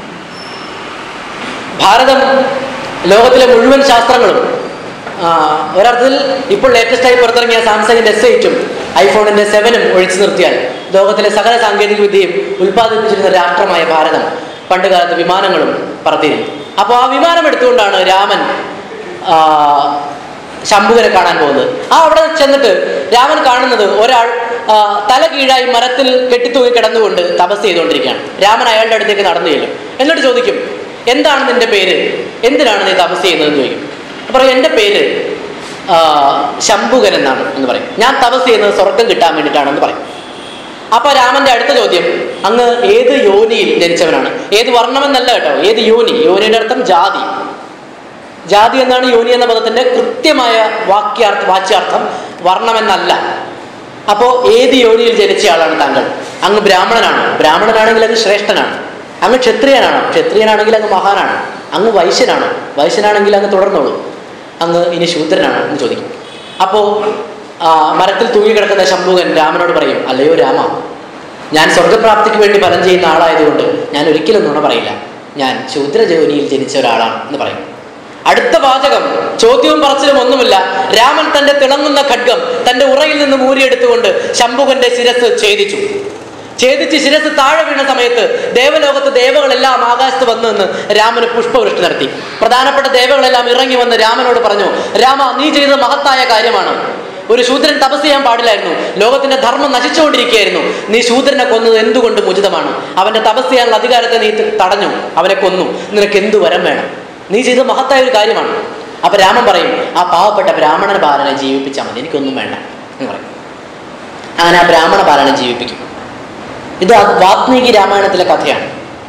Speaker 1: ഭാരതം ലോകത്തിലെ മുഴുവൻ ശാസ്ത്രങ്ങളും ആ, ഒരർത്ഥത്തിൽ ഇപ്പോൾ ലേറ്റസ്റ്റ് ആയി പുറത്തിറങ്ങിയ സാംസങ്ങിന്റെ എസ് എയ്റ്റും ഐഫോണിന്റെ സെവനും ഒഴിച്ചു നിർത്തിയാൽ ലോകത്തിലെ സകല സാങ്കേതിക വിദ്യയും ഉൽപ്പാദിപ്പിച്ചിരുന്ന രാഷ്ട്രമായ ഭാരതം പണ്ട് കാലത്ത് വിമാനങ്ങളും പറത്തിയിരുന്നു അപ്പോൾ ആ വിമാനം എടുത്തുകൊണ്ടാണ് രാമൻ ആ, ശംഭുവിനെ കാണാൻ പോകുന്നത് ആ അവിടെ ചെന്നിട്ട് രാമൻ കാണുന്നത് ഒരാൾ ആ, തല കീഴായി മരത്തിൽ കെട്ടിത്തൂങ്ങി കിടന്നുകൊണ്ട് തപസ് ചെയ്തുകൊണ്ടിരിക്കുകയാണ് രാമൻ അയാളുടെ അടുത്തേക്ക് നടന്നു ചെല്ലും എന്നിട്ട് ചോദിക്കും എന്താണ് നിന്റെ പേര് എന്തിനാണ് നീ തപസ് ചെയ്യുന്നതെന്ന് ചോദിക്കും അപ്പോൾ പറയും എൻ്റെ പേര് ആ, ശംഭുകൻ എന്നാണ് എന്ന് പറയും ഞാൻ തപസ് ചെയ്യുന്നത് സ്വർഗം കിട്ടാൻ വേണ്ടിയിട്ടാണെന്ന് പറയും അപ്പൊ രാമന്റെ അടുത്ത ചോദ്യം അങ്ങ് ഏത് യോനിയിൽ ജനിച്ചവനാണ് ഏത് വർണ്ണമെന്നല്ല കേട്ടോ ഏത് യോനി യോനിയുടെ അർത്ഥം ജാതി ജാതി എന്നാണ് യോനി എന്ന പദത്തിന്റെ കൃത്യമായ വാക്യാർത്ഥ വാച്യാർത്ഥം വർണ്ണമെന്നല്ല അപ്പോ ഏത് യോനിയിൽ ജനിച്ച ആളാണ് താങ്കൾ അങ്ങ് ബ്രാഹ്മണനാണ് ബ്രാഹ്മണനാണെങ്കിൽ അങ്ങ് ശ്രേഷ്ഠനാണ് അങ്ങ് ക്ഷത്രിയനാണോ ക്ഷത്രിയനാണെങ്കിൽ അങ്ങ് മഹാനാണ് അങ്ങ് വൈശ്യനാണോ വൈശ്യനാണെങ്കിൽ അങ്ങ് തുടർന്നോളൂ അങ്ങ് ഇനി ശൂദ്രനാണോ എന്ന് ചോദിക്കും അപ്പോ ആ, മരത്തിൽ തൂങ്ങിക്കിടക്കുന്ന ശംഭുകൻ രാമനോട് പറയും അല്ലയോ രാമ ഞാൻ സ്വർഗപ്രാപ്തിക്ക് വേണ്ടി ഫലം ചെയ്യുന്ന ആളായതുകൊണ്ട് ഞാൻ ഒരിക്കലും നുണ പറയില്ല ഞാൻ ശൂദ്രജോനിയിൽ ജനിച്ച ഒരാളാണ് എന്ന് പറയും അടുത്ത വാചകം ചോദ്യവും പറച്ചിലും ഒന്നുമില്ല രാമൻ തന്റെ തിളങ്ങുന്ന ഖഡ്ഗം തന്റെ ഉറയിൽ നിന്ന് മൂരിയെടുത്തുകൊണ്ട് ശംഭുകന്റെ ശിരസ് ഛേദിച്ചു ഛേദിച്ച് ശിരസ് താഴെ വീണ സമയത്ത് ദേവലോകത്ത് ദേവകളെല്ലാം ആകാശത്ത് വന്നു നിന്ന് രാമന് പുഷ്പവൃഷ്ടി നടത്തി പ്രധാനപ്പെട്ട ദേവകളെല്ലാം ഇറങ്ങി വന്ന് രാമനോട് പറഞ്ഞു രാമ നീ ചെയ്തത് മഹത്തായ കാര്യമാണ് ഒരു ശൂദ്രൻ തപസ് ചെയ്യാൻ പാടില്ലായിരുന്നു ലോകത്തിന്റെ ധർമ്മം നശിച്ചുകൊണ്ടിരിക്കുകയായിരുന്നു നീ ശൂദ്രനെ കൊന്നത് എന്തുകൊണ്ട് ഉചിതമാണ് അവന്റെ തപസ് ചെയ്യാനുള്ള അധികാരത്തെ നീ തടഞ്ഞു അവനെ കൊന്നു നിനക്ക് എന്തു വരം വേണം നീ ചെയ്തത് മഹത്തായ ഒരു കാര്യമാണ് അപ്പൊ രാമൻ പറയും ആ പാവപ്പെട്ട ബ്രാഹ്മണ ബാലനെ ജീവിപ്പിച്ചാൽ മതി എനിക്കൊന്നും വേണ്ട എന്ന് പറയും അങ്ങനെ ആ ബ്രാഹ്മണ ബാലനെ ജീവിപ്പിക്കും ഇത് വാത്മീകി രാമായണത്തിലെ കഥയാണ്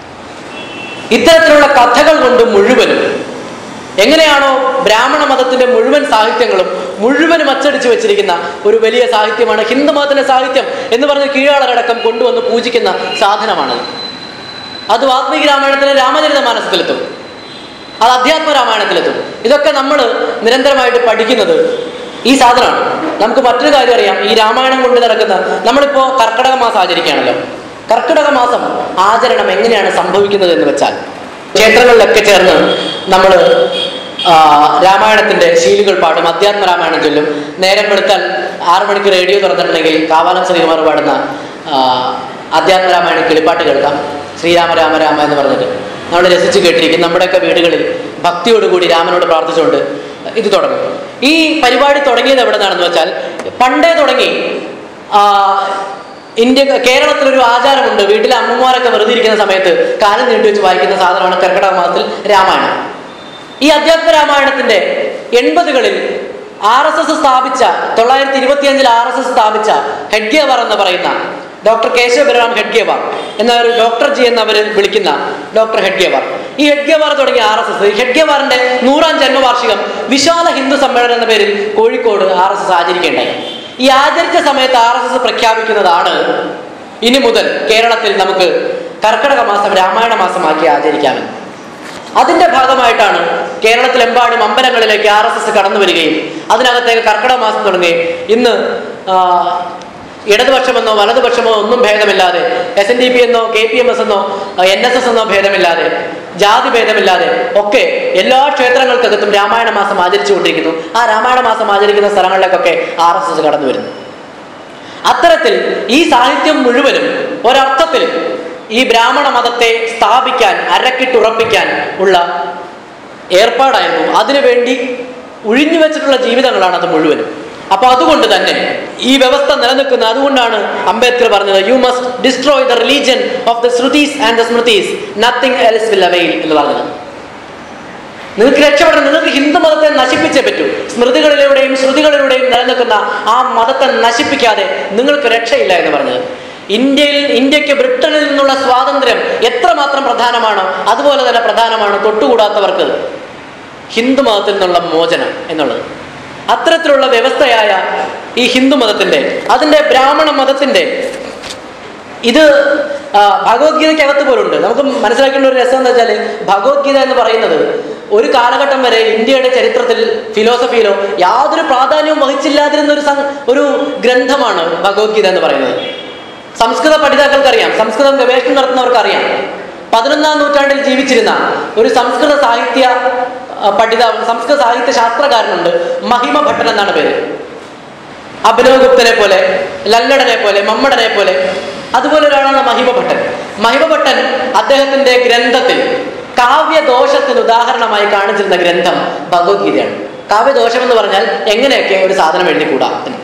Speaker 1: ഇത്തരത്തിലുള്ള കഥകൾ കൊണ്ട് മുഴുവനും എങ്ങനെയാണോ ബ്രാഹ്മണ മതത്തിന്റെ മുഴുവൻ സാഹിത്യങ്ങളും മുഴുവനും അച്ചടിച്ചു വെച്ചിരിക്കുന്ന ഒരു വലിയ സാഹിത്യമാണ് ഹിന്ദു മതത്തിന്റെ സാഹിത്യം എന്ന് പറഞ്ഞ് കീഴാളരടക്കം കൊണ്ടുവന്ന് പൂജിക്കുന്ന സാധനമാണത് അത് വാത്മീകി രാമായണത്തിലെ രാമചരിത മാനസത്തിലെത്തും അത് അധ്യാത്മ രാമായണത്തിലെത്തും ഇതൊക്കെ നമ്മൾ നിരന്തരമായിട്ട് പഠിക്കുന്നത് ഈ സാധനമാണ് നമുക്ക് മറ്റൊരു കാര്യം അറിയാം ഈ രാമായണം കൊണ്ട് നടക്കുന്ന നമ്മളിപ്പോ കർക്കിടക മാസം ആചരിക്കുകയാണല്ലോ കർക്കിടക മാസം ആചരണം എങ്ങനെയാണ് സംഭവിക്കുന്നത് എന്ന് വെച്ചാൽ ക്ഷേത്രങ്ങളിലൊക്കെ ചേർന്ന് നമ്മൾ രാമായണത്തിന്റെ ശീലുകൾ പാടും അധ്യാത്മ രാമായണം ചൊല്ലും നേരം വെളുത്താൽ ആറു മണിക്ക് റേഡിയോ തുറന്നിട്ടുണ്ടെങ്കിൽ കാവാലം ശ്രീകുമാർ പാടുന്ന ആ, അധ്യാത്മ രാമായണം കിളിപ്പാട്ട് കേൾക്കാം ശ്രീരാമ രാമ രാമ എന്ന് പറഞ്ഞിട്ട് നമ്മൾ രസിച്ച് കേട്ടിരിക്കും നമ്മുടെയൊക്കെ വീടുകളിൽ ഭക്തിയോടുകൂടി രാമനോട് പ്രാർത്ഥിച്ചുകൊണ്ട് ഇത് തുടങ്ങും ഈ പരിപാടി തുടങ്ങിയത് എവിടെ നിന്നാണെന്ന് വെച്ചാൽ പണ്ടേ തുടങ്ങി ആ, ഇന്ത്യ കേരളത്തിലൊരു ആചാരമുണ്ട് വീട്ടിലെ അമ്മമാരൊക്കെ വെറുതെ ഇരിക്കുന്ന സമയത്ത് കാലം നീട്ടി വെച്ച് വായിക്കുന്ന സാധനമാണ് കർക്കിടക മാസത്തിൽ രാമായണം ഈ അധ്യാത്മ രാമായണത്തിന്റെ എൺപതുകളിൽ ആർ എസ് എസ് സ്ഥാപിച്ച തൊള്ളായിരത്തി ഇരുപത്തിയഞ്ചിൽ ആർ എസ് എസ് സ്ഥാപിച്ച ഹെഡ്ഗേവാർ എന്ന് പറയുന്ന ഡോക്ടർ കേശവ ബലറാം ഹെഡ്ഗേവാർ എന്ന ഒരു ഡോക്ടർ ജി എന്നവർ വിളിക്കുന്ന ഡോക്ടർ ഹെഡ്ഗേവാർ ഈ ഹെഡ്ഗേവാർ തുടങ്ങിയ ആർ എസ് എസ് ഹെഡ്ഗേവാറിന്റെ നൂറാം ജന്മവാർഷികം വിശാല ഹിന്ദു സമ്മേളനം എന്ന പേരിൽ കോഴിക്കോട് ആർ എസ് എസ് ആചരിക്കേണ്ടായി ഈ ആചരിച്ച സമയത്ത് ആർ എസ് എസ് പ്രഖ്യാപിക്കുന്നതാണ് ഇനി മുതൽ കേരളത്തിൽ നമുക്ക് കർക്കിടക മാസം രാമായണ മാസമാക്കി ആചരിക്കാമെന്ന് അതിന്റെ ഭാഗമായിട്ടാണ് കേരളത്തിലെമ്പാടും അമ്പലങ്ങളിലേക്ക് ആർ എസ് എസ് കടന്നു വരികയും അതിനകത്തേക്ക് കർക്കിടക മാസം തുടങ്ങുകയും ഇന്ന് ആ, ഇടതുപക്ഷമെന്നോ വലതുപക്ഷമോ ഒന്നും ഭേദമില്ലാതെ എസ് എൻ ഡി പി എന്നോ കെ പി എം എസ് എന്നോ എൻ എസ് എസ് എന്നോ ഭേദമില്ലാതെ ജാതി ഭേദമില്ലാതെ ഒക്കെ എല്ലാ ക്ഷേത്രങ്ങൾക്കകത്തും രാമായണ മാസം ആചരിച്ചുകൊണ്ടിരിക്കുന്നു ആ രാമായണ മാസം ആചരിക്കുന്ന സ്ഥലങ്ങളിലേക്കൊക്കെ ആർ എസ് എസ് കടന്നു വരുന്നു അത്തരത്തിൽ ഈ സാഹിത്യം മുഴുവനും ഒരർത്ഥത്തിൽ ഈ ബ്രാഹ്മണ മതത്തെ സ്ഥാപിക്കാൻ അരക്കിട്ടുറപ്പിക്കാൻ ഉള്ള ഏർപ്പാടായിരുന്നു അതിനുവേണ്ടി ഒഴിഞ്ഞു വെച്ചിട്ടുള്ള ജീവിതങ്ങളാണ് അത് മുഴുവനും അപ്പൊ അതുകൊണ്ട് തന്നെ ഈ വ്യവസ്ഥ നിലനിൽക്കുന്ന അതുകൊണ്ടാണ് അംബേദ്കർ പറഞ്ഞത് you must destroy the religion of the shrutis and the smritis nothing else will avail എന്ന് പറഞ്ഞത് നിങ്ങൾക്ക് രക്ഷപ്പെടണം നിങ്ങൾക്ക് ഹിന്ദു മതത്തെ നശിപ്പിച്ചേ പറ്റൂ സ്മൃതികളിലൂടെയും ശ്രുതികളിലൂടെയും നിലനിൽക്കുന്ന ആ മതത്തെ നശിപ്പിക്കാതെ നിങ്ങൾക്ക് രക്ഷയില്ല എന്ന് പറഞ്ഞത് ഇന്ത്യയിൽ ഇന്ത്യക്ക് ബ്രിട്ടനിൽ നിന്നുള്ള സ്വാതന്ത്ര്യം എത്രമാത്രം പ്രധാനമാണോ അതുപോലെ തന്നെ പ്രധാനമാണ് തൊട്ടുകൂടാത്തവർക്ക് ഹിന്ദു മതത്തിൽ നിന്നുള്ള മോചനം എന്നുള്ളത് അത്തരത്തിലുള്ള വ്യവസ്ഥയായ ഈ ഹിന്ദു മതത്തിന്റെ അതിന്റെ ബ്രാഹ്മണ മതത്തിന്റെ ഇത് ആ, ഭഗവത്ഗീതയ്ക്കകത്ത് പോലുണ്ട് നമുക്ക് മനസ്സിലാക്കേണ്ട ഒരു രസം എന്താ വെച്ചാൽ ഭഗവത്ഗീത എന്ന് പറയുന്നത് ഒരു കാലഘട്ടം വരെ ഇന്ത്യയുടെ ചരിത്രത്തിൽ ഫിലോസഫിയിലോ യാതൊരു പ്രാധാന്യവും വഹിച്ചില്ലാതിരുന്ന ഒരു സം- ഒരു ഗ്രന്ഥമാണ് ഭഗവത്ഗീത എന്ന് പറയുന്നത് സംസ്കൃത പഠിതാക്കൾക്കറിയാം സംസ്കൃതം ഗവേഷണം നടത്തുന്നവർക്കറിയാം പതിനൊന്നാം നൂറ്റാണ്ടിൽ ജീവിച്ചിരുന്ന ഒരു സംസ്കൃത സാഹിത്യ ആ, പഠിത സംസ്കൃത സാഹിത്യ ശാസ്ത്രകാരനുണ്ട് മഹിമ ഭട്ടൻ എന്നാണ് പേര് അഭിനവഗുപ്തനെ പോലെ ലല്ലടനെ പോലെ മമ്മടനെ പോലെ അതുപോലെ ഒരാളാണ് മഹിമഭട്ടൻ മഹിമഭട്ടൻ അദ്ദേഹത്തിന്റെ ഗ്രന്ഥത്തിൽ കാവ്യദോഷത്തിന് ഉദാഹരണമായി കാണിച്ചിരുന്ന ഗ്രന്ഥം ഭഗവത്ഗീതയാണ് കാവ്യദോഷം എന്ന് പറഞ്ഞാൽ എങ്ങനെയൊക്കെ ഒരു സാധനം എഴുതിക്കൂടാ എന്ന്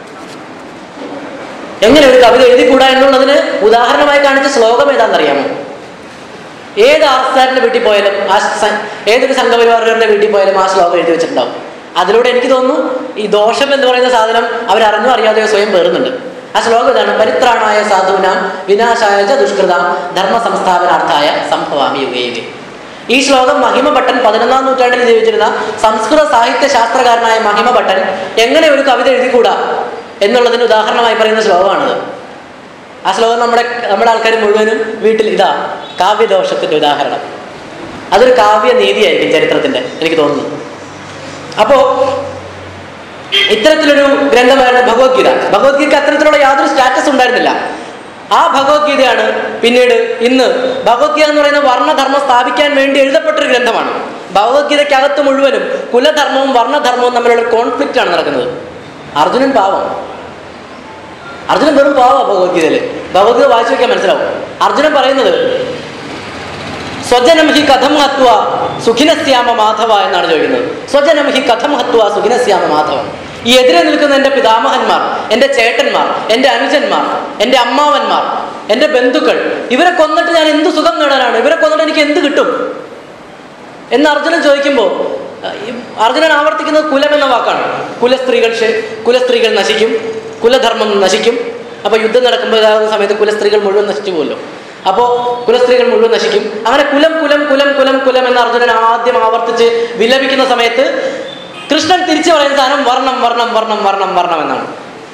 Speaker 1: എങ്ങനെ ഒരു കവിത എഴുതിക്കൂടാ എന്നുള്ളതിന് ഉദാഹരണമായി കാണിച്ച ശ്ലോകം ഏതാണെന്നറിയാമോ ഏത് ആർസാറിന്റെ വീട്ടിൽ പോയാലും ആ സ- ഏതൊരു സംഘപരിവാറുകാരുടെ വീട്ടിൽ പോയാലും ആ ശ്ലോകം എഴുതി വെച്ചിട്ടുണ്ടാവും അതിലൂടെ എനിക്ക് തോന്നുന്നു ഈ ദോഷം എന്ന് പറയുന്ന സാധനം അവരറിഞ്ഞോ അറിയാതെയോ സ്വയം പേറുന്നുണ്ട് ആ ശ്ലോകം ഇതാണ് പരിത്രാണായ സാധുവിനാം വിനാശായ ച ദുഷ്കൃതാം ധർമ്മ സംസ്ഥാപനാർത്ഥായ സംഭവാമി യുഗേവി ഈ ശ്ലോകം മഹിമഭട്ടൻ പതിനൊന്നാം നൂറ്റാണ്ടിൽ ജീവിച്ചിരുന്ന സംസ്കൃത സാഹിത്യ ശാസ്ത്രകാരനായ മഹിമഭട്ടൻ എങ്ങനെ ഒരു കവിത എഴുതിക്കൂടാ എന്നുള്ളതിന് ഉദാഹരണമായി പറയുന്ന ശ്ലോകമാണിത് ആ ശ്ലോകം നമ്മുടെ നമ്മുടെ ആൾക്കാർ മുഴുവനും വീട്ടിൽ ഇതാ കാവ്യദോഷത്തിന്റെ ഉദാഹരണം അതൊരു കാവ്യ നീതിയായിരിക്കും ചരിത്രത്തിന്റെ എനിക്ക് തോന്നുന്നു അപ്പോ ഇത്തരത്തിലൊരു ഗ്രന്ഥമായിരുന്നു ഭഗവത്ഗീത ഭഗവത്ഗീതയ്ക്ക് അത്തരത്തിലുള്ള യാതൊരു സ്റ്റാറ്റസ് ഉണ്ടായിരുന്നില്ല ആ ഭഗവത്ഗീതയാണ് പിന്നീട് ഇന്ന് ഭഗവത്ഗീത എന്ന് പറയുന്ന വർണ്ണധർമ്മം സ്ഥാപിക്കാൻ വേണ്ടി എഴുതപ്പെട്ടൊരു ഗ്രന്ഥമാണ് ഭഗവത്ഗീതയ്ക്കകത്ത് മുഴുവനും കുലധർമ്മവും വർണ്ണധർമ്മവും തമ്മിലുള്ള കോൺഫ്ലിക്റ്റ് ആണ് നടക്കുന്നത് അർജുനൻ പാവം അർജുനൻ വെറും പാവാ ഭഗവത്ഗീതയില് ഭഗവത്ഗീത വായിച്ചു വെക്കാൻ മനസ്സിലാവും അർജുനൻ പറയുന്നത് സ്വജനം ഹി കഥം ഹത്വ സുഖിനസ്യാമ മാധവ എന്നാണ് ചോദിക്കുന്നത് സ്വജനം ഹി കഥം ഹത്വ സുഖിനസ്യാമ മാധവ ഈ എതിരെ നിൽക്കുന്ന എൻ്റെ പിതാമഹന്മാർ എൻ്റെ ചേട്ടന്മാർ എൻ്റെ അനുജന്മാർ എൻ്റെ അമ്മാവന്മാർ എൻ്റെ ബന്ധുക്കൾ ഇവരെ കൊന്നിട്ട് ഞാൻ എന്ത് സുഖം നേടാനാണ് ഇവരെ കൊന്നിട്ട് എനിക്ക് എന്ത് കിട്ടും എന്ന് അർജുനൻ ചോദിക്കുമ്പോൾ അർജുനൻ ആവർത്തിക്കുന്നത് കുലം എന്ന വാക്കാണ് കുലസ്ത്രീകൾ ശ- കുലസ്ത്രീകൾ നശിക്കും കുലധർമ്മം നശിക്കും അപ്പൊ യുദ്ധം നടക്കുമ്പോൾ ഇതാകുന്ന സമയത്ത് കുലസ്ത്രീകൾ മുഴുവൻ നശിച്ചു പോകുമല്ലോ അപ്പോൾ കുലസ്ത്രീകൾ മുഴുവൻ നശിക്കും അങ്ങനെ കുലം കുലം കുലം കുലം കുലം എന്ന് അർജുനൻ ആദ്യം ആവർത്തിച്ച് വിലപിക്കുന്ന സമയത്ത് കൃഷ്ണൻ തിരിച്ചു പറയുന്ന സാധനം വർണ്ണം വർണ്ണം വർണ്ണം വർണ്ണം വർണ്ണം എന്നാണ്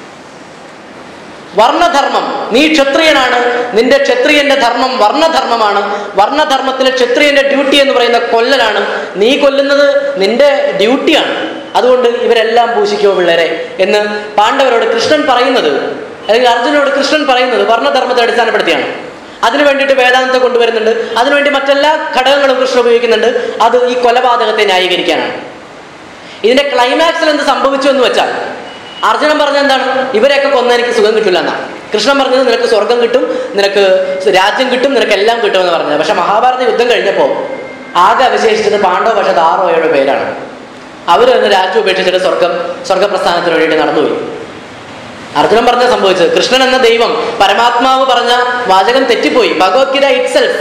Speaker 1: വർണ്ണധർമ്മം നീ ക്ഷത്രിയനാണ് നിന്റെ ക്ഷത്രിയന്റെ ധർമ്മം വർണ്ണധർമ്മമാണ് വർണ്ണധർമ്മത്തിലെ ക്ഷത്രിയന്റെ ഡ്യൂട്ടി എന്ന് പറയുന്ന കൊല്ലലാണ് നീ കൊല്ലുന്നത് നിന്റെ ഡ്യൂട്ടിയാണ് അതുകൊണ്ട് ഇവരെല്ലാം പൂശിക്കോ പിള്ളേരെ എന്ന് പാണ്ഡവരോട് കൃഷ്ണൻ പറയുന്നത് അല്ലെങ്കിൽ അർജുനോട് കൃഷ്ണൻ പറയുന്നത് വർണ്ണധർമ്മത്തെ അടിസ്ഥാനപ്പെടുത്തിയാണ് അതിനു വേണ്ടിയിട്ട് വേദാന്തത്തെ കൊണ്ടുവരുന്നുണ്ട് അതിനുവേണ്ടി മറ്റെല്ലാ ഘടകങ്ങളും കൃഷ്ണൻ ഉപയോഗിക്കുന്നുണ്ട് അത് ഈ കൊലപാതകത്തെ ന്യായീകരിക്കാനാണ് ഇതിന്റെ ക്ലൈമാക്സിൽ എന്ത് സംഭവിച്ചു എന്ന് വെച്ചാൽ അർജുനൻ പറഞ്ഞ എന്താണ് ഇവരെയൊക്കെ കൊന്ന എനിക്ക് സുഖം കിട്ടില്ല എന്നാണ് കൃഷ്ണൻ പറഞ്ഞത് നിനക്ക് സ്വർഗം കിട്ടും നിനക്ക് രാജ്യം കിട്ടും നിനക്ക് എല്ലാം കിട്ടുമെന്ന് പറഞ്ഞത് പക്ഷെ മഹാഭാരത യുദ്ധം കഴിഞ്ഞപ്പോൾ ആകെ അവശേഷിച്ചത് പാണ്ഡവ പക്ഷെ ആറോ ഏഴോ പേരാണ് അവർ വന്ന് രാജ്യം ഉപേക്ഷിച്ചിട്ട് സ്വർഗം സ്വർഗപ്രസ്ഥാനത്തിന് വേണ്ടിയിട്ട് നടന്നുപോയി അർജുനൻ പറഞ്ഞ സംഭവിച്ചത് കൃഷ്ണൻ എന്ന ദൈവം പരമാത്മാവ് പറഞ്ഞ വാചകം തെറ്റിപ്പോയി ഭഗവത്ഗീത ഇറ്റ് സെൽഫ്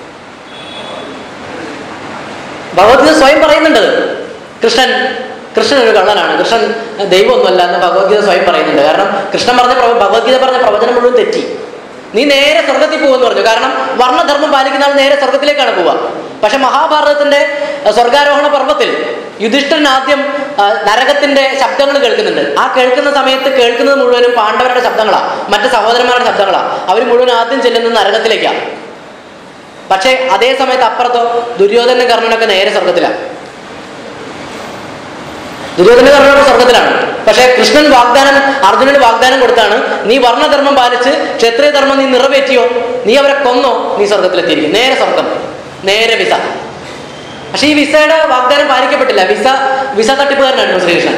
Speaker 1: ഭഗവത്ഗീത സ്വയം പറയുന്നുണ്ട് കൃഷ്ണൻ കൃഷ്ണൻ ഒരു കള്ളനാണ് കൃഷ്ണൻ ദൈവമൊന്നുമല്ല എന്ന് ഭഗവത്ഗീത സ്വയം പറയുന്നുണ്ട് കാരണം കൃഷ്ണൻ പറഞ്ഞ പ്രവ- ഭഗവത്ഗീത പറഞ്ഞ പ്രവചനം മുഴുവൻ തെറ്റി നീ നേരെ സ്വർഗത്തിൽ പോകുമെന്ന് പറഞ്ഞു കാരണം വർണ്ണധർമ്മം പാലിക്കുന്ന ആൾ നേരെ സ്വർഗത്തിലേക്കാണ് പോവുക പക്ഷെ മഹാഭാരതത്തിന്റെ അഹ്, സ്വർഗാരോഹണ പർവ്വത്തിൽ യുധിഷ്ഠിരൻ ആദ്യം ആ, നരകത്തിന്റെ ശബ്ദങ്ങൾ കേൾക്കുന്നുണ്ട് ആ കേൾക്കുന്ന സമയത്ത് കേൾക്കുന്നത് മുഴുവനും പാണ്ഡവരുടെ ശബ്ദങ്ങളാണ് മറ്റ് സഹോദരന്മാരുടെ ശബ്ദങ്ങളാണ് അവർ മുഴുവൻ ആദ്യം ചെല്ലുന്നത് നരകത്തിലേക്കാണ് പക്ഷേ അതേ സമയത്ത് അപ്പുറത്തോ ദുര്യോധന കർണനൊക്കെ നേരെ സ്വർഗത്തിലാണ് ദുര്യോധന കർണനൊക്കെ സ്വർഗത്തിലാണ് പക്ഷേ കൃഷ്ണൻ വാഗ്ദാനം അർജുനന് വാഗ്ദാനം കൊടുത്താണ് നീ വർണ്ണധർമ്മം പാലിച്ച് ക്ഷത്രിയ ധർമ്മം നീ നിറവേറ്റിയോ നീ അവരെ കൊന്നോ നീ സ്വർഗത്തിലെത്തിയിരിക്കും നേരെ സ്വർഗം നേരെ വിസ പക്ഷെ ഈ വിസയുടെ വാഗ്ദാനം പാലിക്കപ്പെട്ടില്ല വിസ വിസ തട്ടിപ്പുകാരനായിരുന്നു ശ്രീകൃഷ്ണൻ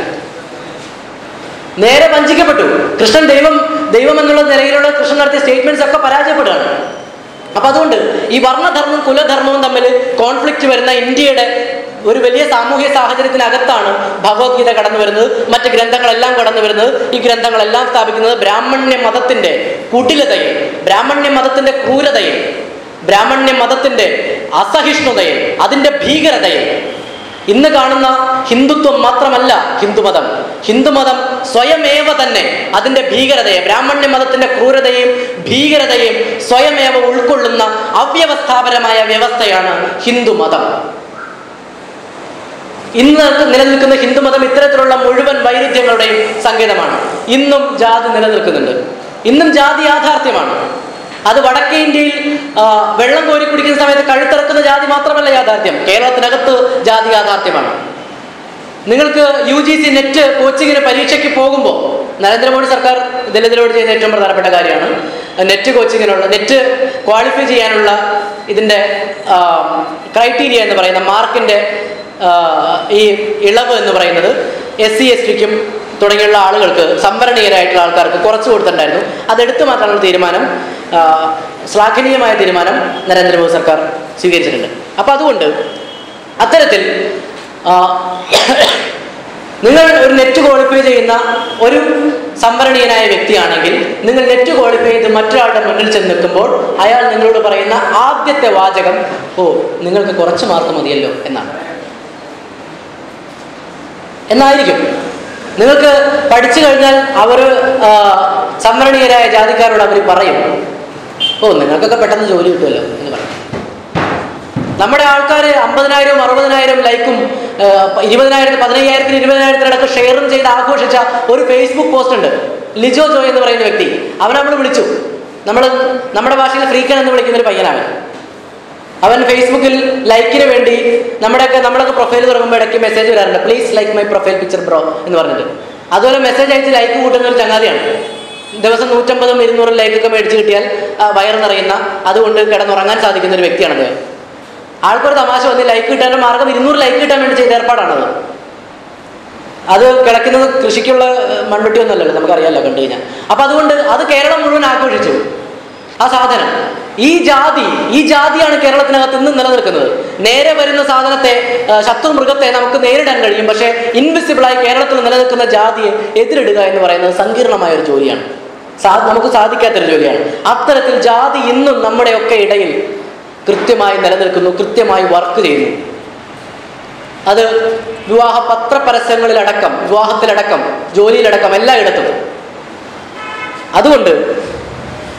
Speaker 1: നേരെ വഞ്ചിക്കപ്പെട്ടു കൃഷ്ണൻ ദൈവം ദൈവം എന്നുള്ള നിലയിലുള്ള കൃഷ്ണൻ നടത്തിയ സ്റ്റേറ്റ്മെന്റ്സ് ഒക്കെ പരാജയപ്പെടുകയാണ് അപ്പൊ അതുകൊണ്ട് ഈ വർണ്ണധർമ്മവും കുലധർമ്മവും തമ്മിൽ കോൺഫ്ലിക്റ്റ് വരുന്ന ഇന്ത്യയുടെ ഒരു വലിയ സാമൂഹ്യ സാഹചര്യത്തിനകത്താണ് ഭഗവത്ഗീത കടന്നു വരുന്നത് മറ്റ് ഗ്രന്ഥങ്ങളെല്ലാം കടന്നു വരുന്നത് ഈ ഗ്രന്ഥങ്ങളെല്ലാം സ്ഥാപിക്കുന്നത് ബ്രാഹ്മണ്യ മതത്തിന്റെ കുടിലതയെ ബ്രാഹ്മണ്യ മതത്തിന്റെ ക്രൂരതയെ ബ്രാഹ്മണ്യ മതത്തിന്റെ അസഹിഷ്ണുതയെ അതിന്റെ ഭീകരതയെ ഇന്ന് കാണുന്ന ഹിന്ദുത്വം മാത്രമല്ല ഹിന്ദുമതം ഹിന്ദുമതം സ്വയമേവ തന്നെ അതിന്റെ ഭീകരതയെ ബ്രാഹ്മണ്യ മതത്തിന്റെ ക്രൂരതയും ഭീകരതയും സ്വയമേവ ഉൾക്കൊള്ളുന്ന അവ്യവസ്ഥാപരമായ വ്യവസ്ഥയാണ് ഹിന്ദുമതം ഇന്ന് നിലനിൽക്കുന്ന ഹിന്ദുമതം ഇത്തരത്തിലുള്ള മുഴുവൻ വൈരുദ്ധ്യങ്ങളുടെയും സങ്കേതമാണ് ഇന്നും ജാതി നിലനിൽക്കുന്നുണ്ട് ഇന്നും ജാതി യാഥാർത്ഥ്യമാണ് അത് വടക്കേ ഇന്ത്യയിൽ ആ, വെള്ളം കോരി കുടിക്കുന്ന സമയത്ത് കഴുത്തിറക്കുന്ന ജാതി മാത്രമല്ല യാഥാർത്ഥ്യം കേരളത്തിനകത്ത് ജാതി യാഥാർത്ഥ്യമാണ് നിങ്ങൾക്ക് യു ജി സി നെറ്റ് കോച്ചിങ്ങിന് പരീക്ഷയ്ക്ക് പോകുമ്പോൾ നരേന്ദ്രമോദി സർക്കാർ ദലിതരോട് ചെയ്ത ഏറ്റവും പ്രധാനപ്പെട്ട കാര്യമാണ് നെറ്റ് കോച്ചിങ്ങിനുള്ള നെറ്റ് ക്വാളിഫൈ ചെയ്യാനുള്ള ഇതിൻ്റെ ക്രൈറ്റീരിയ എന്ന് പറയുന്ന മാർക്കിൻ്റെ ഈ ഇളവ് എന്ന് പറയുന്നത് എസ് സി എസ് ടിക്കും തുടങ്ങിയുള്ള ആളുകൾക്ക് സംവരണീയരായിട്ടുള്ള ആൾക്കാർക്ക് കുറച്ച് കൊടുത്തിട്ടുണ്ടായിരുന്നു അതെടുത്തു മാറ്റാനുള്ള തീരുമാനം ആ, ശ്ലാഘനീയമായ തീരുമാനം നരേന്ദ്രമോദി സർക്കാർ സ്വീകരിച്ചിട്ടുണ്ട് അപ്പോൾ അതുകൊണ്ട് അത്തരത്തിൽ ആ, നിങ്ങൾ ഒരു നെറ്റ് ക്വാളിഫൈ ചെയ്യുന്ന ഒരു സംവരണീയനായ വ്യക്തിയാണെങ്കിൽ നിങ്ങൾ നെറ്റ് ക്വാളിഫൈ ചെയ്ത് മറ്റൊരാളുടെ മുന്നിൽ ചെന്ന് നിൽക്കുമ്പോൾ അയാൾ നിങ്ങളോട് പറയുന്ന ആദ്യത്തെ വാചകം ഓ നിങ്ങൾക്ക് കുറച്ച് മാർക്ക് മതിയല്ലോ എന്നാണ് എന്നായിരിക്കും നിങ്ങൾക്ക് പഠിച്ചു കഴിഞ്ഞാൽ അവർ സംവരണീയരായ ജാതിക്കാരോട് അവർ പറയും ഓ നിങ്ങൾക്കൊക്കെ പെട്ടെന്ന് ജോലി കിട്ടുമല്ലോ എന്ന് പറയും നമ്മുടെ ആൾക്കാർ അമ്പതിനായിരവും അറുപതിനായിരം ലൈക്കും ഇരുപതിനായിരത്തി പതിനയ്യായിരത്തിന് ഇരുപതിനായിരത്തിനടക്ക് ഷെയറും ചെയ്ത് ആഘോഷിച്ച ഒരു ഫേസ്ബുക്ക് പോസ്റ്റ് ഉണ്ട് ലിജോ ജോയ് എന്ന് പറയുന്ന വ്യക്തി അവനെ നമ്മൾ വിളിച്ചു നമ്മൾ നമ്മുടെ ഭാഷയിൽ ഫ്രീക്കൻ എന്ന് വിളിക്കുന്ന ഒരു പയ്യനാണ് അവൻ ഫേസ്ബുക്കിൽ ലൈക്കിന് വേണ്ടി നമ്മുടെയൊക്കെ നമ്മളൊക്കെ പ്രൊഫൈൽ തുടങ്ങുമ്പോൾ ഇടയ്ക്ക് മെസ്സേജ് വരാറുണ്ട് please like my profile picture bro എന്ന് പറഞ്ഞിട്ട് അതുപോലെ മെസ്സേജ് അയച്ച് ലൈക്ക് കൂട്ടുന്ന ഒരു ചങ്ങാതിയാണ് ദിവസം നൂറ്റമ്പതും ഇരുന്നൂറും ലൈക്കൊക്കെ മേടിച്ച് കിട്ടിയാൽ ആ, വയറ് നിറയുന്ന അതുകൊണ്ട് കിടന്നുറങ്ങാൻ സാധിക്കുന്ന ഒരു വ്യക്തിയാണ് അദ്ദേഹം ആൾക്കൊരു തമാശ വന്ന് ലൈക്ക് കിട്ടാനുള്ള മാർഗം ഇരുന്നൂറ് ലൈക്ക് കിട്ടാൻ വേണ്ടി ചെയ്ത ഏർപ്പാടാണത് അത് കിടക്കുന്നത് കൃഷിക്കുള്ള ഏഹ്, മൺവെട്ടിയൊന്നുമല്ലല്ലോ നമുക്കറിയാമല്ലോ കണ്ടു കഴിഞ്ഞാൽ അപ്പൊ അതുകൊണ്ട് അത് കേരളം മുഴുവൻ ആഘോഷിച്ചു ആ സാധനം ഈ ജാതി ഈ ജാതിയാണ് കേരളത്തിനകത്ത് ഇന്നും നിലനിൽക്കുന്നത് നേരെ വരുന്ന സാധനത്തെ ആ, ശത്രു മൃഗത്തെ നമുക്ക് നേരിടാൻ കഴിയും പക്ഷേ ഇൻവിസിബിളായി കേരളത്തിൽ നിലനിൽക്കുന്ന ജാതിയെ എതിരിടുക എന്ന് പറയുന്നത് സങ്കീർണമായ ഒരു ജോലിയാണ് സാ നമുക്ക് സാധിക്കാത്തൊരു ജോലിയാണ് അത്തരത്തിൽ ജാതി ഇന്നും നമ്മുടെയൊക്കെ ഇടയിൽ കൃത്യമായി നിലനിൽക്കുന്നു കൃത്യമായി വർക്ക് ചെയ്യുന്നു അത് വിവാഹ പത്രപരസ്യങ്ങളിലടക്കം വിവാഹത്തിലടക്കം ജോലിയിലടക്കം എല്ലായിടത്തും അതുകൊണ്ട്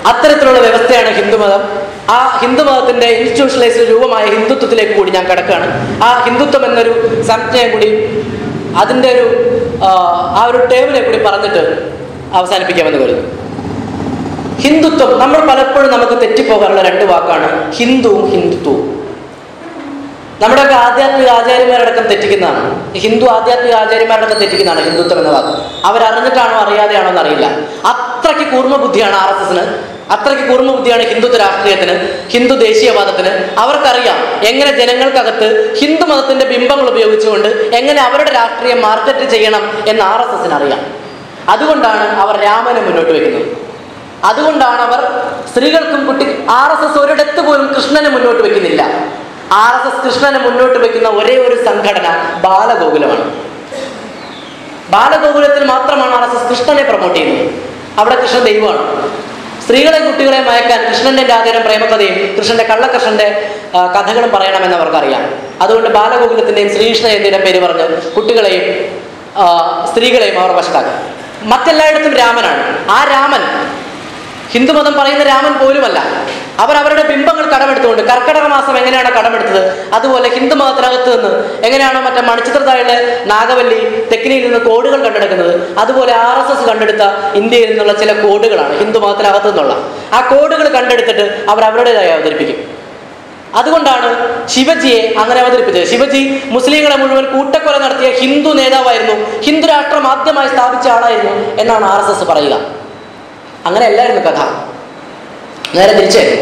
Speaker 1: അത്തരത്തിലുള്ള വ്യവസ്ഥയാണ് ഹിന്ദുമതം ആ ഹിന്ദുമതത്തിന്റെ ഇൻസ്റ്റിറ്റ്യൂഷണലൈസ്ഡ് രൂപമായ ഹിന്ദുത്വത്തിലേക്ക് കൂടി ഞാൻ കിടക്കുകയാണ് ആ ഹിന്ദുത്വം എന്നൊരു സംജ്ഞയെ കൂടി അതിൻ്റെ ഒരു ആ, ആ ഒരു ടേബിളെ കൂടി പറഞ്ഞിട്ട് അവസാനിപ്പിക്കാമെന്ന് കരുതുന്നു ഹിന്ദുത്വം നമ്മൾ പലപ്പോഴും നമുക്ക് തെറ്റിപ്പോകാറുള്ള രണ്ട് വാക്കാണ് ഹിന്ദുവും ഹിന്ദുത്വവും നമ്മുടെയൊക്കെ ആധ്യാത്മിക ആചാര്യന്മാരടക്കം തെറ്റിക്കുന്നതാണ് ഈ ഹിന്ദു ആധ്യാത്മിക ആചാര്യന്മാരടക്കം തെറ്റിക്കുന്നതാണ് ഹിന്ദുത്വം എന്ന വാക്ക് അവരറിഞ്ഞിട്ടാണോ അറിയാതെയാണോ എന്നറിയില്ല അത്രയ്ക്ക് കൂർമ്മ ബുദ്ധിയാണ് ആർ എസ് എസിന് അത്രയ്ക്ക് കൂർമ്മ ബുദ്ധിയാണ് ഹിന്ദുത്വ രാഷ്ട്രീയത്തിന് ഹിന്ദു ദേശീയവാദത്തിന് അവർക്കറിയാം എങ്ങനെ ജനങ്ങൾക്കകത്ത് ഹിന്ദു മതത്തിന്റെ ബിംബങ്ങൾ ഉപയോഗിച്ചുകൊണ്ട് എങ്ങനെ അവരുടെ രാഷ്ട്രീയം മാർക്കറ്റ് ചെയ്യണം എന്ന് ആർ എസ് എസിന് അറിയാം അതുകൊണ്ടാണ് അവർ രാമനെ മുന്നോട്ട് വെക്കുന്നത് അതുകൊണ്ടാണ് അവർ സ്ത്രീകൾക്കും കുട്ടി ആർ എസ് എസ് ഒരിടത്ത് പോലും കൃഷ്ണനെ മുന്നോട്ട് വെക്കുന്നില്ല ആർ എസ് എസ് കൃഷ്ണനെ മുന്നോട്ട് വെക്കുന്ന ഒരേ ഒരു സംഘടന ബാലഗോകുലമാണ് ബാലഗോകുലത്തിൽ മാത്രമാണ് ആർ എസ് എസ് കൃഷ്ണനെ പ്രൊമോട്ട് ചെയ്യുന്നത് അവിടെ കൃഷ്ണൻ ദൈവമാണ് സ്ത്രീകളെ കുട്ടികളെ മയക്കാൻ കൃഷ്ണന്റെ രാധേരം പ്രേമകഥയും കൃഷ്ണന്റെ കള്ളകൃഷ്ണന്റെ ആ, കഥകളും പറയണമെന്ന് അവർക്കറിയാം അതുകൊണ്ട് ബാലഗോകുലത്തിന്റെയും ശ്രീകൃഷ്ണ ജയന്തിയുടെ പേര് പറഞ്ഞ് കുട്ടികളെയും ആ, സ്ത്രീകളെയും അവർ വശത്താക്കും മറ്റെല്ലായിടത്തും രാമനാണ് ആ രാമൻ ഹിന്ദുമതം പറയുന്ന രാമൻ പോലുമല്ല അവർ അവരുടെ ബിംബങ്ങൾ കടമെടുത്തുകൊണ്ട് കർക്കടക മാസം എങ്ങനെയാണ് കടമെടുത്തത് അതുപോലെ ഹിന്ദു മതത്തിനകത്ത് നിന്ന് എങ്ങനെയാണോ മറ്റേ മണിച്ചിത്രത്താഴിലെ നാഗവല്ലി തെക്കിനിയിൽ നിന്ന് കോഡുകൾ കണ്ടെടുക്കുന്നത് അതുപോലെ ആർ എസ് എസ് കണ്ടെടുത്ത ഇന്ത്യയിൽ നിന്നുള്ള ചില കോഡുകളാണ് ഹിന്ദു മതത്തിനകത്ത് നിന്നുള്ള ആ കോഡുകൾ കണ്ടെടുത്തിട്ട് അവർ അവരുടേതായി അവതരിപ്പിക്കും അതുകൊണ്ടാണ് ശിവജിയെ അങ്ങനെ അവതരിപ്പിച്ചത് ശിവജി മുസ്ലിങ്ങളെ മുഴുവൻ കൂട്ടക്കൊല നടത്തിയ ഹിന്ദു നേതാവായിരുന്നു ഹിന്ദു രാഷ്ട്രം ആദ്യമായി സ്ഥാപിച്ച ആളായിരുന്നു എന്നാണ് ആർ എസ് എസ് പറയുക അങ്ങനെ അല്ലായിരുന്നു കഥ നേരെ തിരിച്ചായിരുന്നു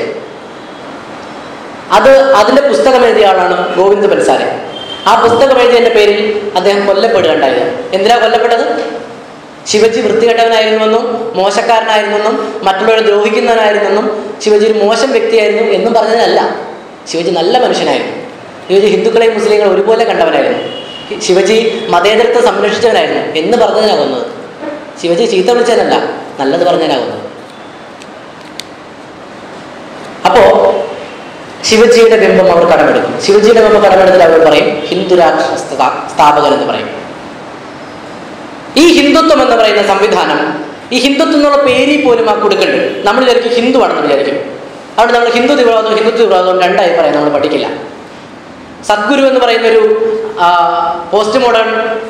Speaker 1: അത് അതിന്റെ പുസ്തകം എഴുതിയ ആളാണ് ഗോവിന്ദ് ബൻസാരെ ആ പുസ്തകം എഴുതിയതിന്റെ പേരിൽ അദ്ദേഹം കൊല്ലപ്പെടുകയുണ്ടായത് എന്തിനാ കൊല്ലപ്പെട്ടത് ശിവജി വൃത്തികെട്ടവനായിരുന്നുവെന്നും മോശക്കാരനായിരുന്നെന്നും മറ്റുള്ളവരെ ദ്രോഹിക്കുന്നവനായിരുന്നെന്നും ശിവജി ഒരു മോശം വ്യക്തിയായിരുന്നു എന്നും പറഞ്ഞതല്ല ശിവജി നല്ല മനുഷ്യനായിരുന്നു ശിവജി ഹിന്ദുക്കളെയും മുസ്ലിങ്ങളെയും ഒരുപോലെ കണ്ടവനായിരുന്നു ശിവജി മതേതരത്വം സംരക്ഷിച്ചവനായിരുന്നു എന്ന് പറഞ്ഞതിനാകുന്നത് ശിവജി ചീത്ത വിളിച്ചതിനല്ല നല്ലത് പറഞ്ഞതിനാകുന്നത് അപ്പോ ശിവജിയുടെ ബിംബം അവർ കടമെടുക്കും ശിവജിയുടെ ബിംബം കടമെടുത്തിട്ട് അവർ പറയും ഹിന്ദു രാഷ്ട്ര സ്ഥാ- സ്ഥാപകൻ എന്ന് പറയും ഈ ഹിന്ദുത്വം എന്ന് പറയുന്ന സംവിധാനം ഈ ഹിന്ദുത്വം എന്നുള്ള പേരിൽ പോലും ആ കൊടുക്കുന്നുണ്ട് നമ്മൾ വിചാരിക്കും ഹിന്ദു ആണെന്ന് വിചാരിക്കും അവിടെ നമ്മൾ ഹിന്ദു തീവ്രവാദവും ഹിന്ദുത്വ തീവ്രവാദവും രണ്ടായി പറയാം നമ്മൾ പഠിക്കില്ല സദ്ഗുരു എന്ന് പറയുന്ന ഒരു പോസ്റ്റ് മോഡേൺ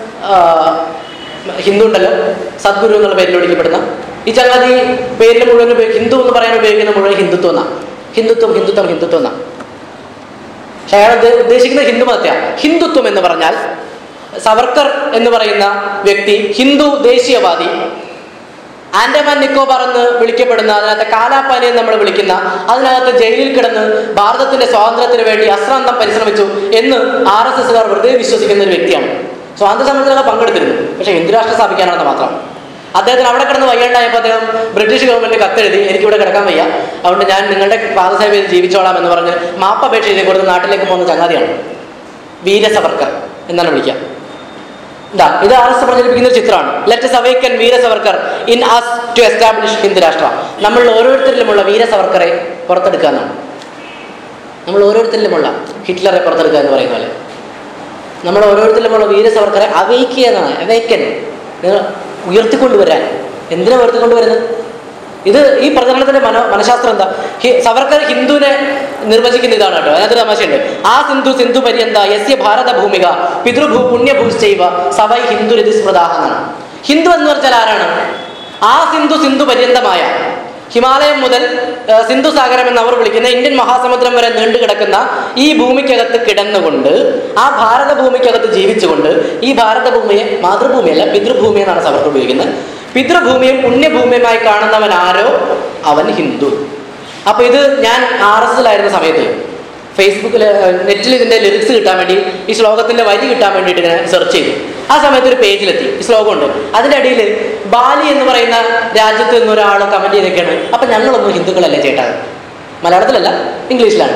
Speaker 1: ഹിന്ദു ഉണ്ടല്ലോ സദ്ഗുരു എന്നുള്ള പേരിൽ വിളിക്കപ്പെടുന്ന ഈ ചങ്ങാതി പേരിൽ മുഴുവൻ ഉപയോഗി- ഹിന്ദു എന്ന് പറയാൻ ഉപയോഗിക്കുന്ന മുഴുവൻ ഹിന്ദുത്വം എന്നാ ഹിന്ദുത്വം ഹിന്ദുത്വം ഹിന്ദുത്വം എന്നാ പക്ഷെ അയാൾ ഉദ്ദ- ഉദ്ദേശിക്കുന്നത് ഹിന്ദു മതത്തെയാണ് ഹിന്ദുത്വം എന്ന് പറഞ്ഞാൽ സവർക്കർ എന്ന് പറയുന്ന വ്യക്തി ഹിന്ദു ദേശീയവാദി ആൻഡമാൻ നിക്കോബാർ എന്ന് വിളിക്കപ്പെടുന്ന അതിനകത്ത് കാലാപ്പാനി എന്ന് നമ്മൾ വിളിക്കുന്ന അതിനകത്ത് ജയിലിൽ കിടന്ന് ഭാരതത്തിന്റെ സ്വാതന്ത്ര്യത്തിന് വേണ്ടി അശ്രാന്തം പരിശ്രമിച്ചു എന്ന് ആർ എസ് എസുകാർ വെറുതെ വിശ്വസിക്കുന്ന ഒരു വ്യക്തിയാണ് സ്വാതന്ത്ര്യ സമരത്തിലൊക്കെ പങ്കെടുത്തിരുന്നു പക്ഷേ ഹിന്ദു രാഷ്ട്രം സ്ഥാപിക്കാനാണെന്ന് മാത്രം അദ്ദേഹത്തിന് അവിടെ കിടന്ന് വയ്യാണ്ടായപ്പോൾ അദ്ദേഹം ബ്രിട്ടീഷ് ഗവൺമെന്റ് കത്തെഴുതി എനിക്കിവിടെ കിടക്കാൻ വയ്യ അതുകൊണ്ട് ഞാൻ നിങ്ങളുടെ പാദസേവയിൽ ജീവിച്ചോളാം എന്ന് പറഞ്ഞ് മാപ്പപേക്ഷ എഴുതി കൊടുത്ത് നാട്ടിലേക്ക് പോകുന്ന ചങ്ങാതിയാണ് വീര സവർക്കർ എന്നാണ് വിളിക്കുക ഇതാ ഇത് ആർ എസ് പ്രചരിപ്പിക്കുന്ന ഒരു ചിത്രമാണ് let's awaken Veera Savarkar in us to establish Hindu Rashtra നമ്മൾ ഓരോരുത്തരിലുമുള്ള വീര സവർക്കറെ പുറത്തെടുക്കുക എന്നാണ് നമ്മൾ ഓരോരുത്തരിലുമുള്ള ഹിറ്റ്ലറെ പുറത്തെടുക്കുക എന്ന് പറയുന്ന പോലെ നമ്മൾ ഓരോരുത്തരിലുമുള്ള വീര സവർക്കറെ അവയ്ക്കുക എന്നാണ് അവേക്കൻ നിങ്ങൾ ഉയർത്തിക്കൊണ്ടുവരാൻ എന്തിനാ ഉയർത്തിക്കൊണ്ടുവരുന്നത് ഇത് ഈ പ്രചരണത്തിന്റെ മന മനഃശാസ്ത്രം എന്താ ഹി- സവർക്കർ ഹിന്ദുവിനെ നിർവചിക്കുന്ന ഇതാണ് കേട്ടോ അതിനകത്ത് തമാശയുണ്ട് ആ സിന്ധു സിന്ധു പര്യന്ത യസ്യ ഭാരത ഭൂമിക പിതൃഭൂ പുണ്യഭൂശ്ചൈവ സവൈ ഹിന്ദു രതി സ്മൃതാഹ എന്നാണ് ഹിന്ദു എന്ന് പറഞ്ഞാൽ ആരാണ് ആ സിന്ധു സിന്ധു പര്യന്തമായ ഹിമാലയം മുതൽ ആ, സിന്ധു സാഗരം എന്ന് അവർ വിളിക്കുന്ന ഇന്ത്യൻ മഹാസമുദ്രം വരെ നീണ്ടു കിടക്കുന്ന ഈ ഭൂമിക്കകത്ത് കിടന്നുകൊണ്ട് ആ ഭാരത ഭൂമിക്കകത്ത് ജീവിച്ചുകൊണ്ട് ഈ ഭാരത ഭൂമിയെ മാതൃഭൂമിയല്ല പിതൃഭൂമി എന്നാണ് സവർക്കർ ഉപയോഗിക്കുന്നത് പിതൃഭൂമിയും പുണ്യഭൂമിയുമായി കാണുന്നവൻ ആരോ അവൻ ഹിന്ദു അപ്പൊ ഇത് ഞാൻ ആർ എസ് എസിലായിരുന്ന സമയത്ത് ഫേസ്ബുക്കിൽ നെറ്റിൽ ഇതിന്റെ ലിറിക്സ് കിട്ടാൻ വേണ്ടി ഈ ശ്ലോകത്തിന്റെ വരി കിട്ടാൻ വേണ്ടിയിട്ട് ഇങ്ങനെ സെർച്ച് ചെയ്തു ആ സമയത്ത് ഒരു പേജിലെത്തി ഈ ശ്ലോകമുണ്ട് അതിന്റെ അടിയിൽ ബാലി എന്ന് പറയുന്ന രാജ്യത്ത് നിന്ന് ഒരാൾ കമന്റ് ചെയ്തൊക്കെയാണ് അപ്പൊ ഞങ്ങളൊന്നും ഹിന്ദുക്കളല്ലേ ചേട്ടാ മലയാളത്തിലല്ല ഇംഗ്ലീഷിലാണ്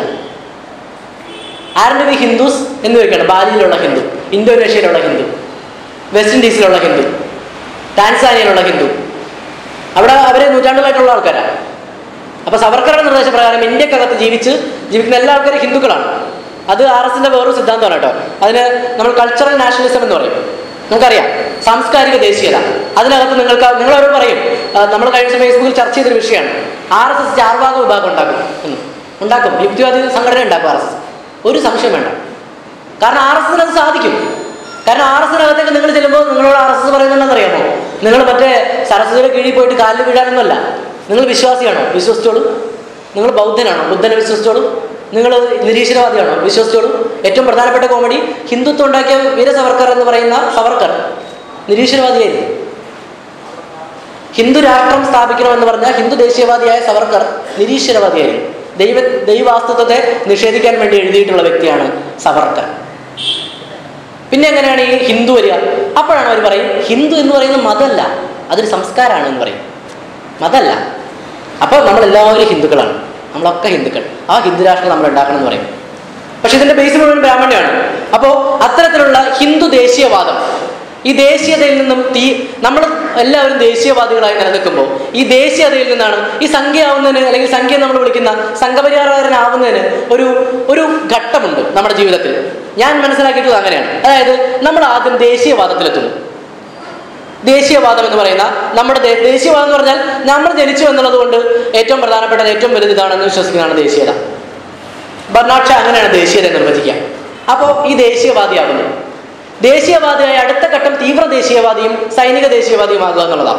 Speaker 1: ആരുടെ ഹിന്ദുസ് എന്ന് വെക്കുകയാണ് ബാലിയിലുള്ള ഹിന്ദു ഇന്തോനേഷ്യയിലുള്ള ഹിന്ദു വെസ്റ്റ് ഇൻഡീസിലുള്ള ഹിന്ദു ടാൻസാനിയയിലുള്ള ഹിന്ദു അവിടെ അവരെ നൂറ്റാണ്ടുകളായിട്ടുള്ള ആൾക്കാരാണ് അപ്പൊ സവർക്കറുടെ നിർദ്ദേശപ്രകാരം ഇന്ത്യക്കകത്ത് ജീവിച്ച് ജീവിക്കുന്ന എല്ലാ ആൾക്കാരും ഹിന്ദുക്കളാണ് അത് ആർ എസിന്റെ വേറൊരു സിദ്ധാന്തമാണ് കേട്ടോ അതിന് നമ്മൾ കൾച്ചറൽ നാഷണലിസം എന്ന് പറയും നമുക്കറിയാം സാംസ്കാരിക ദേശീയത അതിനകത്ത് നിങ്ങൾക്ക് നിങ്ങൾ അവരോട് പറയും ആ, നമ്മൾ കഴിഞ്ഞ ദിവസം ഫേസ്ബുക്കിൽ ചർച്ച ചെയ്തൊരു വിഷയമാണ് ആർ എസ് എസ് ചാർവാക വിഭാഗം ഉണ്ടാക്കും എന്ന് ഉണ്ടാക്കും യുക്തിവാദി സംഘടന ഉണ്ടാക്കും ആർ എസ് എസ് ഒരു സംശയം വേണ്ട കാരണം ആർ എസ് എസിന് അത് സാധിക്കും കാരണം ആർ എസ് എസിനകത്തേക്ക് നിങ്ങൾ ചെല്ലുമ്പോൾ നിങ്ങളോട് ആർ എസ് എസ് പറയുന്നുണ്ടെന്ന് അറിയാമോ നിങ്ങൾ മറ്റേ സരസ്വതിയുടെ കീഴിൽ പോയിട്ട് കാലിൽ വീഴാനൊന്നുമല്ല നിങ്ങൾ വിശ്വാസിയാണോ വിശ്വസിച്ചോളൂ നിങ്ങൾ ബൗദ്ധനാണോ ബുദ്ധനെ വിശ്വസിച്ചോളൂ നിങ്ങൾ നിരീശ്വരവാദിയാണോ വിശ്വസിച്ചോളൂ ഏറ്റവും പ്രധാനപ്പെട്ട കോമഡി ഹിന്ദുത്വം ഉണ്ടാക്കിയ വീര സവർക്കർ എന്ന് പറയുന്ന സവർക്കർ നിരീശ്വരവാദിയായിരുന്നു ഹിന്ദു രാഷ്ട്രം സ്ഥാപിക്കണമെന്ന് പറഞ്ഞ ഹിന്ദു ദേശീയവാദിയായ സവർക്കർ നിരീശ്വരവാദിയായിരുന്നു ദൈവ ദൈവാസ്തിത്വത്തെ നിഷേധിക്കാൻ വേണ്ടി എഴുതിയിട്ടുള്ള വ്യക്തിയാണ് സവർക്കർ പിന്നെ എങ്ങനെയാണ് ഈ ഹിന്ദു വരിക അപ്പോഴാണ് അവർ പറയും ഹിന്ദു എന്ന് പറയുന്നത് മതമല്ല അതൊരു സംസ്കാരമാണ് എന്ന് പറയും മതമല്ല അപ്പോൾ നമ്മളെല്ലാവരും ഹിന്ദുക്കളാണ് നമ്മളൊക്കെ ഹിന്ദുക്കൾ ആ ഹിന്ദു രാഷ്ട്രം നമ്മൾ ഉണ്ടാക്കണം എന്ന് പറയും പക്ഷെ ഇതിന്റെ ബേസ് മുഴുവൻ ബ്രാഹ്മണ്യാണ് അപ്പോൾ അത്തരത്തിലുള്ള ഹിന്ദു ദേശീയവാദം ഈ ദേശീയതയിൽ നിന്നും തീ നമ്മൾ എല്ലാവരും ദേശീയവാദികളായി നിലനിൽക്കുമ്പോൾ ഈ ദേശീയതയിൽ നിന്നാണ് ഈ സംഖ്യയാവുന്നതിന് അല്ലെങ്കിൽ സംഖ്യ നമ്മൾ വിളിക്കുന്ന സംഘപരിഹാരനാവുന്നതിന് ഒരു ഒരു ഘട്ടമുണ്ട് നമ്മുടെ ജീവിതത്തിൽ ഞാൻ മനസ്സിലാക്കിയിട്ടുള്ളത് അങ്ങനെയാണ് അതായത് നമ്മൾ ആദ്യം ദേശീയവാദത്തിലെത്തുന്നു ദേശീയവാദം എന്ന് പറയുന്ന നമ്മുടെ ദേ- ദേശീയവാദം എന്ന് പറഞ്ഞാൽ നമ്മൾ ജനിച്ചു എന്നുള്ളത് കൊണ്ട് ഏറ്റവും പ്രധാനപ്പെട്ടത് ഏറ്റവും വലുത് ഇതാണെന്ന് വിശ്വസിക്കുന്നതാണ് ദേശീയത ബർണാഡ് ഷാ അങ്ങനെയാണ് ദേശീയത നിർവചിക്കുക അപ്പോൾ ഈ ദേശീയവാദിയാകുന്നു ദേശീയവാദിയായ അടുത്ത ഘട്ടം തീവ്ര ദേശീയവാദിയും സൈനിക ദേശീയവാദിയുമാകുക എന്നുള്ളതാണ്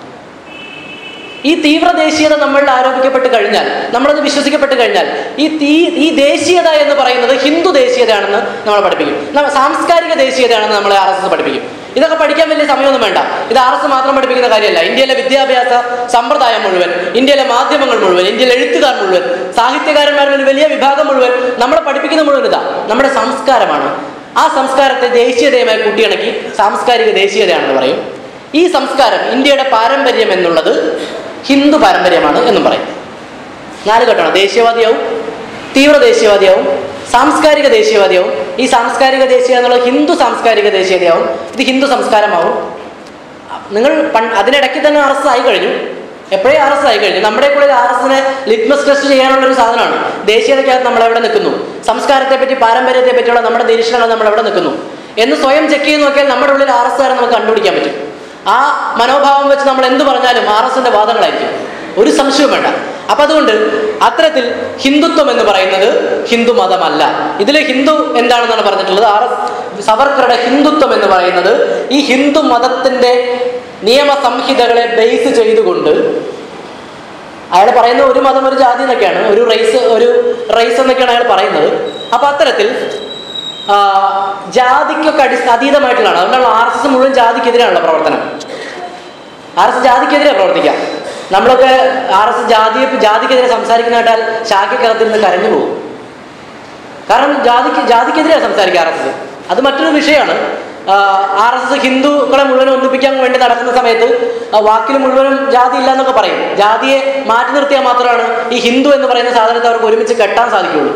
Speaker 1: ഈ തീവ്ര ദേശീയത നമ്മളിൽ ആരോപിക്കപ്പെട്ട് കഴിഞ്ഞാൽ നമ്മളത് വിശ്വസിക്കപ്പെട്ട് കഴിഞ്ഞാൽ ഈ തീ ഈ ദേശീയത എന്ന് പറയുന്നത് ഹിന്ദു ദേശീയതയാണെന്ന് നമ്മൾ പഠിപ്പിക്കും നമ്മ- സാംസ്കാരിക ദേശീയതയാണെന്ന് നമ്മളെ ആർ എസ് എസ് പഠിപ്പിക്കും ഇതൊക്കെ പഠിക്കാൻ വലിയ സമയമൊന്നും വേണ്ട ഇത് ആർ എസ് മാത്രം പഠിപ്പിക്കുന്ന കാര്യമല്ല ഇന്ത്യയിലെ വിദ്യാഭ്യാസ സമ്പ്രദായം മുഴുവൻ ഇന്ത്യയിലെ മാധ്യമങ്ങൾ മുഴുവൻ ഇന്ത്യയിലെ എഴുത്തുകാർ മുഴുവൻ സാഹിത്യകാരന്മാരുടെ ഒരു വലിയ വിഭാഗം മുഴുവൻ നമ്മളെ പഠിപ്പിക്കുന്ന മുഴുവൻ ഇതാ നമ്മുടെ സംസ്കാരമാണ് ആ സംസ്കാരത്തെ ദേശീയതയുമായി കൂട്ടിയിണക്കി സാംസ്കാരിക ദേശീയതയാണെന്ന് പറയും ഈ സംസ്കാരം ഇന്ത്യയുടെ പാരമ്പര്യം എന്നുള്ളത് ഹിന്ദു പാരമ്പര്യമാണ് എന്നും പറയും നാല് ഘട്ടമാണ് ദേശീയവാദിയാവും തീവ്ര ദേശീയവാദിയാവും സാംസ്കാരിക ദേശീയവാദിയാവും ഈ സാംസ്കാരിക ദേശീയ എന്നുള്ളത് ഹിന്ദു സാംസ്കാരിക ദേശീയതയാവും ഇത് ഹിന്ദു സംസ്കാരമാവും നിങ്ങൾ പൺ അതിനിടയ്ക്ക് തന്നെ അറസ്റ്റ് ആയി കഴിഞ്ഞു എപ്പോഴേ അറസ്റ്റ് ആയി കഴിഞ്ഞു നമ്മുടെ കൂടെ ആർ എസിനെ ലിറ്റ്മസ് ടെസ്റ്റ് ചെയ്യാനുള്ള ഒരു സാധനമാണ് ദേശീയതയ്ക്കകത്ത് നമ്മൾ എവിടെ നിൽക്കുന്നു സംസ്കാരത്തെ പറ്റി പാരമ്പര്യത്തെ പറ്റിയുള്ള നമ്മുടെ നിരീക്ഷണങ്ങൾ നമ്മൾ എവിടെ നിൽക്കുന്നു എന്ന് സ്വയം ചെക്ക് ചെയ്ത് നോക്കിയാൽ നമ്മുടെ ഉള്ളിൽ ആർ എസ് നമുക്ക് കണ്ടുപിടിക്കാൻ പറ്റും ആ മനോഭാവം വെച്ച് നമ്മൾ എന്ത് പറഞ്ഞാലും ആർ എസിന്റെ വാദങ്ങളായിരിക്കും ഒരു സംശയവും വേണ്ട അപ്പൊ അതുകൊണ്ട് അത്തരത്തിൽ ഹിന്ദുത്വം എന്ന് പറയുന്നത് ഹിന്ദു മതമല്ല ഇതിൽ ഹിന്ദു എന്താണെന്നാണ് പറഞ്ഞിട്ടുള്ളത് ആർ എസ് സവർക്കറുടെ ഹിന്ദുത്വം എന്ന് പറയുന്നത് ഈ ഹിന്ദു മതത്തിന്റെ നിയമസംഹിതകളെ ബേസ് ചെയ്തുകൊണ്ട് അയാൾ പറയുന്ന ഒരു മതം ഒരു ജാതി എന്നൊക്കെയാണ് ഒരു റേസ് ഒരു റേസ് എന്നൊക്കെയാണ് അയാൾ പറയുന്നത് അപ്പൊ അത്തരത്തിൽ ആ, ജാതിക്കൊക്കെ അടി അതീതമായിട്ടുള്ളതാണ് അതുകൊണ്ടാണ് ആർ എസ് എസ് മുഴുവൻ ജാതിക്കെതിരെയാണല്ലോ പ്രവർത്തനം ആർ എസ് എസ് ജാതിക്കെതിരെ പ്രവർത്തിക്കാം നമ്മളൊക്കെ ആർ എസ് എസ് ജാതിയെ ജാതിക്കെതിരെ സംസാരിക്കുന്ന കേട്ടാൽ ശാഖയ്ക്കകത്ത് നിന്ന് കരഞ്ഞു പോകും കാരണം ജാതിക്ക് ജാതിക്കെതിരെയാണ് സംസാരിക്കുക ആർ എസ് എസ് അത് മറ്റൊരു വിഷയമാണ് ആർ എസ് എസ് ഹിന്ദുക്കളെ മുഴുവൻ ഒന്നിപ്പിക്കാൻ വേണ്ടി നടക്കുന്ന സമയത്ത് ആ, വാക്കിൽ മുഴുവനും ജാതി ഇല്ല എന്നൊക്കെ പറയും ജാതിയെ മാറ്റി നിർത്തിയാൽ മാത്രമാണ് ഈ ഹിന്ദു എന്ന് പറയുന്ന സാധനത്തെ അവർക്ക് ഒരുമിച്ച് കെട്ടാൻ സാധിക്കുകയുള്ളൂ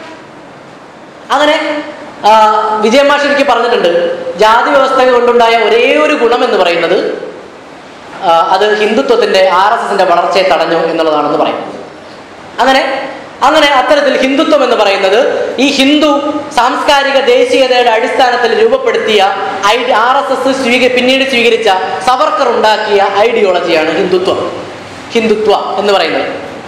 Speaker 1: അങ്ങനെ ആ, വിജയൻ മാഷ് എനിക്ക് പറഞ്ഞിട്ടുണ്ട് ജാതി വ്യവസ്ഥ കൊണ്ടുണ്ടായ ഒരേ ഒരു ഗുണം എന്ന് പറയുന്നത് ആ, അത് ഹിന്ദുത്വത്തിന്റെ ആർ എസ് എസിന്റെ വളർച്ചയെ തടഞ്ഞു എന്നുള്ളതാണെന്ന് പറയും അങ്ങനെ അങ്ങനെ അത്തരത്തിൽ ഹിന്ദുത്വം എന്ന് പറയുന്നത് ഈ ഹിന്ദു സാംസ്കാരിക ദേശീയതയുടെ അടിസ്ഥാനത്തിൽ രൂപപ്പെടുത്തിയ ഐ ആർ എസ് എസ് സ്വീക പിന്നീട് സ്വീകരിച്ച സവർക്കർ ഉണ്ടാക്കിയ ഐഡിയോളജിയാണ് ഹിന്ദുത്വം ഹിന്ദുത്വ എന്ന് പറയുന്നത്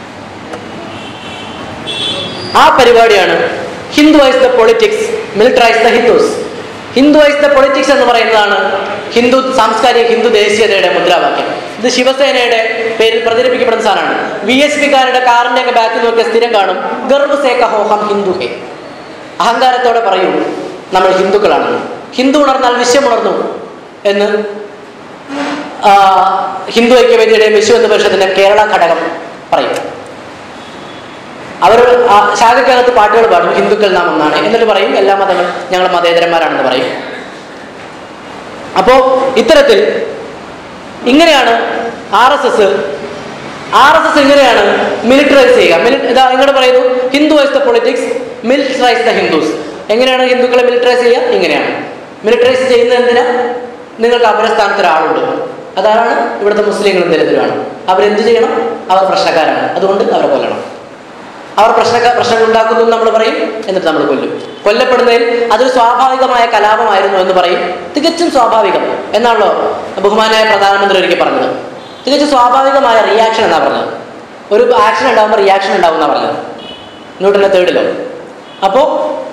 Speaker 1: ആ പരിപാടിയാണ് Hinduise the politics militarise the Hindus Hinduise the politics എന്ന് പറയുന്നതാണ് ഹിന്ദു സാംസ്കാരിക ഹിന്ദു ദേശീയതയുടെ മുദ്രാവാക്യം ഇത് ശിവസേനയുടെ പേരിൽ പ്രചരിപ്പിക്കപ്പെടുന്ന സാധനമാണ് വി എസ് പിക്കാരുടെ കാറിന്റെ ഒക്കെ ബാക്കിൽ നോക്കിയ സ്ഥിരം കാണും ഗർവ് സേ കഹോ ഹം ഹിന്ദു ഹേ അഹങ്കാരത്തോടെ പറയൂ നമ്മൾ ഹിന്ദുക്കളാണെന്ന് ഹിന്ദു ഉണർന്നാൽ വിശ്വം ഉണർന്നു എന്ന് ആ, ഹിന്ദു ഐക്യവേദിയുടെയും വിശ്വ ഹിന്ദു പരിഷത്തിന്റെ കേരള ഘടകം പറയും അവർ ആ ശാഖയ്ക്കകത്ത് പാട്ടുകൾ പാടും ഹിന്ദുക്കൾ നാം ഒന്നാണ് എന്നിട്ട് പറയും എല്ലാ മതങ്ങളും ഞങ്ങൾ മതേതരന്മാരാണെന്ന് പറയും അപ്പോൾ ഇത്തരത്തിൽ ഇങ്ങനെയാണ് R S S R S S ഇങ്ങനെയാണ് മിലിറ്ററൈസ് ചെയ്യുക മിലി ഇതാ ഇങ്ങോട്ട് പറയുന്നു Hinduise the politics militarise the Hindus എങ്ങനെയാണ് ഹിന്ദുക്കളെ മിലിറ്ററൈസ് ചെയ്യുക ഇങ്ങനെയാണ് മിലിറ്ററൈസ് ചെയ്യുന്നത് എന്തിനാ നിങ്ങൾക്ക് അപരസ്ഥാനത്ത് ഒരാളുണ്ട് അതാണ് ഇവിടുത്തെ മുസ്ലിങ്ങളും ദലിതരുമാണ് അവരെന്ത് ചെയ്യണം അവർ പ്രശ്നക്കാരാണ് അതുകൊണ്ട് അവരെ കൊല്ലണം അവർ പ്രശ്ന പ്രശ്നങ്ങൾ ഉണ്ടാക്കുന്നു എന്ന് നമ്മൾ പറയും എന്നിട്ട് നമ്മൾ കൊല്ലും കൊല്ലപ്പെടുന്നതിൽ അതൊരു സ്വാഭാവികമായ കലാപമായിരുന്നു എന്ന് പറയും തികച്ചും സ്വാഭാവികം എന്നാണല്ലോ ബഹുമാനായ പ്രധാനമന്ത്രി ഒരിക്കൽ പറഞ്ഞത് തികച്ചും സ്വാഭാവികമായ റിയാക്ഷൻ എന്നാ പറഞ്ഞത് ഒരു ആക്ഷൻ ഉണ്ടാകുമ്പോൾ റിയാക്ഷൻ ഉണ്ടാവും എന്നാ പറഞ്ഞത് ന്യൂട്ടന്റെ തേർഡിലോ അപ്പോൾ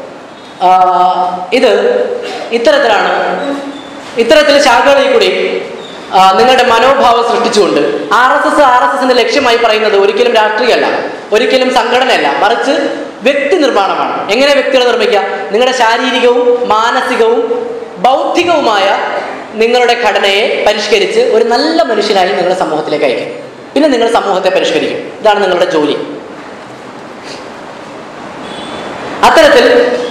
Speaker 1: ഇത് ഇത്തരത്തിലാണ് ഇത്തരത്തിൽ ശാഖകളിൽ കൂടി ആ, നിങ്ങളുടെ മനോഭാവം സൃഷ്ടിച്ചുകൊണ്ട് R S S R S എസിന്റെ ലക്ഷ്യമായി പറയുന്നത് ഒരിക്കലും രാഷ്ട്രീയമല്ല ഒരിക്കലും സംഘടനയല്ല മറിച്ച് വ്യക്തി നിർമ്മാണമാണ് എങ്ങനെ വ്യക്തികളെ നിർമ്മിക്കുക നിങ്ങളുടെ ശാരീരികവും മാനസികവും ബൗദ്ധികവുമായ നിങ്ങളുടെ ഘടനയെ പരിഷ്കരിച്ച് ഒരു നല്ല മനുഷ്യനായി നിങ്ങളുടെ സമൂഹത്തിലേക്ക് അയക്കും പിന്നെ നിങ്ങൾ സമൂഹത്തെ പരിഷ്കരിക്കും ഇതാണ് നിങ്ങളുടെ ജോലി അത്തരത്തിൽ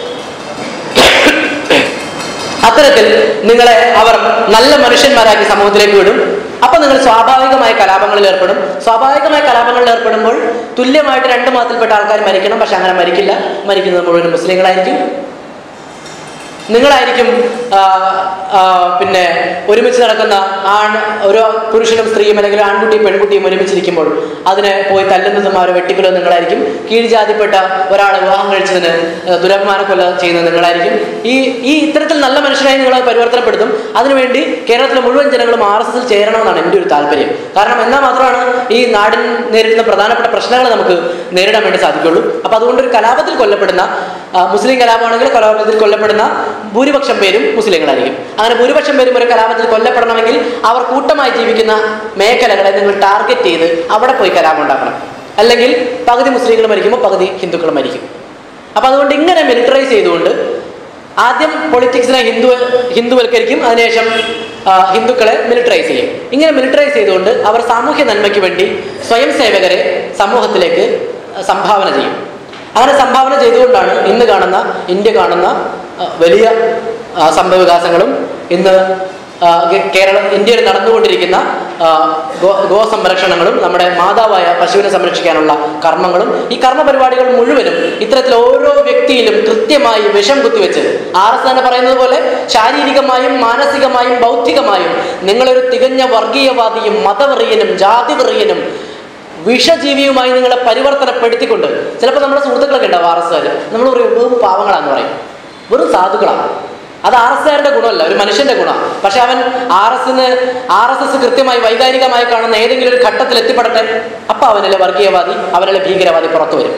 Speaker 1: അത്തരത്തിൽ നിങ്ങളെ അവർ നല്ല മനുഷ്യന്മാരാക്കി സമൂഹത്തിലേക്ക് വിടും അപ്പൊ നിങ്ങൾ സ്വാഭാവികമായ കലാപങ്ങളിൽ ഏർപ്പെടും സ്വാഭാവികമായ കലാപങ്ങളിൽ ഏർപ്പെടുമ്പോൾ തുല്യമായിട്ട് രണ്ട് മതത്തിൽപ്പെട്ട ആൾക്കാർ മരിക്കണം പക്ഷെ അങ്ങനെ മരിക്കില്ല മരിക്കുന്നത് മുഴുവൻ മുസ്ലിങ്ങളായിരിക്കും നിങ്ങളായിരിക്കും ആ, ആ, പിന്നെ ഒരുമിച്ച് നടക്കുന്ന ആൺ ഒരു പുരുഷനും സ്ത്രീയും അല്ലെങ്കിൽ ആൺകുട്ടിയും പെൺകുട്ടിയും ഒരുമിച്ചിരിക്കുമ്പോൾ അതിനെ പോയി തല്ലുന്നതും അവരെ വെട്ടിക്കൊല്ലുന്നത് നിങ്ങളായിരിക്കും കീഴ്ജാതിപ്പെട്ട ഒരാളെ വിവാഹം കഴിച്ചതിന് ആ, ദുരഭിമാന കൊല ചെയ്യുന്നത് നിങ്ങളായിരിക്കും ഈ ഈ ഇത്തരത്തിൽ നല്ല മനുഷ്യനായി നിങ്ങളെ പരിവർത്തനപ്പെടുത്തും അതിനുവേണ്ടി കേരളത്തിലെ മുഴുവൻ ജനങ്ങളും ആർ എസ് എസിൽ ചേരണമെന്നാണ് എൻ്റെ ഒരു താല്പര്യം കാരണം എന്നാൽ മാത്രമാണ് ഈ നാടിൻ നേരിടുന്ന പ്രധാനപ്പെട്ട പ്രശ്നങ്ങൾ നമുക്ക് നേരിടാൻ വേണ്ടി സാധിക്കുള്ളൂ അപ്പൊ അതുകൊണ്ട് ഒരു കലാപത്തിൽ കൊല്ലപ്പെടുന്ന ആ, മുസ്ലിം കലാപമാണെങ്കിൽ കലാപത്തിൽ കൊല്ലപ്പെടുന്ന ഭൂരിപക്ഷം പേരും മുസ്ലിങ്ങളായിരിക്കും അങ്ങനെ ഭൂരിപക്ഷം പേരും ഒരു കലാപത്തിൽ കൊല്ലപ്പെടണമെങ്കിൽ അവർ കൂട്ടമായി ജീവിക്കുന്ന മേഖലകളെ നിങ്ങൾ ടാർഗറ്റ് ചെയ്ത് അവിടെ പോയി കലാപം ഉണ്ടാക്കണം അല്ലെങ്കിൽ പകുതി മുസ്ലിങ്ങൾ മരിക്കുമ്പോൾ പകുതി ഹിന്ദുക്കൾ മരിക്കും അപ്പൊ അതുകൊണ്ട് ഇങ്ങനെ മിലിറ്ററൈസ് ചെയ്തുകൊണ്ട് ആദ്യം പൊളിറ്റിക്സിനെ ഹിന്ദു ഹിന്ദുവൽക്കരിക്കും അതിനുശേഷം ആ, ഹിന്ദുക്കളെ മിലിറ്ററൈസ് ചെയ്യും ഇങ്ങനെ മിലിറ്ററൈസ് ചെയ്തുകൊണ്ട് അവർ സാമൂഹ്യ നന്മയ്ക്ക് വേണ്ടി സ്വയം സേവകരെ സമൂഹത്തിലേക്ക് സംഭാവന ചെയ്യും അങ്ങനെ സംഭാവന ചെയ്തുകൊണ്ടാണ് ഇന്ന് കാണുന്ന ഇന്ത്യ കാണുന്ന ആ, വലിയ ആ, സംഭവവികാസങ്ങളും ഇന്ന് ആ, കേ- കേരളം ഇന്ത്യയിൽ നടന്നുകൊണ്ടിരിക്കുന്ന ആ, ഗോ ഗോ സംരക്ഷണങ്ങളും നമ്മുടെ മാതാവായ പശുവിനെ സംരക്ഷിക്കാനുള്ള കർമ്മങ്ങളും ഈ കർമ്മ പരിപാടികൾ മുഴുവനും ഇത്തരത്തിൽ ഓരോ വ്യക്തിയിലും കൃത്യമായി വിഷം കുത്തിവെച്ച് ആർ എസ് തന്നെ പറയുന്നത് പോലെ ശാരീരികമായും മാനസികമായും ബൗദ്ധികമായും നിങ്ങളൊരു തികഞ്ഞ വർഗീയവാദിയും മതവെറിയനും ജാതിവെറിയനും വിഷജീവിയുമായി നിങ്ങളെ പരിവർത്തനപ്പെടുത്തിക്കൊണ്ട് ചിലപ്പോൾ നമ്മുടെ സുഹൃത്തുക്കളൊക്കെ ഉണ്ടാവും ആർ എസ് നമ്മൾ പറയും വെറും പാവങ്ങളാന്ന് പറയും വെറും സാധുക്കളാണ് അത് ആർ എസ് കാരുടെ ഗുണമല്ല ഒരു മനുഷ്യന്റെ ഗുണമാണ് പക്ഷെ അവൻ ആർ എസിന് ആർ എസ് എസ് കൃത്യമായി വൈകാരികമായി കാണുന്ന ഏതെങ്കിലും ഒരു ഘട്ടത്തിൽ എത്തിപ്പെടട്ടെ അപ്പൊ അവനല്ലേ വർഗീയവാദി അവനല്ലേ ഭീകരവാദി പുറത്തു വരും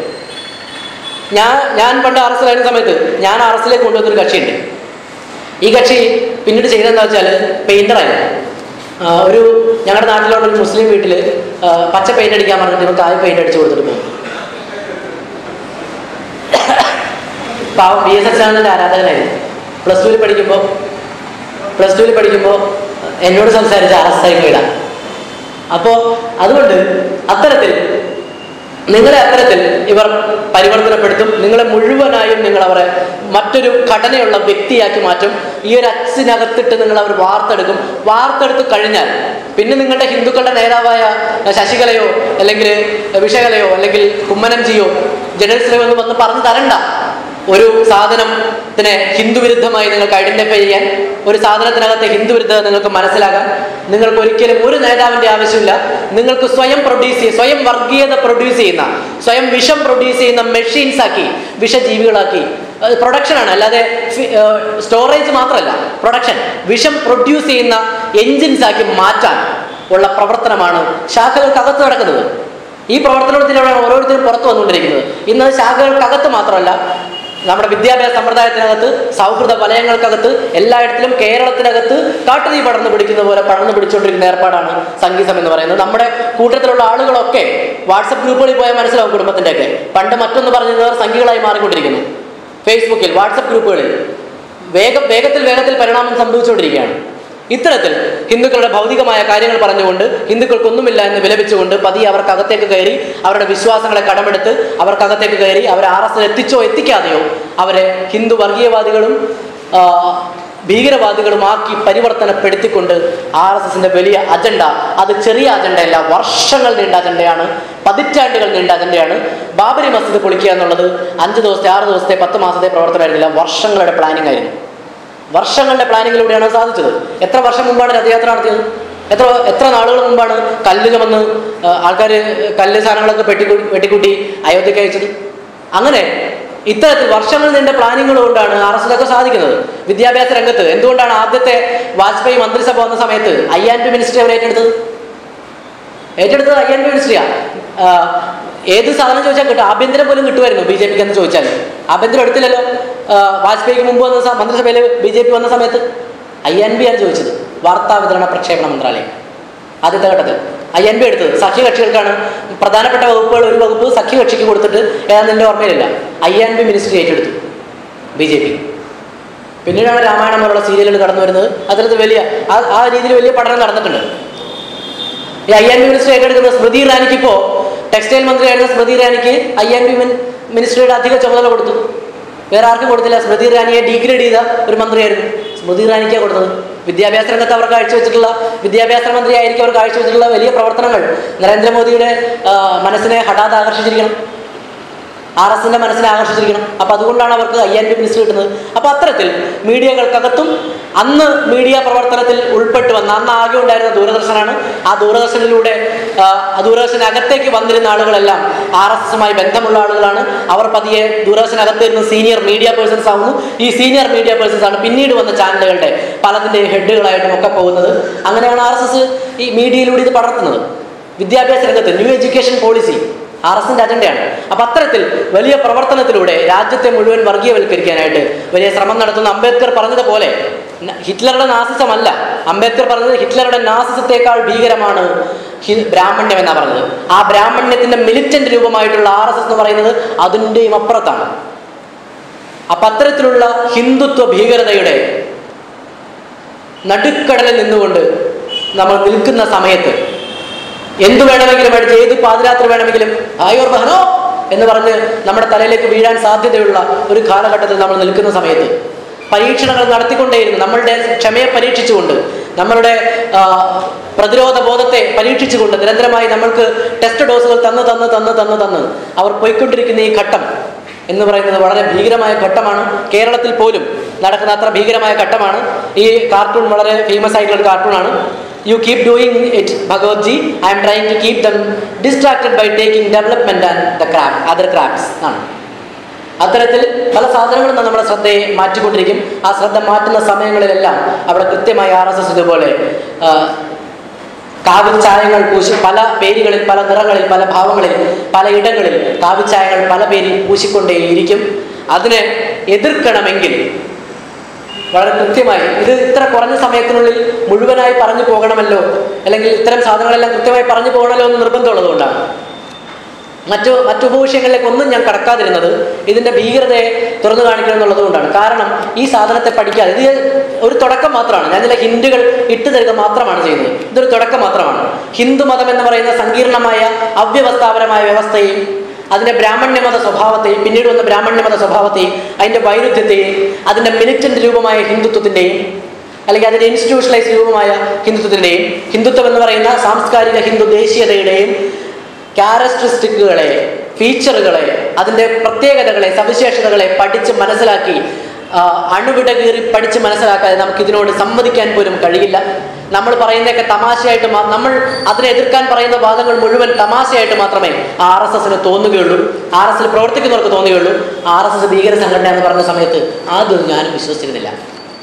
Speaker 1: ഞാൻ ഞാൻ പണ്ട് ആർ എസ് ആയിരുന്ന സമയത്ത് ഞാൻ ആർ എസിലേക്ക് കൊണ്ടുവന്നൊരു കക്ഷിയുണ്ട് ഈ കക്ഷി പിന്നീട് ചെയ്തതെന്താ വെച്ചാൽ പെയിന്ററായിരുന്നു ആ, ഒരു ഞങ്ങളുടെ നാട്ടിലുള്ള ഒരു മുസ്ലിം വീട്ടിൽ പച്ച പെയിന്റ് അടിക്കാൻ പറഞ്ഞിട്ട് ഇവർക്ക് ആദ്യം പെയിന്റ് അടിച്ചു കൊടുത്തിട്ട് പോകും പാവം ബി എസ് എസ് ആനന്ദൻ്റെ ആരാധകനായിരുന്നു പ്ലസ് ടുവിൽ പഠിക്കുമ്പോൾ പ്ലസ് ടുവിൽ പഠിക്കുമ്പോൾ എന്നോട് സംസാരിച്ച ആർ എസ് ഐ വീടാണ് അപ്പോൾ അതുകൊണ്ട് അത്തരത്തിൽ നിങ്ങളെ അത്തരത്തിൽ ഇവർ പരിവർത്തനപ്പെടുത്തും നിങ്ങളെ മുഴുവനായും നിങ്ങൾ അവരെ മറ്റൊരു ഘടനയുള്ള വ്യക്തിയാക്കി മാറ്റും ഈ ഒരു അച്ഛനകത്തിട്ട് നിങ്ങൾ അവർ വാർത്തെടുക്കും വാർത്തെടുത്ത് കഴിഞ്ഞാൽ പിന്നെ നിങ്ങളുടെ ഹിന്ദുക്കളുടെ നേതാവായ ശശികലയോ അല്ലെങ്കിൽ വിഷകലയോ അല്ലെങ്കിൽ കുമ്മനംജിയോ ജനറൽസിലോ ഒന്നും വന്ന് പറഞ്ഞു തരണ്ട ഒരു സാധനത്തിനെ ഹിന്ദു വിരുദ്ധമായി നിങ്ങൾക്ക് ഐഡന്റിഫൈ ചെയ്യാൻ ഒരു സാധനത്തിനകത്തെ ഹിന്ദു വിരുദ്ധത നിങ്ങൾക്ക് മനസ്സിലാകാൻ നിങ്ങൾക്ക് ഒരിക്കലും ഒരു നേതാവിന്റെ ആവശ്യമില്ല നിങ്ങൾക്ക് സ്വയം പ്രൊഡ്യൂസ് ചെയ്യ സ്വയം വർഗീയത പ്രൊഡ്യൂസ് ചെയ്യുന്ന സ്വയം വിഷം പ്രൊഡ്യൂസ് ചെയ്യുന്ന മെഷീൻസ് ആക്കി വിഷജീവികളാക്കി പ്രൊഡക്ഷനാണ് അല്ലാതെ സ്റ്റോറേജ് മാത്രമല്ല പ്രൊഡക്ഷൻ വിഷം പ്രൊഡ്യൂസ് ചെയ്യുന്ന എൻജിൻസ് ആക്കി മാറ്റാൻ ഉള്ള പ്രവർത്തനമാണ് ശാഖകൾക്കകത്ത് നടക്കുന്നത് ഈ പ്രവർത്തനത്തിലൂടെയാണ് ഓരോരുത്തരും പുറത്തു വന്നുകൊണ്ടിരിക്കുന്നത് ഇന്ന് ശാഖകൾക്കകത്ത് മാത്രമല്ല നമ്മുടെ വിദ്യാഭ്യാസ സമ്പ്രദായത്തിനകത്ത് സൗഹൃദ വലയങ്ങൾക്കകത്ത് എല്ലായിടത്തിലും കേരളത്തിനകത്ത് കാട്ടുതീ പടർന്നു പിടിക്കുന്ന പോലെ പടർന്നു പിടിച്ചുകൊണ്ടിരിക്കുന്ന ഏർപ്പാടാണ് സംഗീതം എന്ന് പറയുന്നത് നമ്മുടെ കൂട്ടത്തിലുള്ള ആളുകളൊക്കെ വാട്സപ്പ് ഗ്രൂപ്പുകളിൽ പോയാൽ മനസ്സിലാവും കുടുംബത്തിൻ്റെയൊക്കെ പണ്ട് മറ്റൊന്ന് പറഞ്ഞവർ സംഖ്യകളായി മാറിക്കൊണ്ടിരിക്കുന്നു ഫേസ്ബുക്കിൽ വാട്സപ്പ് ഗ്രൂപ്പുകളിൽ വേഗം വേഗത്തിൽ വേഗത്തിൽ പരിണാമം സംഭവിച്ചുകൊണ്ടിരിക്കുകയാണ് ഇത്തരത്തിൽ ഹിന്ദുക്കളുടെ ഭൗതികമായ കാര്യങ്ങൾ പറഞ്ഞുകൊണ്ട് ഹിന്ദുക്കൾക്കൊന്നുമില്ല എന്ന് വിലപിച്ചുകൊണ്ട് പതിയെ അവർക്കകത്തേക്ക് കയറി അവരുടെ വിശ്വാസങ്ങളെ കടമെടുത്ത് അവർക്കകത്തേക്ക് കയറി അവരെ ആർ എസ് എത്തിച്ചോ എത്തിക്കാതെയോ അവരെ ഹിന്ദു വർഗീയവാദികളും ആ, ഭീകരവാദികളുമാക്കി പരിവർത്തനപ്പെടുത്തിക്കൊണ്ട് ആർ എസ് എസിന്റെ വലിയ അജണ്ട അത് ചെറിയ അജണ്ടയല്ല വർഷങ്ങൾ നീണ്ട അജണ്ടയാണ് പതിറ്റാണ്ടുകൾ നീണ്ട അജണ്ടയാണ് ബാബരി മസ്ജിദ് പൊളിക്കുക എന്നുള്ളത് അഞ്ച് ദിവസത്തെ ആറ് ദിവസത്തെ പത്ത് മാസത്തെ പ്രവർത്തനമായിരുന്നില്ല വർഷങ്ങളുടെ പ്ലാനിംഗ് ആയിരുന്നു വർഷങ്ങളുടെ പ്ലാനിങ്ങിലൂടെയാണ് അത് സാധിച്ചത് എത്ര വർഷം മുമ്പാണ് രഥയാത്ര നടത്തിയത് എത്ര എത്ര നാളുകൾ മുമ്പാണ് കല്ല് ചുമന്ന് ആൾക്കാർ കല്ല് സാധനങ്ങളൊക്കെ പെട്ടി വെട്ടിക്കൂട്ടി അയോധ്യയ്ക്ക് അയച്ചത് അങ്ങനെ ഇത്തരത്തിൽ വർഷങ്ങൾ നീണ്ട പ്ലാനിങ്ങൾ കൊണ്ടാണ് ആർ എസ് ഇതൊക്കെ സാധിക്കുന്നത് വിദ്യാഭ്യാസ രംഗത്ത് എന്തുകൊണ്ടാണ് ആദ്യത്തെ വാജ്പേയി മന്ത്രിസഭ വന്ന സമയത്ത് ഐ ആൻഡ് പി മിനിസ്ട്രി അവർ ഏറ്റെടുത്തത് ഏറ്റെടുത്തത് ഐ എൻ പി മിനിസ്ട്രിയാ ഏത് സാധനം ചോദിച്ചാൽ കിട്ടും ആഭ്യന്തരം പോലും കിട്ടുമായിരുന്നു ബി ജെ പിക്ക് എന്ന് ചോദിച്ചാൽ ആഭ്യന്തരം എടുത്തില്ലല്ലോ ആ, വാജ്പേയിക്ക് മുമ്പ് വന്ന സ- മന്ത്രിസഭയിൽ ബി ജെ പി വന്ന സമയത്ത് ഐ എൻ ബി ആണ് ചോദിച്ചത് വാർത്താ വിതരണ പ്രക്ഷേപണ മന്ത്രാലയം ആദ്യത്തെ ഘട്ടത്തിൽ ഐ എൻ ബി എടുത്തത് സഖ്യകക്ഷികൾക്കാണ് പ്രധാനപ്പെട്ട വകുപ്പുകൾ ഒരു വകുപ്പ് സഖ്യകക്ഷിക്ക് കൊടുത്തിട്ട് ഏതാണ്ട് എൻ്റെ ഓർമ്മയിലില്ല ഐ എൻ ബി മിനിസ്ട്രി ഏറ്റെടുത്തു ബി ജെ പി പിന്നീടാണ് രാമായണം പോലുള്ള സീരിയലുകൾ കടന്നു വരുന്നത് അതിലത്ത് വലിയ ആ ആ രീതിയിൽ വലിയ പഠനം നടന്നിട്ടുണ്ട് ഈ ഐ എൻ ബി മിനിസ്റ്റർ ഏറ്റെടുക്കുന്ന സ്മൃതി ഇറാനിക്ക് ഇപ്പോൾ ടെക്സ്റ്റൈൽ മന്ത്രിയായിരുന്ന സ്മൃതി ഇറാനിക്ക് ഐ എൻ ബി മിനിസ്റ്ററിയുടെ അധിക ചുമതല കൊടുത്തു വേറെ ആർക്കും കൊടുത്തില്ല സ്മൃതി ഇറാനിയെ ഡീഗ്രേഡ് ചെയ്ത ഒരു മന്ത്രിയായിരുന്നു സ്മൃതി ഇറാനിക്കാണ് കൊടുത്തത് വിദ്യാഭ്യാസ രംഗത്ത് അവർ കാഴ്ചവെച്ചിട്ടുള്ള വിദ്യാഭ്യാസ മന്ത്രിയായിരിക്കും അവർ കാഴ്ചവെച്ചിട്ടുള്ള വലിയ പ്രവർത്തനങ്ങൾ നരേന്ദ്രമോദിയുടെ ആ, മനസ്സിനെ ഹഠാത് ആകർഷിച്ചിരിക്കണം ആർ എസിന്റെ മനസ്സിനെ ആകർഷിച്ചിരിക്കണം അപ്പൊ അതുകൊണ്ടാണ് അവർക്ക് ഐ എൻ പി മിനിസ്റ്റർ കിട്ടുന്നത് അപ്പൊ അത്തരത്തിൽ മീഡിയകൾക്കകത്തും അന്ന് മീഡിയ പ്രവർത്തനത്തിൽ ഉൾപ്പെട്ട് വന്ന അന്ന് ആകെ ഉണ്ടായിരുന്ന ദൂരദർശനാണ് ആ ദൂരദർശനിലൂടെ ആ, ആ ദൂരദർശനകത്തേക്ക് വന്നിരുന്ന ആളുകളെല്ലാം ആർ എസ് എസുമായി ബന്ധമുള്ള ആളുകളാണ് അവർ പതിയെ ദൂരദർശനകത്തിരുന്ന് സീനിയർ മീഡിയ പേഴ്സൺസ് ആവുന്നു ഈ സീനിയർ മീഡിയ പേഴ്സൺസ് ആണ് പിന്നീട് വന്ന ചാനലുകളുടെ പലതിൻ്റെ ഹെഡുകളായിട്ടും ഒക്കെ പോകുന്നത് അങ്ങനെയാണ് ആർ എസ് എസ് ഈ മീഡിയയിലൂടെ ഇത് പടർത്തുന്നത് വിദ്യാഭ്യാസ രംഗത്ത് ന്യൂ എഡ്യൂക്കേഷൻ പോളിസി ആർ എസിന്റെ അജണ്ടയാണ് അപ്പൊ അത്തരത്തിൽ വലിയ പ്രവർത്തനത്തിലൂടെ രാജ്യത്തെ മുഴുവൻ വർഗീയവൽക്കരിക്കാനായിട്ട് വലിയ ശ്രമം നടത്തുന്ന അംബേദ്കർ പറഞ്ഞതുപോലെ ന- ഹിറ്റ്ലറുടെ നാസിസമല്ല അംബേദ്കർ പറഞ്ഞത് ഹിറ്റ്ലറുടെ നാസിസത്തെക്കാൾ ഭീകരമാണ് ഹി- ബ്രാഹ്മണ്യം എന്നാ പറഞ്ഞത് ആ ബ്രാഹ്മണ്യത്തിന്റെ മിലിറ്റന്റ് രൂപമായിട്ടുള്ള ആർ എസ് എസ് എന്ന് പറയുന്നത് അതിൻ്റെയും അപ്പുറത്താണ് അപ്പൊ അത്തരത്തിലുള്ള ഹിന്ദുത്വ ഭീകരതയുടെ നടുക്കടലിൽ നിന്നുകൊണ്ട് നമ്മൾ നിൽക്കുന്ന സമയത്ത് എന്തു വേണമെങ്കിലും അടിച്ച് ഏത് പാതിരാത്രി വേണമെങ്കിലും ആയോർ ബഹനോ എന്ന് പറഞ്ഞ് നമ്മുടെ തലയിലേക്ക് വീഴാൻ സാധ്യതയുള്ള ഒരു കാലഘട്ടത്തിൽ നമ്മൾ നിൽക്കുന്ന സമയത്ത് പരീക്ഷണങ്ങൾ നടത്തിക്കൊണ്ടേയിരുന്നു നമ്മളുടെ ക്ഷമയെ പരീക്ഷിച്ചുകൊണ്ട് നമ്മളുടെ ആ, പ്രതിരോധ ബോധത്തെ പരീക്ഷിച്ചുകൊണ്ട് നിരന്തരമായി നമ്മൾക്ക് ടെസ്റ്റ് ഡോസുകൾ തന്ന് തന്ന് തന്ന് തന്ന് തന്ന് അവർ പോയിക്കൊണ്ടിരിക്കുന്ന ഈ ഘട്ടം എന്ന് പറയുന്നത് വളരെ ഭീകരമായ ഘട്ടമാണ് കേരളത്തിൽ പോലും നടക്കുന്ന അത്ര ഭീകരമായ ഘട്ടമാണ് ഈ കാർട്ടൂൺ വളരെ ഫേമസ് ആയിട്ടുള്ള ഒരു കാർട്ടൂണാണ് you keep doing it Bhagwat ji I'm trying to keep them distracted by taking development and the craft other crafts ആണ് അത്തരത്തിൽ പല സാധനങ്ങളും നമ്മുടെ ശ്രദ്ധയെ മാറ്റിക്കൊണ്ടിരിക്കും ആ ശ്രദ്ധ മാറ്റുന്ന സമയങ്ങളിലെല്ലാം അവിടെ കൃത്യമായി ആർ എസ് എസ് ഇതുപോലെ ആ, കാവിച്ചായങ്ങൾ പൂശി പല പേരുകളിൽ പല നിറങ്ങളിൽ പല ഭാവങ്ങളിൽ പല ഇടങ്ങളിൽ കാവിച്ചായങ്ങൾ പല പേരിൽ പൂശിക്കൊണ്ടേയിരിക്കും അതിനെ എതിർക്കണമെങ്കിൽ വളരെ കൃത്യമായി ഇത് ഇത്ര കുറഞ്ഞ സമയത്തിനുള്ളിൽ മുഴുവനായി പറഞ്ഞു പോകണമല്ലോ അല്ലെങ്കിൽ ഇത്തരം സാധനങ്ങളെല്ലാം കൃത്യമായി പറഞ്ഞു പോകണമല്ലോ എന്ന് നിർബന്ധമുള്ളതുകൊണ്ടാണ് മറ്റു മറ്റു ഉപവിഷയങ്ങളിലേക്ക് ഒന്നും ഞാൻ കടക്കാതിരുന്നത് ഇതിന്റെ ഭീകരതയെ തുറന്നു കാണിക്കണം എന്നുള്ളത് കൊണ്ടാണ് കാരണം ഈ സാധനത്തെ പഠിക്കാതെ ഇത് ഒരു തുടക്കം മാത്രമാണ് ഞാൻ ചില ഹിന്ദുകൾ ഇട്ടു തരിക മാത്രമാണ് ചെയ്യുന്നത് ഇതൊരു തുടക്കം മാത്രമാണ് ഹിന്ദു മതം എന്ന് പറയുന്ന സങ്കീർണമായ അവ്യവസ്ഥാപനമായ വ്യവസ്ഥയും അതിന്റെ ബ്രാഹ്മണ്യമത സ്വഭാവത്തെയും പിന്നീട് വന്ന ബ്രാഹ്മണ്യമത സ്വഭാവത്തെയും അതിന്റെ വൈരുദ്ധ്യത്തെയും അതിന്റെ മിലിറ്റന്റ് രൂപമായ ഹിന്ദുത്വത്തിന്റെയും അല്ലെങ്കിൽ അതിന്റെ ഇൻസ്റ്റിറ്റ്യൂഷണലൈസ് രൂപമായ ഹിന്ദുത്വത്തിന്റെയും ഹിന്ദുത്വം എന്ന് പറയുന്ന സാംസ്കാരിക ഹിന്ദു ദേശീയതയുടെയും ക്യാരക്ടറിസ്റ്റിക്കുകളെ ഫീച്ചറുകളെ അതിൻ്റെ പ്രത്യേകതകളെ സവിശേഷതകളെ പഠിച്ച് മനസ്സിലാക്കി ആ, അണുവിട കീറി പഠിച്ച് മനസ്സിലാക്കാതെ നമുക്ക് ഇതിനോട് സമ്മതിക്കാൻ പോലും കഴിയില്ല നമ്മൾ പറയുന്നതൊക്കെ തമാശയായിട്ട് മാ- നമ്മൾ അതിനെ എതിർക്കാൻ പറയുന്ന വാദങ്ങൾ മുഴുവൻ തമാശയായിട്ട് മാത്രമേ ആർ എസ് എസിന് തോന്നുകയുള്ളൂ ആർ എസ് എസിൽ പ്രവർത്തിക്കുന്നവർക്ക് തോന്നുകയുള്ളൂ ആർ എസ് എസ് ഭീകര സംഘടന എന്ന് പറഞ്ഞ സമയത്ത് ആദ്യം ഞാനും വിശ്വസിച്ചിരുന്നില്ല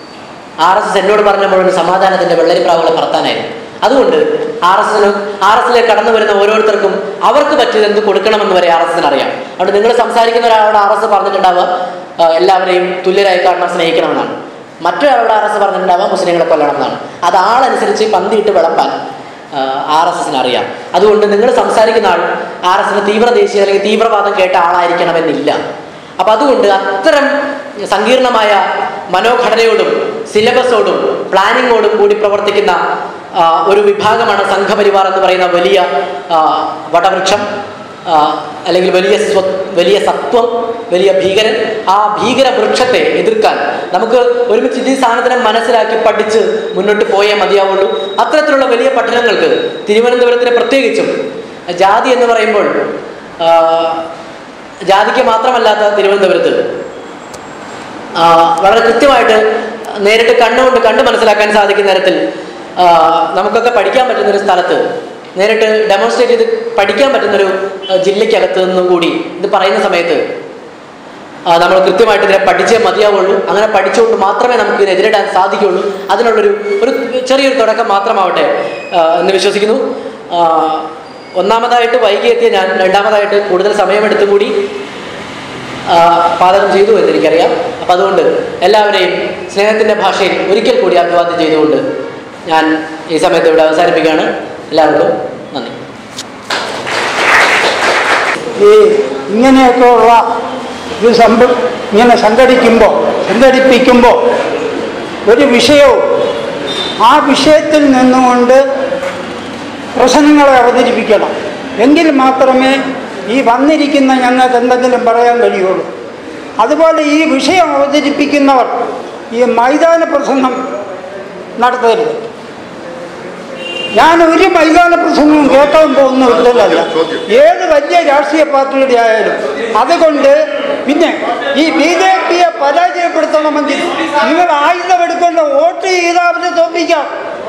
Speaker 1: ആർ എസ് എസ് എന്നോട് പറഞ്ഞ മുഴുവൻ സമാധാനത്തിന്റെ വെള്ളരിപ്രാവുകളെ പറത്താനായിരുന്നു അതുകൊണ്ട് ആർ എസ് എസിനും ആർ എസ് എസിലേക്ക് കടന്നു വരുന്ന ഓരോരുത്തർക്കും അവർക്ക് പറ്റിയത് എന്ത് കൊടുക്കണമെന്ന് വരെ ആർ എസ് എസിന് അറിയാം അതുകൊണ്ട് നിങ്ങൾ സംസാരിക്കുന്ന ഒരാളോട് ആർ എസ് എസ് പറഞ്ഞിട്ടുണ്ടാവുക ആ, എല്ലാവരെയും തുല്യരായി കാണണം സ്നേഹിക്കണമെന്നാണ് മറ്റൊരാളോട് ആർ എസ് എസ് പറഞ്ഞിട്ടുണ്ടാവുക മുസ്ലിങ്ങളെ കൊല്ലണം എന്നാണ് അത് ആളനുസരിച്ച് പന്തിയിട്ട് വിളമ്പാൻ ആർ എസ് എസിന് അറിയാം അതുകൊണ്ട് നിങ്ങൾ സംസാരിക്കുന്ന ആൾ ആർ എസ് എസിന് തീവ്ര ദേശീയ അല്ലെങ്കിൽ തീവ്രവാദം കേട്ട ആളായിരിക്കണമെന്നില്ല അപ്പൊ അതുകൊണ്ട് അത്തരം സങ്കീർണമായ മനോഘടനയോടും സിലബസോടും പ്ലാനിങ്ങോടും കൂടി പ്രവർത്തിക്കുന്ന ആ, ഒരു വിഭാഗമാണ് സംഘപരിവാർ എന്ന് പറയുന്ന വലിയ ആ, വടവൃക്ഷം ആ, അല്ലെങ്കിൽ വലിയ സ്വ വലിയ സത്വം വലിയ ഭീകരൻ ആ ഭീകര വൃക്ഷത്തെ എതിർക്കാൻ നമുക്ക് ഒരുമിച്ച് ഈ സാധനത്തിനെ മനസ്സിലാക്കി പഠിച്ച് മുന്നോട്ട് പോയേ മതിയാവുള്ളൂ അത്തരത്തിലുള്ള വലിയ പഠനങ്ങൾക്ക് തിരുവനന്തപുരത്തിന് പ്രത്യേകിച്ചും ജാതി എന്ന് പറയുമ്പോൾ ആ, ജാതിക്ക് മാത്രമല്ലാത്ത തിരുവനന്തപുരത്ത് ആ, വളരെ കൃത്യമായിട്ട് നേരിട്ട് കണ്ണുകൊണ്ട് കണ്ട് മനസ്സിലാക്കാൻ സാധിക്കുന്ന തരത്തിൽ ആ, നമുക്കൊക്കെ പഠിക്കാൻ പറ്റുന്ന ഒരു സ്ഥലത്ത് നേരിട്ട് ഡെമോൺസ്ട്രേറ്റ് ചെയ്ത് പഠിക്കാൻ പറ്റുന്നൊരു ആ, ജില്ലയ്ക്കകത്ത് നിന്നും കൂടി ഇത് പറയുന്ന സമയത്ത് ആ, നമ്മൾ കൃത്യമായിട്ട് ഇതിനെ പഠിച്ചേ മതിയാവുള്ളൂ അങ്ങനെ പഠിച്ചുകൊണ്ട് മാത്രമേ നമുക്ക് ഇതിനെ എതിരിടാൻ സാധിക്കുകയുള്ളൂ അതിനുള്ളൊരു ഒരു ചെറിയൊരു തുടക്കം മാത്രമാവട്ടെ ആ, എന്ന് വിശ്വസിക്കുന്നു ആ, ഒന്നാമതായിട്ട് വൈകി എത്തിയ ഞാൻ രണ്ടാമതായിട്ട് കൂടുതൽ സമയമെടുത്തു കൂടി ആ, പാചകം ചെയ്തു എന്ന് എനിക്കറിയാം അപ്പം അതുകൊണ്ട് എല്ലാവരെയും സ്നേഹത്തിൻ്റെ ഭാഷയിൽ ഒരിക്കൽ കൂടി അഭിവാദ്യം ചെയ്തുകൊണ്ട് ഞാൻ ഈ സമയത്ത് ഇവിടെ അവസാനിപ്പിക്കുകയാണ് എല്ലാവർക്കും നന്ദി
Speaker 2: ഈ ഇങ്ങനെയൊക്കെയുള്ള ഇത് സംഭ ഇങ്ങനെ സംഘടിക്കുമ്പോൾ സംഘടിപ്പിക്കുമ്പോൾ ഒരു വിഷയവും ആ വിഷയത്തിൽ നിന്നുകൊണ്ട് പ്രശ്നങ്ങളെ അവതരിപ്പിക്കണം എങ്കിൽ മാത്രമേ ഈ വന്നിരിക്കുന്ന ഞങ്ങൾക്ക് എന്തെങ്കിലും പറയാൻ കഴിയുള്ളൂ അതുപോലെ ഈ വിഷയം അവതരിപ്പിക്കുന്നവർ ഈ മൈതാന പ്രസംഗം നടത്തരുത് ഞാൻ ഒരു മൈതാന പ്രസംഗവും കേൾക്കാൻ പോകുന്ന ഒരുത്തനല്ല ഏത് വലിയ രാഷ്ട്രീയ പാർട്ടിയുടെ ആയാലും അതുകൊണ്ട് പിന്നെ ഈ ബി ജെ പിയെ പരാജയപ്പെടുത്തണമെങ്കിൽ നിങ്ങൾ ആയുധമെടുക്കൊണ്ട് വോട്ട് ചെയ്ത് അവരെ തോപ്പിക്കാം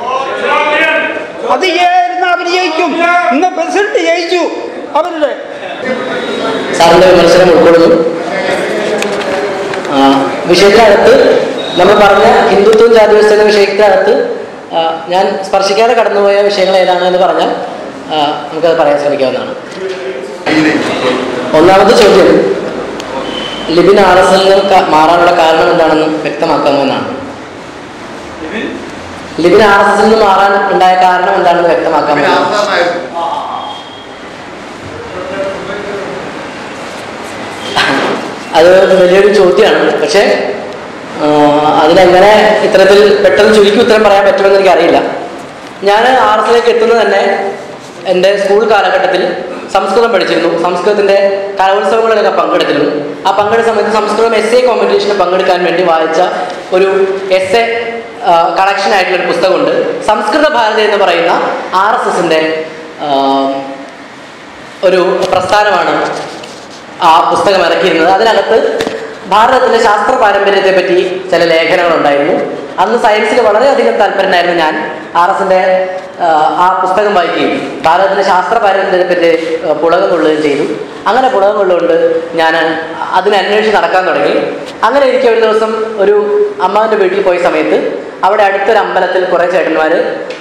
Speaker 2: അത് ചെയ്യാതിരുന്ന അവർ ജയിക്കും ഇന്ന് പ്രസിഡന്റ് ജയിച്ചു അവരുടെ
Speaker 1: സാറിന്റെ വിമർശനം ഉൾക്കൊള്ളുന്നു ആ, വിഷയത്തിനകത്ത് നമ്മൾ പറഞ്ഞ ഹിന്ദുത്വം ജാതി വ്യവസ്ഥ എന്ന വിഷയത്തിനകത്ത് ആ, ഞാൻ സ്പർശിക്കാതെ കടന്നുപോയ വിഷയങ്ങൾ ഏതാണ് എന്ന് പറഞ്ഞാൽ ആ, നമുക്കത് പറയാൻ ശ്രമിക്കാവുന്നതാണ് ഒന്നാമത്തെ ചോദ്യം ലിബിൻ ആർ എസ് എല്ലിൽ മാറാനുള്ള കാരണം എന്താണെന്ന് വ്യക്തമാക്കാമെന്നാണ് ലിബിൻ ആർ എസ് എസിൽ നിന്ന് മാറാൻ ഉണ്ടായ കാരണം എന്താണെന്ന് വ്യക്തമാക്കാമെന്നാണ് അത് വലിയൊരു ചോദ്യമാണ് പക്ഷേ ആ, അതിനെങ്ങനെ ഇത്തരത്തിൽ പെട്ടെന്ന് ചുരുക്കി ഉത്തരം പറയാൻ പറ്റുമെന്ന് എനിക്കറിയില്ല ഞാൻ ആർ എസിലേക്ക് എത്തുന്നത് തന്നെ എൻ്റെ സ്കൂൾ കാലഘട്ടത്തിൽ സംസ്കൃതം പഠിച്ചിരുന്നു സംസ്കൃതത്തിൻ്റെ കലോത്സവങ്ങളിലൊക്കെ പങ്കെടുത്തിരുന്നു ആ പങ്കെടുത്ത സമയത്ത് സംസ്കൃതം എസ് എ കോമ്പറ്റീഷന് പങ്കെടുക്കാൻ വേണ്ടി വായിച്ച ഒരു എസ് എ കളക്ഷൻ ആയിട്ടുള്ള ഒരു പുസ്തകമുണ്ട് സംസ്കൃത ഭാരതി എന്ന് പറയുന്ന ആർ എസ് എസിൻ്റെ ഒരു പ്രസ്ഥാനമാണ് ആ പുസ്തകം ഇറക്കിയിരുന്നത് അതിനകത്ത് ഭാരതത്തിലെ ശാസ്ത്ര പാരമ്പര്യത്തെ പറ്റി ചില ലേഖനങ്ങളുണ്ടായിരുന്നു അന്ന് സയൻസിൽ വളരെയധികം താല്പര്യനായിരുന്നു ഞാൻ ആർ എസിന്റെ ആ പുസ്തകം വായിക്കുകയും ഭാരതത്തിലെ ശാസ്ത്ര പാരമ്പര്യത്തെ പറ്റി ആ, പുളകം കൊള്ളുകയും ചെയ്തു അങ്ങനെ പുളകം കൊള്ളുകൊണ്ട് ഞാൻ അതിനെ അന്വേഷിച്ച് നടക്കാൻ തുടങ്ങി അങ്ങനെ ഇരിക്കെ ഒരു ദിവസം ഒരു അമ്മാവിൻ്റെ വീട്ടിൽ പോയ സമയത്ത് അവിടെ അടുത്തൊരു അമ്പലത്തിൽ കുറേ ചേട്ടന്മാർ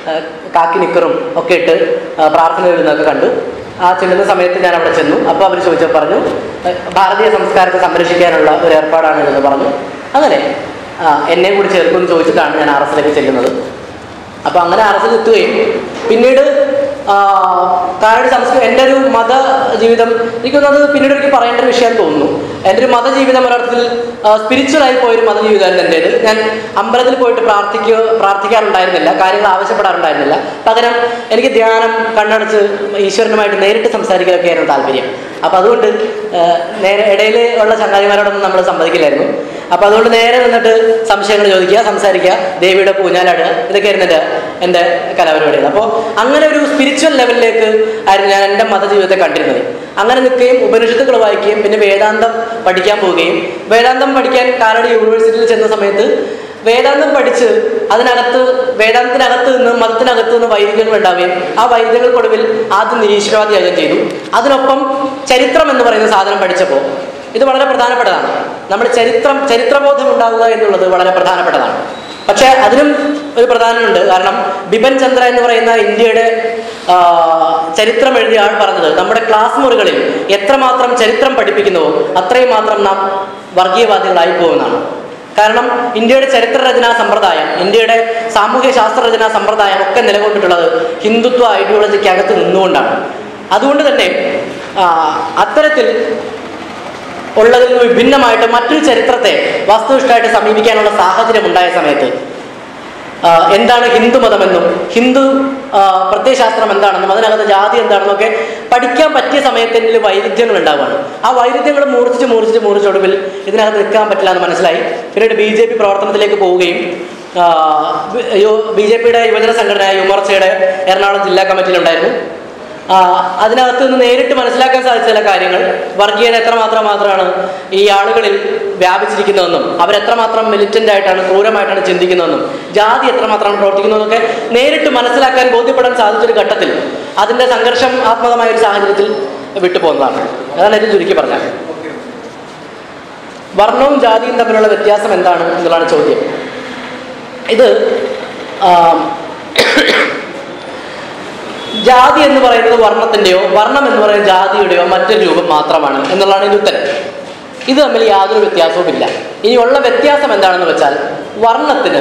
Speaker 1: കാക്കി നിക്കറും ഒക്കെ ഇട്ട് ആ, പ്രാർത്ഥന വരുന്നതൊക്കെ കണ്ടു ആ ചെല്ലുന്ന സമയത്ത് ഞാൻ അവിടെ ചെന്നു അപ്പോൾ അവർ ചോദിച്ചപ്പോൾ പറഞ്ഞു "ഏഹ്, ഭാരതീയ സംസ്കാരത്തെ സംരക്ഷിക്കാനുള്ള ഒരു ഏർപ്പാടാണ് എന്ന് പറഞ്ഞു അങ്ങനെ ആ, എന്നെ കൂടി ചേർക്കുമെന്ന് ചോദിച്ചിട്ടാണ് ഞാൻ ആർ എസിലേക്ക് ചെല്ലുന്നത് അപ്പോൾ അങ്ങനെ ആർ എസിൽ എത്തുകയും പിന്നീട് ആ, കാരുടെ സംസ്കൃതി എൻ്റെ ഒരു മത ജീവിതം എനിക്കൊന്നത് പിന്നീട് എനിക്ക് പറയേണ്ട ഒരു വിഷയം തോന്നുന്നു എൻ്റെ ഒരു മതജീവിതം ഒരർത്ഥത്തിൽ സ്പിരിച്വലായി പോയൊരു മതജീവിതമായിരുന്നു എൻ്റേത് ഞാൻ അമ്പലത്തിൽ പോയിട്ട് പ്രാർത്ഥിക്കുക പ്രാർത്ഥിക്കാറുണ്ടായിരുന്നില്ല കാര്യങ്ങൾ ആവശ്യപ്പെടാറുണ്ടായിരുന്നില്ല പകരം എനിക്ക് ധ്യാനം കണ്ണടച്ച് ഈശ്വരനുമായിട്ട് നേരിട്ട് സംസാരിക്കലൊക്കെ ആയിരുന്നു താല്പര്യം അപ്പോൾ അതുകൊണ്ട് ആ, നേരെ ഇടയിൽ ഉള്ള ചങ്ങാതിമാരോടൊന്നും നമ്മൾ സമ്മതിക്കില്ലായിരുന്നു അപ്പോൾ അതുകൊണ്ട് നേരെ നിന്നിട്ട് സംശയങ്ങൾ ചോദിക്കുക സംസാരിക്കുക ദേവിയുടെ പൂഞ്ഞാലാടുക ഇതൊക്കെയായിരുന്നു എൻ്റെ എൻ്റെ കലാപരിപാടികൾ അപ്പോൾ അങ്ങനെ ഒരു സ്പിരിച്വൽ ലെവലിലേക്ക് ആയിരുന്നു ഞാൻ എൻ്റെ മതജീവിതത്തെ കണ്ടിരുന്നത് അങ്ങനെ നിൽക്കുകയും ഉപനിഷത്തുകൾ വായിക്കുകയും പിന്നെ വേദാന്തം പഠിക്കാൻ പോവുകയും വേദാന്തം പഠിക്കാൻ കാലടി യൂണിവേഴ്സിറ്റിയിൽ ചെന്ന സമയത്ത് വേദാന്തം പഠിച്ച് അതിനകത്ത് വേദാന്തത്തിനകത്ത് നിന്ന് മതത്തിനകത്ത് നിന്ന് വൈരുദ്ധ്യങ്ങൾ ഉണ്ടാവുകയും ആ വൈരുദ്ധ്യങ്ങൾക്കൊടുവിൽ ആദ്യം നിരീശ്വരവാദിയാകുകയും ചെയ്തു അതിനൊപ്പം ചരിത്രം എന്ന് പറയുന്ന സാധനം പഠിച്ചപ്പോൾ ഇത് വളരെ പ്രധാനപ്പെട്ടതാണ് നമ്മുടെ ചരിത്രം ചരിത്രബോധം ഉണ്ടാവുക എന്നുള്ളത് വളരെ പ്രധാനപ്പെട്ടതാണ് പക്ഷേ അതിനും ഒരു പ്രധാനമുണ്ട് കാരണം ബിപൻ ചന്ദ്ര എന്ന് പറയുന്ന ഇന്ത്യയുടെ ആ, ചരിത്രം എഴുതിയ ആൾ പറഞ്ഞത് നമ്മുടെ ക്ലാസ് മുറികളിൽ എത്രമാത്രം ചരിത്രം പഠിപ്പിക്കുന്നുവോ അത്രയും മാത്രം നാം വർഗീയവാദികളായി പോകുന്നതാണ് കാരണം ഇന്ത്യയുടെ ചരിത്ര രചനാ സമ്പ്രദായം ഇന്ത്യയുടെ സാമൂഹ്യ ശാസ്ത്ര രചനാ സമ്പ്രദായം ഒക്കെ നിലകൊണ്ടിട്ടുള്ളത് ഹിന്ദുത്വ ഐഡിയോളജിക്കകത്ത് നിന്നുകൊണ്ടാണ് അതുകൊണ്ട് തന്നെ ആ, അത്തരത്തിൽ ഉള്ളതിൽ നിന്ന് വിഭിന്നമായിട്ട് മറ്റൊരു ചരിത്രത്തെ വസ്തുനിഷ്ഠമായിട്ട് സമീപിക്കാനുള്ള സാഹചര്യം ഉണ്ടായ സമയത്ത് ആ, എന്താണ് ഹിന്ദു മതമെന്നും ഹിന്ദു ആ, പ്രത്യയശാസ്ത്രം എന്താണെന്നും അതിനകത്ത് ജാതി എന്താണെന്നൊക്കെ പഠിക്കാൻ പറ്റിയ സമയത്തിൽ വൈരുദ്ധ്യങ്ങൾ ഉണ്ടാവുകയാണ് ആ വൈരുദ്ധ്യങ്ങൾ മൂർച്ഛിച്ച് മൂർച്ഛിച്ച് മൂർച്ചൊടുവിൽ ഇതിനകത്ത് നിൽക്കാൻ പറ്റില്ല എന്ന് മനസ്സിലായി പിന്നീട് ബി ജെ പി പ്രവർത്തനത്തിലേക്ക് പോവുകയും ബി ജെ പിയുടെ യുവജന സംഘടനയായ യുമർച്ചയുടെ എറണാകുളം ജില്ലാ കമ്മിറ്റിയിലുണ്ടായിരുന്നു ആ, അതിനകത്ത് നിന്ന് നേരിട്ട് മനസ്സിലാക്കാൻ സാധിച്ച ചില കാര്യങ്ങൾ വർഗീയത എത്രമാത്രം മാത്രമാണ് ഈ ആളുകളിൽ വ്യാപിച്ചിരിക്കുന്നതെന്നും അവരെത്രമാത്രം മിലിറ്റന്റ് ആയിട്ടാണ് ക്രൂരമായിട്ടാണ് ചിന്തിക്കുന്നതെന്നും ജാതി എത്രമാത്രമാണ് പ്രവർത്തിക്കുന്നതെന്നൊക്കെ നേരിട്ട് മനസ്സിലാക്കാൻ ബോധ്യപ്പെടാൻ സാധിച്ചൊരു ഘട്ടത്തിൽ അതിന്റെ സംഘർഷം ആത്മകമായ ഒരു സാഹചര്യത്തിൽ വിട്ടുപോകുന്നതാണ് അതാണ് ഏറ്റവും ചുരുക്കി പറഞ്ഞത് വർണ്ണവും ജാതിയും തമ്മിലുള്ള വ്യത്യാസം എന്താണ് എന്നുള്ളതാണ് ചോദ്യം ഇത് ആ, ജാതി എന്ന് പറയുന്നത് വർണ്ണത്തിന്റെയോ വർണ്ണം എന്ന് പറയുന്നത് ജാതിയുടെയോ മറ്റൊരു രൂപം മാത്രമാണ് എന്നുള്ളതാണ് ഇതിന്റെ ഉത്തരം ഇത് തമ്മിൽ യാതൊരു വ്യത്യാസവും ഇല്ല ഇനിയുള്ള വ്യത്യാസം എന്താണെന്ന് വെച്ചാൽ വർണ്ണത്തിന്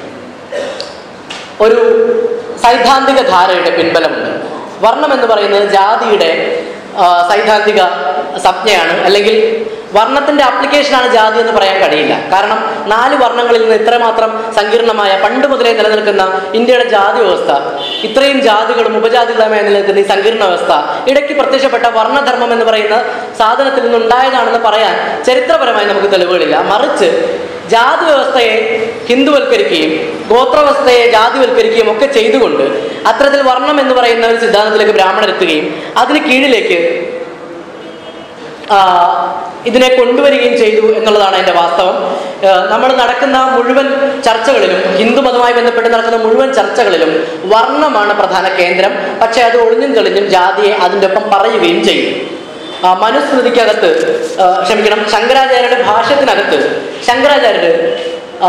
Speaker 1: ഒരു സൈദ്ധാന്തിക ധാരയുടെ പിൻബലമുണ്ട് വർണ്ണം എന്ന് പറയുന്നത് ജാതിയുടെ ആ, സൈദ്ധാന്തിക സംജ്ഞയാണ് അല്ലെങ്കിൽ വർണ്ണത്തിന്റെ ആപ്ലിക്കേഷനാണ് ജാതി എന്ന് പറയാൻ കഴിയില്ല കാരണം നാല് വർണ്ണങ്ങളിൽ നിന്ന് ഇത്രമാത്രം സങ്കീർണമായ പണ്ട് മുതലേ നിലനിൽക്കുന്ന ഇന്ത്യയുടെ ജാതി വ്യവസ്ഥ ഇത്രയും ജാതികളും ഉപജാതികളുമായി നിലനിൽക്കുന്ന ഈ സങ്കീർണ വ്യവസ്ഥ ഇടയ്ക്ക് പ്രത്യക്ഷപ്പെട്ട വർണ്ണധർമ്മം എന്ന് പറയുന്ന സാധനത്തിൽ നിന്നുണ്ടായതാണെന്ന് പറയാൻ ചരിത്രപരമായി നമുക്ക് തെളിവുകളില്ല മറിച്ച് ജാതി വ്യവസ്ഥയെ ഹിന്ദുവൽക്കരിക്കുകയും ഗോത്രവസ്ഥയെ ജാതിവൽക്കരിക്കുകയും ഒക്കെ ചെയ്തുകൊണ്ട് അത്തരത്തിൽ വർണ്ണം എന്ന് പറയുന്ന ഒരു സിദ്ധാന്തത്തിലേക്ക് ബ്രാഹ്മണരെത്തുകയും അതിന് കീഴിലേക്ക് ആ, ഇതിനെ കൊണ്ടുവരികയും ചെയ്തു എന്നുള്ളതാണ് എൻ്റെ വാസ്തവം നമ്മൾ നടക്കുന്ന മുഴുവൻ ചർച്ചകളിലും ഹിന്ദുമതവുമായി ബന്ധപ്പെട്ട് നടക്കുന്ന മുഴുവൻ ചർച്ചകളിലും വർണ്ണമാണ് പ്രധാന കേന്ദ്രം പക്ഷേ അത് ഒളിഞ്ഞും തെളിഞ്ഞും ജാതിയെ അതിൻ്റെ ഒപ്പം പറയുകയും ചെയ്യും ആ, മനുസ്മൃതിക്കകത്ത് ആ, ക്ഷമിക്കണം ശങ്കരാചാര്യരുടെ ഭാഷ്യത്തിനകത്ത് ശങ്കരാചാര്യര് ആ,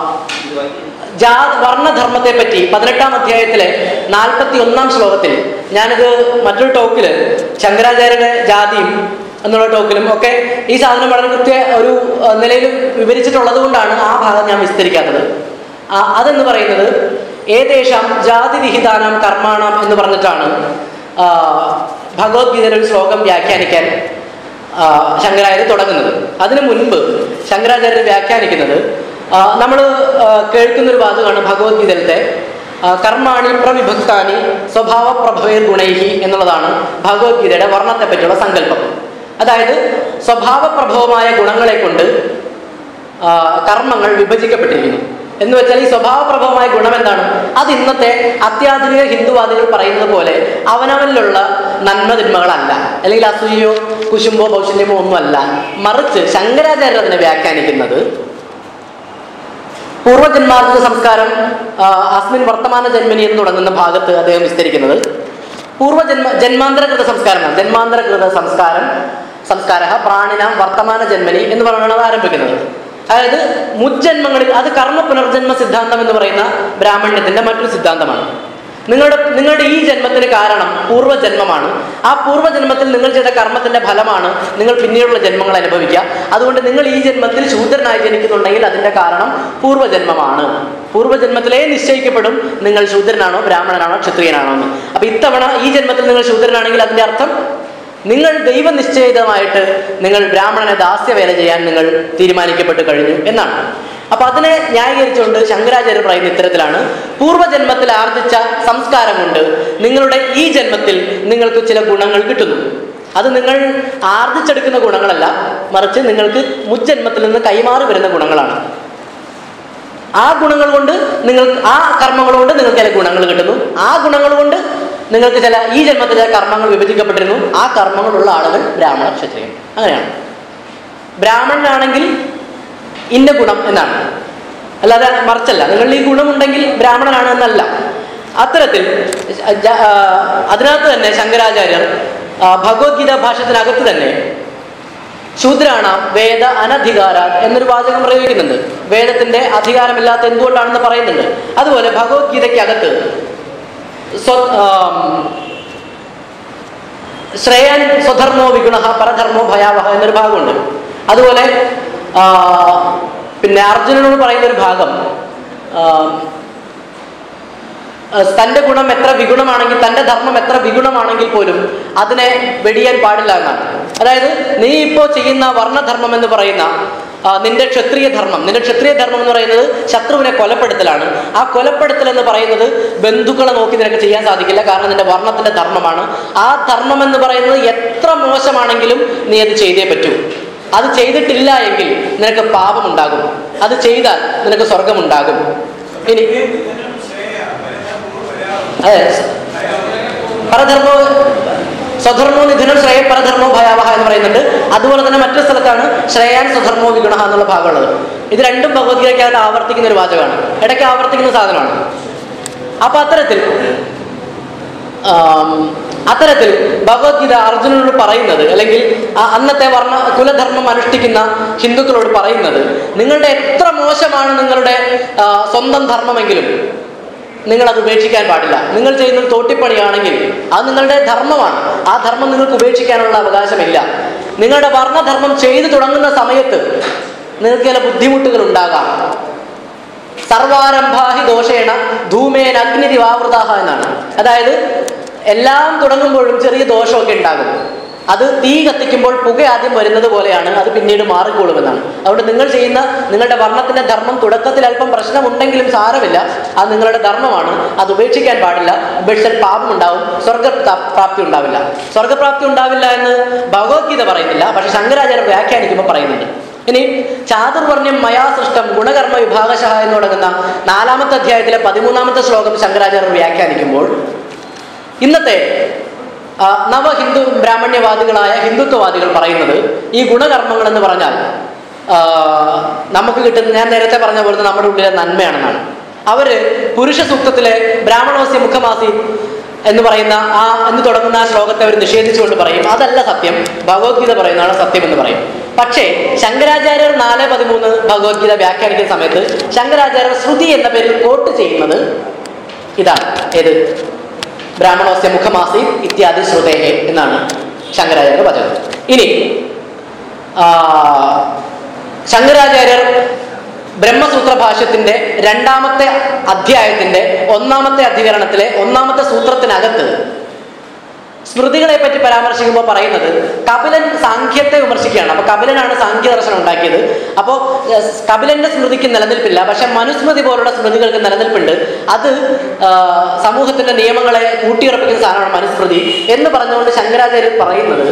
Speaker 1: ജാ വർണ്ണധർമ്മത്തെ പറ്റി പതിനെട്ടാം അധ്യായത്തിലെ നാൽപ്പത്തി ഒന്നാം ശ്ലോകത്തിൽ ഞാനിത് മറ്റൊരു ടോക്കില് ശങ്കരാചാര്യരുടെ ജാതിയും എന്നുള്ള ടോക്കിലും ഒക്കെ ഈ സാധനം വളരെ കൃത്യ ഒരു ആ, നിലയിൽ വിവരിച്ചിട്ടുള്ളത് കൊണ്ടാണ് ആ ഭാഗം ഞാൻ വിസ്തരിക്കാത്തത് ആ, അതെന്ന് പറയുന്നത് ഏതേഷാം ജാതി വിഹിതാനാം കർമാണാം എന്ന് പറഞ്ഞിട്ടാണ് ആ, ഭഗവത്ഗീതയിലെ ഒരു ശ്ലോകം വ്യാഖ്യാനിക്കാൻ ആ, ശങ്കരാചാര്യ തുടങ്ങുന്നത് അതിനു മുൻപ് ശങ്കരാചാര്യർ വ്യാഖ്യാനിക്കുന്നത് നമ്മൾ കേൾക്കുന്ന ഒരു വാചകമാണ് ഭഗവത്ഗീതയിലത്തെ ആ, കർമാണി പ്രവിഭക്താനി സ്വഭാവ പ്രഭവേർ ഗുണൈഹി എന്നുള്ളതാണ് ഭഗവത്ഗീതയുടെ വർണ്ണത്തെ പറ്റിയുള്ള സങ്കല്പം അതായത് സ്വഭാവപ്രഭവമായ ഗുണങ്ങളെ കൊണ്ട് ആ, കർമ്മങ്ങൾ വിഭജിക്കപ്പെട്ടിരിക്കുന്നു എന്ന് വെച്ചാൽ ഈ സ്വഭാവപ്രഭവമായ ഗുണം എന്താണ് അത് ഇന്നത്തെ അത്യാധുനിക ഹിന്ദുവാദികൾ പറയുന്നത് പോലെ അവനവനിലുള്ള നന്മ തിന്മകളല്ല അല്ലെങ്കിൽ അസൂയോ കുശുമ്പോ പൗശല്യമോ ഒന്നുമല്ല മറിച്ച് ശങ്കരാചാര്യർ അതിനെ വ്യാഖ്യാനിക്കുന്നത് പൂർവ്വജന്മാർജിത സംസ്കാരം ആ, അസ്മിൻ വർത്തമാന ജന്മനി എന്ന് തുടങ്ങുന്ന ഭാഗത്ത് അദ്ദേഹം വിസ്തരിക്കുന്നത് പൂർവ്വജന്മ ജന്മാന്തരകൃത സംസ്കാരമാണ് ജന്മാന്തരകൃത സംസ്കാരം സംസ്കാര പ്രാണിനാം വർത്തമാന ജന്മനി എന്ന് പറഞ്ഞാണ് അത് ആരംഭിക്കുന്നത് അതായത് മുജ്ജന്മങ്ങളിൽ അത് കർമ്മ പുനർജന്മ സിദ്ധാന്തം എന്ന് പറയുന്ന ബ്രാഹ്മണ്യത്തിന്റെ മറ്റൊരു സിദ്ധാന്തമാണ് നിങ്ങളുടെ നിങ്ങളുടെ ഈ ജന്മത്തിന് കാരണം പൂർവ്വജന്മമാണ് ആ പൂർവ്വജന്മത്തിൽ നിങ്ങൾ ചെയ്ത കർമ്മത്തിന്റെ ഫലമാണ് നിങ്ങൾ പിന്നീടുള്ള ജന്മങ്ങൾ അനുഭവിക്കുക അതുകൊണ്ട് നിങ്ങൾ ഈ ജന്മത്തിൽ ശൂദ്രനായി ജനിക്കുന്നുണ്ടെങ്കിൽ അതിന്റെ കാരണം പൂർവ്വജന്മമാണ് പൂർവ്വജന്മത്തിലേ നിശ്ചയിക്കപ്പെടും നിങ്ങൾ ശൂദ്രനാണോ ബ്രാഹ്മണനാണോ ക്ഷത്രിയനാണോ എന്ന് അപ്പൊ ഇത്തവണ ഈ ജന്മത്തിൽ നിങ്ങൾ ശൂദ്രനാണെങ്കിൽ അതിന്റെ അർത്ഥം നിങ്ങൾ ദൈവനിശ്ചയിതമായിട്ട് നിങ്ങൾ ബ്രാഹ്മണനെ ദാസ്യവേല ചെയ്യാൻ നിങ്ങൾ തീരുമാനിക്കപ്പെട്ട് കഴിഞ്ഞു എന്നാണ് അപ്പൊ അതിനെ ന്യായീകരിച്ചുകൊണ്ട് ശങ്കരാചാര്യർ പറയുന്ന ഇത്തരത്തിലാണ് പൂർവ്വജന്മത്തിൽ ആർജിച്ച സംസ്കാരം കൊണ്ട് നിങ്ങളുടെ ഈ ജന്മത്തിൽ നിങ്ങൾക്ക് ചില ഗുണങ്ങൾ കിട്ടുന്നു അത് നിങ്ങൾ ആർജിച്ചെടുക്കുന്ന ഗുണങ്ങളല്ല മറിച്ച് നിങ്ങൾക്ക് മുജ്ജന്മത്തിൽ നിന്ന് കൈമാറി വരുന്ന ഗുണങ്ങളാണ് ആ ഗുണങ്ങൾ കൊണ്ട് നിങ്ങൾക്ക് ആ കർമ്മങ്ങൾ കൊണ്ട് നിങ്ങൾക്ക് ചില ഗുണങ്ങൾ കിട്ടുന്നു ആ ഗുണങ്ങൾ കൊണ്ട് നിങ്ങൾക്ക് ചില ഈ ജന്മത്തിൽ ചില കർമ്മങ്ങൾ വിഭജിക്കപ്പെട്ടിരുന്നു ആ കർമ്മങ്ങളുള്ള ആളുകൾ ബ്രാഹ്മണ ക്ഷത്രിയൻ അങ്ങനെയാണ് ബ്രാഹ്മണനാണെങ്കിൽ ഇന്ന ഗുണം എന്നാണ് അല്ലാതെ മറിച്ചല്ല നിങ്ങളിൽ ഈ ഗുണമുണ്ടെങ്കിൽ ബ്രാഹ്മണനാണ് എന്നല്ല അത്തരത്തിൽ ജ- ആ, അതിനകത്ത് തന്നെ ശങ്കരാചാര്യർ ആ, ഭഗവത്ഗീത ഭാഷത്തിനകത്ത് തന്നെ ശൂദ്രാണ വേദ അനധികാര എന്നൊരു വാചകം പ്രയോഗിക്കുന്നുണ്ട് വേദത്തിന്റെ അധികാരമില്ലാത്ത എന്തുകൊണ്ടാണെന്ന് പറയുന്നുണ്ട് അതുപോലെ ഭഗവത്ഗീതയ്ക്കകത്ത് സ്വ- ആം, ശ്രേയൻ സ്വധർമ്മോ വിഗുണ പരധർമ്മോ ഭയാവഹ എന്നൊരു ഭാഗമുണ്ട് അതുപോലെ ആ, പിന്നെ അർജുനനോട് പറയുന്ന ഒരു ഭാഗം ആം, അഹ് തന്റെ ഗുണം എത്ര വിഗുണമാണെങ്കിൽ തന്റെ ധർമ്മം എത്ര വിഗുണമാണെങ്കിൽ പോലും അതിനെ വെടിയാൻ പാടില്ല എന്നാണ് അതായത് നീ ഇപ്പോൾ ചെയ്യുന്ന വർണ്ണധർമ്മം എന്ന് പറയുന്ന ആ, നിന്റെ ക്ഷത്രിയ ധർമ്മം നിന്റെ ക്ഷത്രിയ ധർമ്മം എന്ന് പറയുന്നത് ശത്രുവിനെ കൊലപ്പെടുത്തലാണ് ആ കൊലപ്പെടുത്തൽ എന്ന് പറയുന്നത് ബന്ധുക്കളെ നോക്കി നിനക്ക് ചെയ്യാൻ സാധിക്കില്ല കാരണം നിന്റെ വർണ്ണത്തിന്റെ ധർമ്മമാണ് ആ ധർമ്മം എന്ന് പറയുന്നത് എത്ര മോശമാണെങ്കിലും നീ അത് ചെയ്തേ പറ്റൂ അത് ചെയ്തിട്ടില്ല എങ്കിൽ നിനക്ക് പാപമുണ്ടാകും അത് ചെയ്താൽ നിനക്ക് സ്വർഗമുണ്ടാകും ഇനി അതെ പരധർമ്മോ സ്വധർമ്മോ നിധനം ശ്രേയ പരധർമ്മോ ഭയാവഹ എന്ന് പറയുന്നുണ്ട് അതുപോലെ തന്നെ മറ്റൊരു സ്ഥലത്താണ് ശ്രേയാൻ സ്വധർമ്മോ വിഗുണ എന്നുള്ള ഭാഗമുള്ളത് ഇത് രണ്ടും ഭഗവത്ഗീതയ്ക്കകത്ത് ആവർത്തിക്കുന്ന ഒരു വാചകമാണ് ഇടയ്ക്ക് ആവർത്തിക്കുന്ന സാധനമാണ് അപ്പൊ അത്തരത്തിൽ ആം, അത്തരത്തിൽ ഭഗവത്ഗീത അർജുനനോട് പറയുന്നത് അല്ലെങ്കിൽ ആ അന്നത്തെ വർണ്ണ കുലധർമ്മം അനുഷ്ഠിക്കുന്ന ഹിന്ദുക്കളോട് പറയുന്നത് നിങ്ങളുടെ എത്ര മോശമാണ് നിങ്ങളുടെ ആ, സ്വന്തം ധർമ്മമെങ്കിലും നിങ്ങൾ അത് ഉപേക്ഷിക്കാൻ പാടില്ല നിങ്ങൾ ചെയ്യുന്നത് തോട്ടിപ്പണിയാണെങ്കിൽ അത് നിങ്ങളുടെ ധർമ്മമാണ് ആ ധർമ്മം നിങ്ങൾക്ക് ഉപേക്ഷിക്കാനുള്ള അവകാശമില്ല നിങ്ങളുടെ വർണ്ണധർമ്മം ചെയ്തു തുടങ്ങുന്ന സമയത്ത് നിങ്ങൾക്ക് ചില ബുദ്ധിമുട്ടുകൾ ഉണ്ടാകാം സർവാരംഭാഹി ദോഷേണ ധൂമേന അഗ്നിരിവാവൃതാഹ എന്നാണ് അതായത് എല്ലാം തുടങ്ങുമ്പോഴും ചെറിയ ദോഷമൊക്കെ ഉണ്ടാകും അത് തീ കത്തിക്കുമ്പോൾ പുക ആദ്യം വരുന്നത് പോലെയാണ് അത് പിന്നീട് മാറിക്കൊള്ളുമെന്നാണ് അതുകൊണ്ട് നിങ്ങൾ ചെയ്യുന്ന നിങ്ങളുടെ വർണ്ണത്തിന്റെ ധർമ്മം തുടക്കത്തിൽ അല്പം പ്രശ്നമുണ്ടെങ്കിലും സാരമില്ല അത് നിങ്ങളുടെ ധർമ്മമാണ് അത് ഉപേക്ഷിക്കാൻ പാടില്ല ഉപേക്ഷിച്ചാൽ പാപം ഉണ്ടാവും സ്വർഗ പ്രാപ്തി ഉണ്ടാവില്ല സ്വർഗപ്രാപ്തി ഉണ്ടാവില്ല എന്ന് ഭഗവത്ഗീത പറയുന്നില്ല പക്ഷെ ശങ്കരാചാര്യ വ്യാഖ്യാനിക്കുമ്പോൾ പറയുന്നുണ്ട് ഇനി ചാതുർവർണ്ണ്യം മയാ സൃഷ്ടം ഗുണകർമ്മ വിഭാഗശഃ എന്ന് തുടങ്ങുന്ന നാലാമത്തെ അധ്യായത്തിലെ പതിമൂന്നാമത്തെ ശ്ലോകം ശങ്കരാചാര്യർ വ്യാഖ്യാനിക്കുമ്പോൾ ഇന്നത്തെ ആ, നവഹിന്ദു ബ്രാഹ്മണ്യവാദികളായ ഹിന്ദുത്വവാദികൾ പറയുന്നത് ഈ ഗുണകർമ്മങ്ങൾ എന്ന് പറഞ്ഞാൽ ആ, നമുക്ക് കിട്ടുന്ന ഞാൻ നേരത്തെ പറഞ്ഞ പോലെ നമ്മുടെ ഉള്ളിലെ നന്മയാണെന്നാണ് അവര് പുരുഷ സൂക്തത്തിലെ ബ്രാഹ്മണോസ്യ മുഖമാസി എന്ന് പറയുന്ന ആ എന്ന് തുടങ്ങുന്ന ആ ശ്ലോകത്തെ അവർ നിഷേധിച്ചുകൊണ്ട് പറയും അതല്ല സത്യം ഭഗവത്ഗീത പറയുന്നതാണ് സത്യം എന്ന് പറയും പക്ഷേ ശങ്കരാചാര്യർ നാല് പതിമൂന്ന് ഭഗവത്ഗീത വ്യാഖ്യാനിക്കുന്ന സമയത്ത് ശങ്കരാചാര്യർ ശ്രുതി എന്ന പേരിൽ കോട്ട് ചെയ്യുന്നത് ഇതാണ് ഏത് ബ്രാഹ്മണോസ്യ മുഖമാസി ഇത്യാദി ശ്രുതേഹെ എന്നാണ് ശങ്കരാചാര്യ വചനം ഇനി ആ, ശങ്കരാചാര്യർ ബ്രഹ്മസൂത്ര ഭാഷ്യത്തിന്റെ രണ്ടാമത്തെ അധ്യായത്തിന്റെ ഒന്നാമത്തെ അധികരണത്തിലെ ഒന്നാമത്തെ സൂത്രത്തിനകത്ത് സ്മൃതികളെ പറ്റി പരാമർശിക്കുമ്പോൾ പറയുന്നത് കപിലൻ സാഖ്യത്തെ വിമർശിക്കുകയാണ് അപ്പൊ കപിലനാണ് സാഖ്യ ദർശനം ഉണ്ടാക്കിയത് അപ്പോൾ കപിലന്റെ സ്മൃതിക്ക് നിലനിൽപ്പില്ല പക്ഷെ മനുസ്മൃതി പോലുള്ള സ്മൃതികൾക്ക് നിലനിൽപ്പുണ്ട് അത് ആ, സമൂഹത്തിന്റെ നിയമങ്ങളെ കൂട്ടിയുറപ്പിക്കുന്ന സാധനമാണ് മനുസ്മൃതി എന്ന് പറഞ്ഞുകൊണ്ട് ശങ്കരാചാര്യർ പറയുന്നത്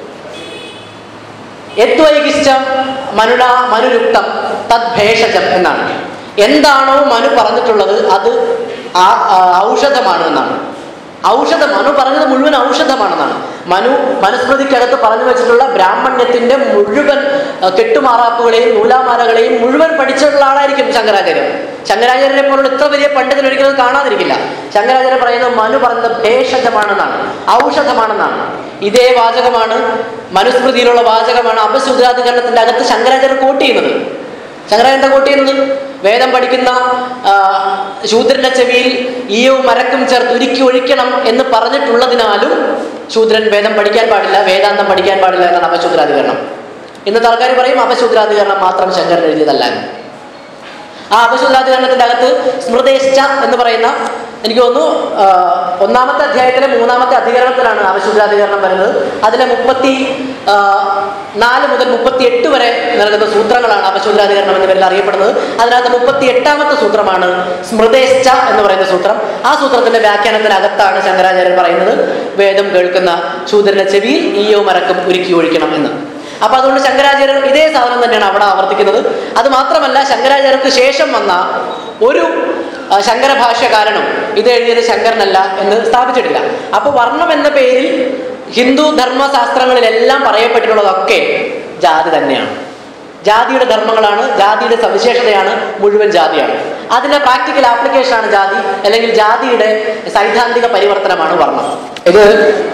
Speaker 1: യത്വൈകിശ്ച മനുട മനുരുക്തം തദ്ഭേഷജം എന്നാണ് എന്താണോ മനു പറഞ്ഞിട്ടുള്ളത് അത് ആ- ആ ഔഷധമാണ് എന്നാണ് ഔഷധം മനു പറഞ്ഞത് മുഴുവൻ ഔഷധമാണെന്നാണ് മനു മനുസ്മൃതിക്കകത്ത് പറഞ്ഞു വെച്ചിട്ടുള്ള ബ്രാഹ്മണ്യത്തിന്റെ മുഴുവൻ ആ, കെട്ടുമാറാപ്പുകളെയും നൂലാമാലകളെയും മുഴുവൻ പഠിച്ചിട്ടുള്ള ആളായിരിക്കും ശങ്കരാചാര്യൻ ശങ്കരാചാര്യരെ പോലുള്ള ഇത്ര വലിയ പണ്ഡിതൻ ഒരിക്കലും കാണാതിരിക്കില്ല ശങ്കരാചാര്യൻ പറയുന്നത് മനു പറഞ്ഞത് ഭേഷജമാണെന്നാണ് ഔഷധമാണെന്നാണ് ഇതേ വാചകമാണ് മനുസ്മൃതിയിലുള്ള വാചകമാണ് അപശുദ്രാധികരണത്തിന്റെ അകത്ത് ശങ്കരാചാര്യർ കോട്ട് ചെയ്യുന്നത് ശങ്കരാചാര്യ എന്താ കോട്ട് ചെയ്യുന്നത് വേദം പഠിക്കുന്ന ആ, ശൂദ്രന്റെ ചെവിയിൽ ഈയവും മരക്കും ചേർത്ത് ഉരുക്കി ഒഴിക്കണം എന്ന് പറഞ്ഞിട്ടുള്ളതിനാലും ശൂദ്രൻ വേദം പഠിക്കാൻ പാടില്ല വേദാന്തം പഠിക്കാൻ പാടില്ല എന്നാണ് അപശൂദ്രാധികരണം ഇന്നത്തെ ആൾക്കാർ പറയും അപശൂദ്രാധികരണം മാത്രം ശങ്കരൻ എഴുതിയതല്ല എന്ന്. ആ അപശുദ്ധാധികരണത്തിന്റെ അകത്ത് സ്മൃതേശ്ച എന്ന് പറയുന്ന എനിക്ക് തോന്നുന്നു ആ, ഒന്നാമത്തെ അധ്യായത്തിലെ മൂന്നാമത്തെ അധികരണത്തിലാണ് അപശുദ്ധാധികരണം വരുന്നത് അതിലെ മുപ്പത്തി ആ, നാല് മുതൽ മുപ്പത്തി എട്ട് വരെ നൽകുന്ന സൂത്രങ്ങളാണ് അപശുദ്ധാധികരണം എന്ന പേരിൽ അറിയപ്പെടുന്നത് അതിനകത്ത് മുപ്പത്തി എട്ടാമത്തെ സൂത്രമാണ് സ്മൃതേശ്ച എന്ന് പറയുന്ന സൂത്രം ആ സൂത്രത്തിന്റെ വ്യാഖ്യാനത്തിനകത്താണ് ശങ്കരാചാര്യർ പറയുന്നത് വേദം കേൾക്കുന്ന ശൂദ്രന്റെ ചെവിയിൽ ഈയോ മരക്കും ഉരുക്കി ഒഴിക്കണം എന്ന് അപ്പൊ അതുകൊണ്ട് ശങ്കരാചാര്യർ ഇതേ സാധനം തന്നെയാണ് അവിടെ ആവർത്തിക്കുന്നത് അത് മാത്രമല്ല ശങ്കരാചാര്യർക്ക് ശേഷം വന്ന ഒരു ആ, ശങ്കര ഭാഷ്യകാരനും ഇത് എഴുതിയത് ശങ്കരനല്ല എന്ന് സ്ഥാപിച്ചിട്ടില്ല അപ്പൊ വർണ്ണം എന്ന പേരിൽ ഹിന്ദു ധർമ്മശാസ്ത്രങ്ങളിലെല്ലാം പറയപ്പെട്ടിട്ടുള്ളതൊക്കെ ജാതി തന്നെയാണ് ജാതിയുടെ ധർമ്മങ്ങളാണ് ജാതിയുടെ സവിശേഷതയാണ് മുഴുവൻ ജാതിയാണ് അതിന്റെ പ്രാക്ടിക്കൽ ആപ്ലിക്കേഷനാണ് ജാതി അല്ലെങ്കിൽ ജാതിയുടെ സൈദ്ധാന്തിക പരിവർത്തനമാണ് വർണ്ണം ഇത്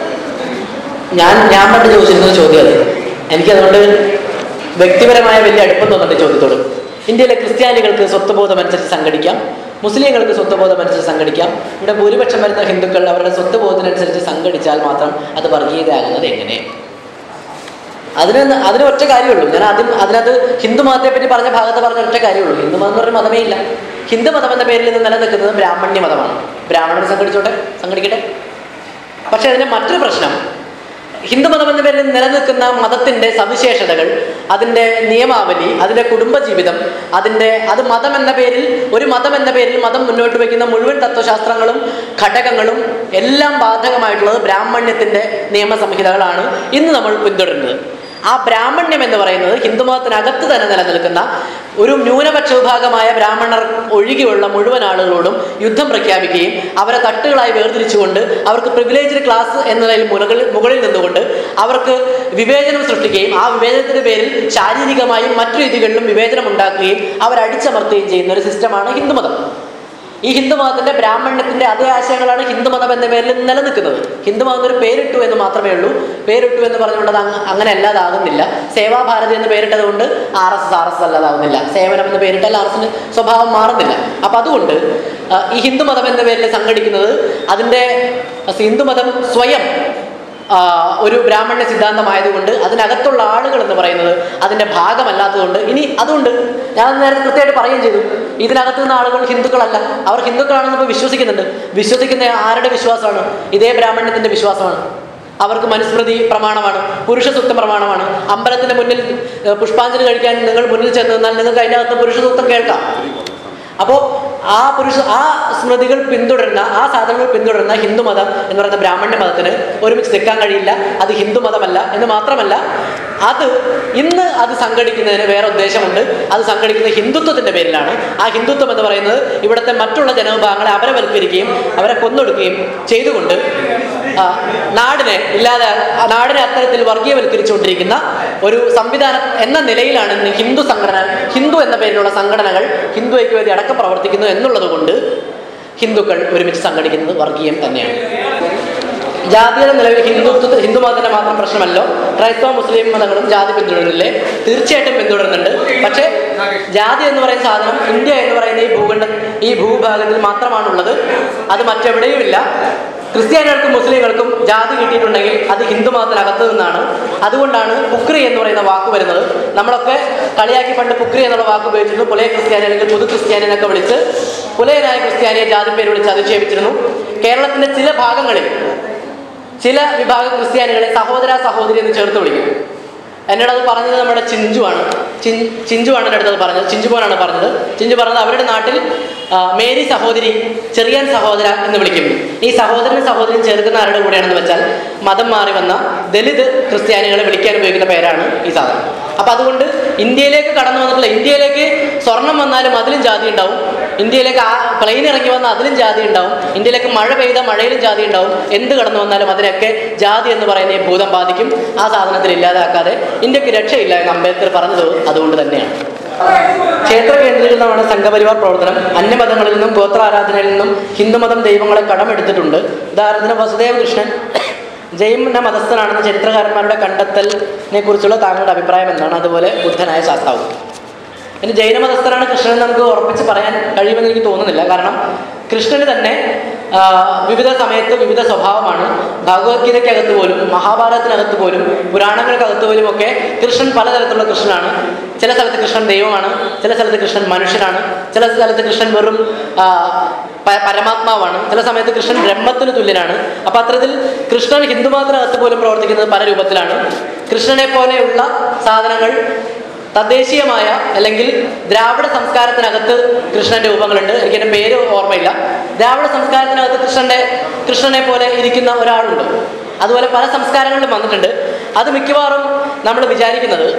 Speaker 1: ഞാൻ ഞാൻ പണ്ട് ചോദിച്ചിരുന്ന ചോദ്യം അത് എനിക്കതുകൊണ്ട് വ്യക്തിപരമായ വലിയ അടുപ്പം തോന്നുന്നുണ്ട് ചോദ്യത്തോട് ഇന്ത്യയിലെ ക്രിസ്ത്യാനികൾക്ക് സ്വത്വബോധം അനുസരിച്ച് സംഘടിക്കാം മുസ്ലിങ്ങൾക്ക് സ്വത്വബോധം അനുസരിച്ച് സംഘടിക്കാം ഇവിടെ ഭൂരിപക്ഷം വരുന്ന ഹിന്ദുക്കൾ അവരുടെ സ്വത്വബോധത്തിനനുസരിച്ച് സംഘടിച്ചാൽ മാത്രം അത് വർഗീയതയാകുന്നത് എങ്ങനെ അതിന് അതിന് ഒറ്റ കാര്യമുള്ളൂ ഞാൻ ആദ്യം അതിനകത്ത് ഹിന്ദു മതത്തെ പറ്റി പറഞ്ഞ ഭാഗത്ത് പറഞ്ഞ ഒറ്റ കാര്യമുള്ളൂ ഹിന്ദു മതം എന്ന് പറഞ്ഞ മതമേ ഇല്ല ഹിന്ദു മതം എന്ന പേരിൽ നിന്ന് നിലനിൽക്കുന്നത് ബ്രാഹ്മണ്യ മതമാണ് ബ്രാഹ്മണർ സംഘടിച്ചോട്ടെ സംഘടിക്കട്ടെ പക്ഷെ അതിന്റെ മറ്റൊരു പ്രശ്നം ഹിന്ദുമതം എന്ന പേരിൽ നിലനിൽക്കുന്ന മതത്തിന്റെ സവിശേഷതകൾ അതിന്റെ നിയമാവലി അതിന്റെ കുടുംബജീവിതം അതിന്റെ അത് മതം എന്ന പേരിൽ ഒരു മതം എന്ന പേരിൽ മതം മുന്നോട്ട് വയ്ക്കുന്ന മുഴുവൻ തത്വശാസ്ത്രങ്ങളും ഘടകങ്ങളും എല്ലാം ബാധകമായിട്ടുള്ളത് ബ്രാഹ്മണ്യത്തിന്റെ നിയമസംഹിതകളാണ് ഇന്ന് നമ്മൾ പിന്തുടരുന്നത് ആ ബ്രാഹ്മണ്യം എന്ന് പറയുന്നത് ഹിന്ദുമതത്തിനകത്ത് തന്നെ നിലനിൽക്കുന്ന ഒരു ന്യൂനപക്ഷ വിഭാഗമായ ബ്രാഹ്മണർ ഒഴികെയുള്ള മുഴുവൻ ആളുകളോടും യുദ്ധം പ്രഖ്യാപിക്കുകയും അവരെ തട്ടുകളായി വേർതിരിച്ചുകൊണ്ട് അവർക്ക് പ്രിവിലേജ്ഡ് ക്ലാസ് എന്നതിൽ മുകളിൽ മുകളിൽ നിന്നുകൊണ്ട് അവർക്ക് വിവേചനം സൃഷ്ടിക്കുകയും ആ വിവേചനത്തിന്റെ പേരിൽ ശാരീരികമായും മറ്റു രീതികളിലും വിവേചനം ഉണ്ടാക്കുകയും അവരടിച്ചമർത്തുകയും ചെയ്യുന്ന ഒരു സിസ്റ്റമാണ് ഹിന്ദുമതം ഈ ഹിന്ദുമതത്തിന്റെ ബ്രാഹ്മണ്യത്തിന്റെ അതേ ആശയങ്ങളാണ് ഹിന്ദുമതം എന്ന പേരിൽ നിലനിൽക്കുന്നത് ഹിന്ദുമതം ഒരു പേരിട്ടു എന്ന് മാത്രമേ ഉള്ളൂ പേരിട്ടു എന്ന് പറഞ്ഞുകൊണ്ട് അത് അങ്ങ- അങ്ങനെ അല്ലാതാകുന്നില്ല സേവാഭാരതി എന്ന് പേരിട്ടത് കൊണ്ട് R S S R S അല്ലാതാകുന്നില്ല സേവനം എന്ന് പേരിട്ടാൽ ആർ എസിന്റെ സ്വഭാവം മാറുന്നില്ല അപ്പൊ അതുകൊണ്ട് ആ, ഈ ഹിന്ദുമതം എന്ന പേരിൽ സംഘടിക്കുന്നത് അതിന്റെ ഹിന്ദുമതം സ്വയം ആ, ഒരു ബ്രാഹ്മണ്യ സിദ്ധാന്തമായതുകൊണ്ട് അതിനകത്തുള്ള ആളുകൾ എന്ന് പറയുന്നത് അതിന്റെ ഭാഗമല്ലാത്തതുകൊണ്ട് ഇനി അതുകൊണ്ട് ഞാൻ നേരത്തെ കൃത്യമായിട്ട് പറയുകയും ചെയ്തു ഇതിനകത്ത് നിന്ന് ആളുകൾ ഹിന്ദുക്കളല്ല അവർ ഹിന്ദുക്കളാണെന്ന് ഇപ്പോൾ വിശ്വസിക്കുന്നുണ്ട് വിശ്വസിക്കുന്ന ആരുടെ വിശ്വാസമാണ് ഇതേ ബ്രാഹ്മണ്യത്തിന്റെ വിശ്വാസമാണ് അവർക്ക് മനുസ്മൃതി പ്രമാണമാണ് പുരുഷ സൂക്ത പ്രമാണമാണ് അമ്പലത്തിന്റെ മുന്നിൽ ഏഹ്, പുഷ്പാഞ്ജലി കഴിക്കാൻ നിങ്ങൾ മുന്നിൽ ചെന്ന് നിന്നാൽ നിങ്ങൾക്ക് അതിൻ്റെ അകത്ത് പുരുഷ സൂക്തം കേൾക്കാം അപ്പോൾ ആ പുരുഷ ആ സ്മൃതികൾ പിന്തുടരുന്ന ആ സാധനങ്ങൾ പിന്തുടരുന്ന ഹിന്ദുമതം എന്ന് പറയുന്ന ബ്രാഹ്മണ്യ മതത്തിന് ഒരുമിച്ച് നിൽക്കാൻ കഴിയില്ല അത് ഹിന്ദുമതമല്ല എന്ന് മാത്രമല്ല അത് ഇന്ന് അത് സംഘടിക്കുന്നതിന് വേറെ ഉദ്ദേശമുണ്ട് അത് സംഘടിക്കുന്നത് ഹിന്ദുത്വത്തിന്റെ പേരിലാണ് ആ ഹിന്ദുത്വം എന്ന് പറയുന്നത് ഇവിടുത്തെ മറ്റുള്ള ജനവിഭാഗങ്ങളെ അപരവൽക്കരിക്കുകയും അവരെ കൊന്നൊടുക്കുകയും ചെയ്തുകൊണ്ട് ആ, നാടിനെ ഇല്ലാതെ ആ നാടിനെ അത്തരത്തിൽ വർഗീയവൽക്കരിച്ചുകൊണ്ടിരിക്കുന്ന ഒരു സംവിധാനം എന്ന നിലയിലാണ് ഇന്ന് ഹിന്ദു സംഘടന ഹിന്ദു എന്ന പേരിലുള്ള സംഘടനകൾ ഹിന്ദു ഐക്യവേദി അടക്കം പ്രവർത്തിക്കുന്നു എന്നുള്ളത് കൊണ്ട് ഹിന്ദുക്കൾ ഒരുമിച്ച് സംഘടിക്കുന്നത് വർഗീയം തന്നെയാണ് ജാതിയുടെ നിലവിൽ ഹിന്ദുത്വ ഹിന്ദു മതത്തിന്റെ മാത്രം പ്രശ്നമല്ലോ ക്രൈസ്തവ മുസ്ലിം മതങ്ങളും ജാതി പിന്തുടരുന്നില്ലേ തീർച്ചയായിട്ടും പിന്തുടരുന്നുണ്ട് പക്ഷേ ജാതി എന്ന് പറയുന്ന സാധനം ഇന്ത്യ എന്ന് പറയുന്ന ഈ ഭൂഖണ്ഡ ഈ ഭൂഭാഗത്തിൽ മാത്രമാണുള്ളത് അത് മറ്റെവിടെയുമില്ല ക്രിസ്ത്യാനികൾക്കും മുസ്ലിങ്ങൾക്കും ജാതി കിട്ടിയിട്ടുണ്ടെങ്കിൽ അത് ഹിന്ദു മതത്തിനകത്ത് നിന്നാണ് അതുകൊണ്ടാണ് പുക്രി എന്ന് പറയുന്ന വാക്ക് വരുന്നത് നമ്മളൊക്കെ കളിയാക്കി പണ്ട് പുക്രി എന്നുള്ള വാക്ക് ഉപയോഗിച്ചിരുന്നു പുലയ ക്രിസ്ത്യാനി അല്ലെങ്കിൽ പുതു ക്രിസ്ത്യാനി എന്നൊക്കെ വിളിച്ച് പുലയനായ ക്രിസ്ത്യാനിയെ ജാതി പേര് വിളിച്ച് അധിക്ഷേപിച്ചിരുന്നു കേരളത്തിന്റെ ചില ഭാഗങ്ങളിൽ ചില വിഭാഗം ക്രിസ്ത്യാനികളെ സഹോദര സഹോദരി എന്ന് ചേർത്ത് വിളിക്കും എന്നോട് അത് പറഞ്ഞത് നമ്മുടെ ചിഞ്ചുവാണ് ചിൻ ചിഞ്ചുവാണ് എൻ്റെ അടുത്തത് പറഞ്ഞത് ചിഞ്ചുപോനാണ് പറഞ്ഞത് ചിഞ്ചു പറഞ്ഞത് അവരുടെ നാട്ടിൽ ആ, മേരി സഹോദരി ചെറിയാൻ സഹോദര എന്ന് വിളിക്കും ഈ സഹോദരനും സഹോദരിയും ചേർക്കുന്ന ആരുടെ കൂടെയാണെന്ന് വെച്ചാൽ മതം മാറി വന്ന ദലിത് ക്രിസ്ത്യാനികളെ വിളിക്കാൻ ഉപയോഗിക്കുന്ന പേരാണ് ഈ സാധനം അപ്പൊ അതുകൊണ്ട് ഇന്ത്യയിലേക്ക് കടന്നു വന്നിട്ടുള്ള ഇന്ത്യയിലേക്ക് സ്വർണം വന്നാലും അതിലും ജാതി ഉണ്ടാവും ഇന്ത്യയിലേക്ക് ആ പ്ലെയിൻ ഇറങ്ങി വന്നാൽ അതിലും ജാതി ഉണ്ടാവും ഇന്ത്യയിലേക്ക് മഴ പെയ്ത മഴയിലും ജാതി ഉണ്ടാവും എന്ത് കടന്നു വന്നാലും അതിനൊക്കെ ജാതി എന്ന് പറയുന്ന ഈ ഭൂതം ബാധിക്കും ആ സാധനത്തിൽ ഇല്ലാതാക്കാതെ ഇന്ത്യക്ക് രക്ഷയില്ല എന്ന് അംബേദ്കർ പറഞ്ഞത് അതുകൊണ്ട് തന്നെയാണ് ക്ഷേത്ര കേന്ദ്രീകൃതമാണ് സംഘപരിവാർ പ്രവർത്തനം അന്യമതങ്ങളിൽ നിന്നും ഗോത്ര ആരാധനയിൽ നിന്നും ഹിന്ദുമതം ദൈവങ്ങളെ കടമെടുത്തിട്ടുണ്ട് ഉദാഹരണത്തിന് വസുദേവ കൃഷ്ണൻ ജൈന മതസ്ഥനാണെന്ന ചരിത്രകാരന്മാരുടെ കണ്ടെത്തലിനെ കുറിച്ചുള്ള താങ്കളുടെ അഭിപ്രായം എന്താണ് അതുപോലെ ബുദ്ധനായ ശാസ്താവും ഇനി ജൈനമതസ്ഥനാണ് കൃഷ്ണൻ എന്ന് നമുക്ക് ഉറപ്പിച്ച് പറയാൻ കഴിയുമെന്ന് എനിക്ക് തോന്നുന്നില്ല കാരണം കൃഷ്ണന് തന്നെ ആ, വിവിധ സമയത്ത് വിവിധ സ്വഭാവമാണ് ഭഗവത്ഗീതയ്ക്കകത്ത് പോലും മഹാഭാരതത്തിനകത്ത് പോലും പുരാണങ്ങൾക്കകത്ത് പോലും ഒക്കെ കൃഷ്ണൻ പലതരത്തിലുള്ള കൃഷ്ണനാണ് ചില സ്ഥലത്ത് കൃഷ്ണൻ ദൈവമാണ് ചില സ്ഥലത്ത് കൃഷ്ണൻ മനുഷ്യനാണ് ചില സ്ഥലത്ത് കൃഷ്ണൻ വെറും ആ, പ- പരമാത്മാവാണ് ചില സമയത്ത് കൃഷ്ണൻ ബ്രഹ്മത്തിന് തുല്യനാണ് അപ്പൊ അത്തരത്തിൽ കൃഷ്ണൻ ഹിന്ദുമതത്തിനകത്ത് പോലും പ്രവർത്തിക്കുന്നത് പല രൂപത്തിലാണ് കൃഷ്ണനെ പോലെയുള്ള സാധനങ്ങൾ തദ്ദേശീയമായ അല്ലെങ്കിൽ ദ്രാവിഡ സംസ്കാരത്തിനകത്ത് കൃഷ്ണന്റെ രൂപങ്ങളുണ്ട് എനിക്ക് എൻ്റെ പേര് ഓർമ്മയില്ല ദ്രാവിഡ സംസ്കാരത്തിനകത്ത് കൃഷ്ണന്റെ കൃഷ്ണനെ പോലെ ഇരിക്കുന്ന ഒരാളുണ്ട് അതുപോലെ പല സംസ്കാരങ്ങളിലും വന്നിട്ടുണ്ട് അത് മിക്കവാറും നമ്മൾ വിചാരിക്കുന്നത്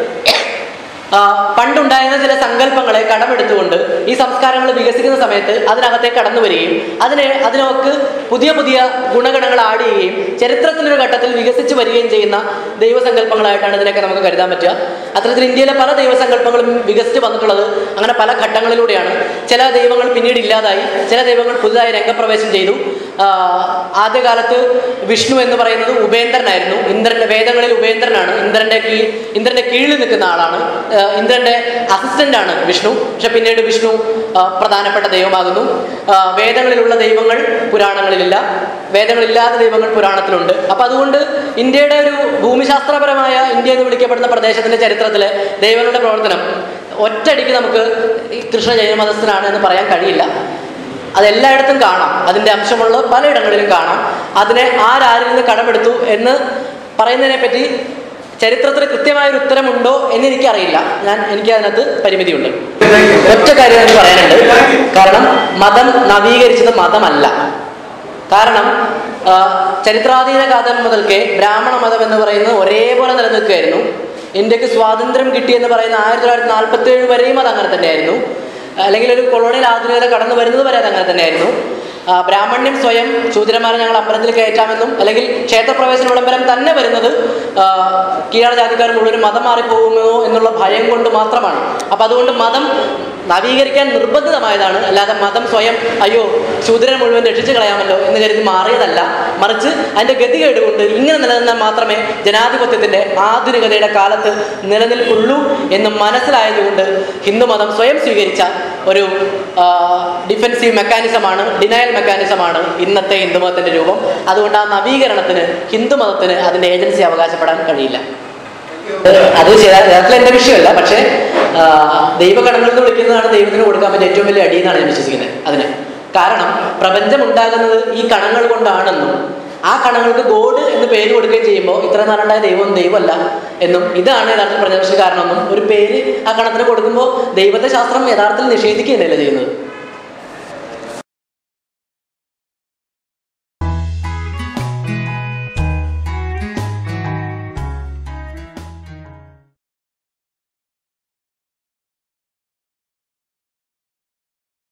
Speaker 1: ആ, പണ്ടുണ്ടായിരുന്ന ചില സങ്കല്പങ്ങളെ കടമെടുത്തുകൊണ്ട് ഈ സംസ്കാരങ്ങൾ വികസിക്കുന്ന സമയത്ത് അതിനകത്തേക്ക് കടന്നു വരികയും അതിനെ അതിനൊക്കെ പുതിയ പുതിയ ഗുണഗണങ്ങൾ ആഡ് ചെയ്യുകയും ചരിത്രത്തിലൊരു ഘട്ടത്തിൽ വികസിച്ച് വരികയും ചെയ്യുന്ന ദൈവസങ്കല്പങ്ങളായിട്ടാണ് ഇതിനൊക്കെ നമുക്ക് കരുതാൻ പറ്റുക അത്തരത്തിൽ ഇന്ത്യയിലെ പല ദൈവസങ്കല്പങ്ങളും വികസിച്ച് വന്നിട്ടുള്ളത് അങ്ങനെ പല ഘട്ടങ്ങളിലൂടെയാണ് ചില ദൈവങ്ങൾ പിന്നീട് ഇല്ലാതായി ചില ദൈവങ്ങൾ പുതുതായി രംഗപ്രവേശം ചെയ്തു ആ, ആദ്യകാലത്ത് വിഷ്ണു എന്ന് പറയുന്നത് ഉപേന്ദ്രനായിരുന്നു ഇന്ദ്രന്റെ വേദങ്ങളിൽ ഉപേന്ദ്രനാണ് ഇന്ദ്രന്റെ കീ ഇന്ദ്രന്റെ കീഴിൽ നിൽക്കുന്ന ആളാണ് ആ, ഇന്ദ്രന്റെ അസിസ്റ്റന്റ് ആണ് വിഷ്ണു പക്ഷെ പിന്നീട് വിഷ്ണു ആ, പ്രധാനപ്പെട്ട ദൈവമാകുന്നു ആ, വേദങ്ങളിലുള്ള ദൈവങ്ങൾ പുരാണങ്ങളിലില്ല വേദങ്ങളില്ലാത്ത ദൈവങ്ങൾ പുരാണത്തിലുണ്ട് അപ്പൊ അതുകൊണ്ട് ഇന്ത്യയുടെ ഒരു ഭൂമിശാസ്ത്രപരമായ ഇന്ത്യ എന്ന് വിളിക്കപ്പെടുന്ന പ്രദേശത്തിന്റെ ചരിത്രത്തിലെ ദൈവങ്ങളുടെ പ്രവർത്തനം ഒറ്റയടിക്ക് നമുക്ക് ഈ കൃഷ്ണ ജൈനമതസ്ഥനാണ് എന്ന് പറയാൻ കഴിയില്ല അതെല്ലായിടത്തും കാണാം അതിൻ്റെ അംശമുള്ള പലയിടങ്ങളിലും കാണാം അതിനെ ആരാരിൽ നിന്ന് കടമെടുത്തു എന്ന് പറയുന്നതിനെ പറ്റി ചരിത്രത്തിൽ കൃത്യമായൊരു ഉത്തരമുണ്ടോ എന്ന് എനിക്കറിയില്ല ഞാൻ എനിക്ക് അതിനകത്ത് പരിമിതിയുണ്ട് ഒറ്റ കാര്യം എനിക്ക് പറയാനുണ്ട് കാരണം മതം നവീകരിച്ചത് മതമല്ല കാരണം ആ, ചരിത്രാതീത കാലം മുതൽക്കേ ബ്രാഹ്മണ മതം എന്ന് പറയുന്നത് ഒരേപോലെ നിലനിൽക്കുകയായിരുന്നു ഇന്ത്യക്ക് സ്വാതന്ത്ര്യം കിട്ടിയെന്ന് പറയുന്ന ആയിരത്തി തൊള്ളായിരത്തി നാൽപ്പത്തി ഏഴ് വരെയും അത് അങ്ങനെ തന്നെയായിരുന്നു അല്ലെങ്കിൽ ഒരു കൊളോണിയൽ ആധുനികത കടന്നു വരുന്നത് വരെ അത് അങ്ങനെ തന്നെയായിരുന്നു ആ, ബ്രാഹ്മണ്യം സ്വയം ശൂദ്രന്മാരെ ഞങ്ങൾ അമ്പലത്തിൽ കയറ്റാമെന്നും അല്ലെങ്കിൽ ക്ഷേത്രപ്രവേശന വിളംബരം തന്നെ വരുന്നത് ആ, കീഴാള ജാതിക്കാർ മുഴുവൻ മതം മാറിപ്പോകുമോ എന്നുള്ള ഭയം കൊണ്ട് മാത്രമാണ് അപ്പം അതുകൊണ്ട് മതം നവീകരിക്കാൻ നിർബന്ധിതമായതാണ് അല്ലാതെ മതം സ്വയം അയ്യോ ശൂദ്രനെ മുഴുവൻ രക്ഷിച്ചു കളയാമല്ലോ എന്ന് കരുതി മാറിയതല്ല മറിച്ച് അതിൻ്റെ ഗതികേട് കൊണ്ട് ഇങ്ങനെ നിലനിന്നാൽ മാത്രമേ ജനാധിപത്യത്തിൻ്റെ ആധുനികതയുടെ കാലത്ത് നിലനിൽക്കുള്ളൂ എന്ന് മനസ്സിലായതുകൊണ്ട് ഹിന്ദുമതം സ്വയം സ്വീകരിച്ച ഒരു ഡിഫെൻസീവ് മെക്കാനിസമാണ് ഡിനയൽ മെക്കാനിസമാണ് ഇന്നത്തെ ഹിന്ദുമതത്തിൻ്റെ രൂപം അതുകൊണ്ട് ആ നവീകരണത്തിന് ഹിന്ദുമതത്തിന് അതിൻ്റെ ഏജൻസി അവകാശപ്പെടാൻ കഴിയില്ല അത് യഥാർത്ഥത്തിൽ എൻ്റെ വിഷയമല്ല പക്ഷേ ആ, ദൈവകണങ്ങൾ എന്ന് വിളിക്കുന്നതാണ് ദൈവത്തിന് കൊടുക്കാൻ പറ്റിയ ഏറ്റവും വലിയ അടി എന്നാണ് ഞാൻ വിശ്വസിക്കുന്നത് അതിന് കാരണം പ്രപഞ്ചം ഉണ്ടാകുന്നത് ഈ കണങ്ങൾ കൊണ്ടാണെന്നും ആ കണങ്ങൾക്ക് ഗോഡ് എന്ന് പേര് കൊടുക്കുകയും ചെയ്യുമ്പോൾ ഇത്ര നാളുണ്ടായ ദൈവം ദൈവമല്ല എന്നും ഇതാണ് യഥാർത്ഥത്തിൽ പ്രജാപക്ഷി കാരണമെന്നും ഒരു പേര് ആ കണത്തിന് കൊടുക്കുമ്പോൾ ദൈവത്തെ ശാസ്ത്രം യഥാർത്ഥത്തിൽ നിഷേധിക്കുകയല്ലേ ചെയ്യുന്നത്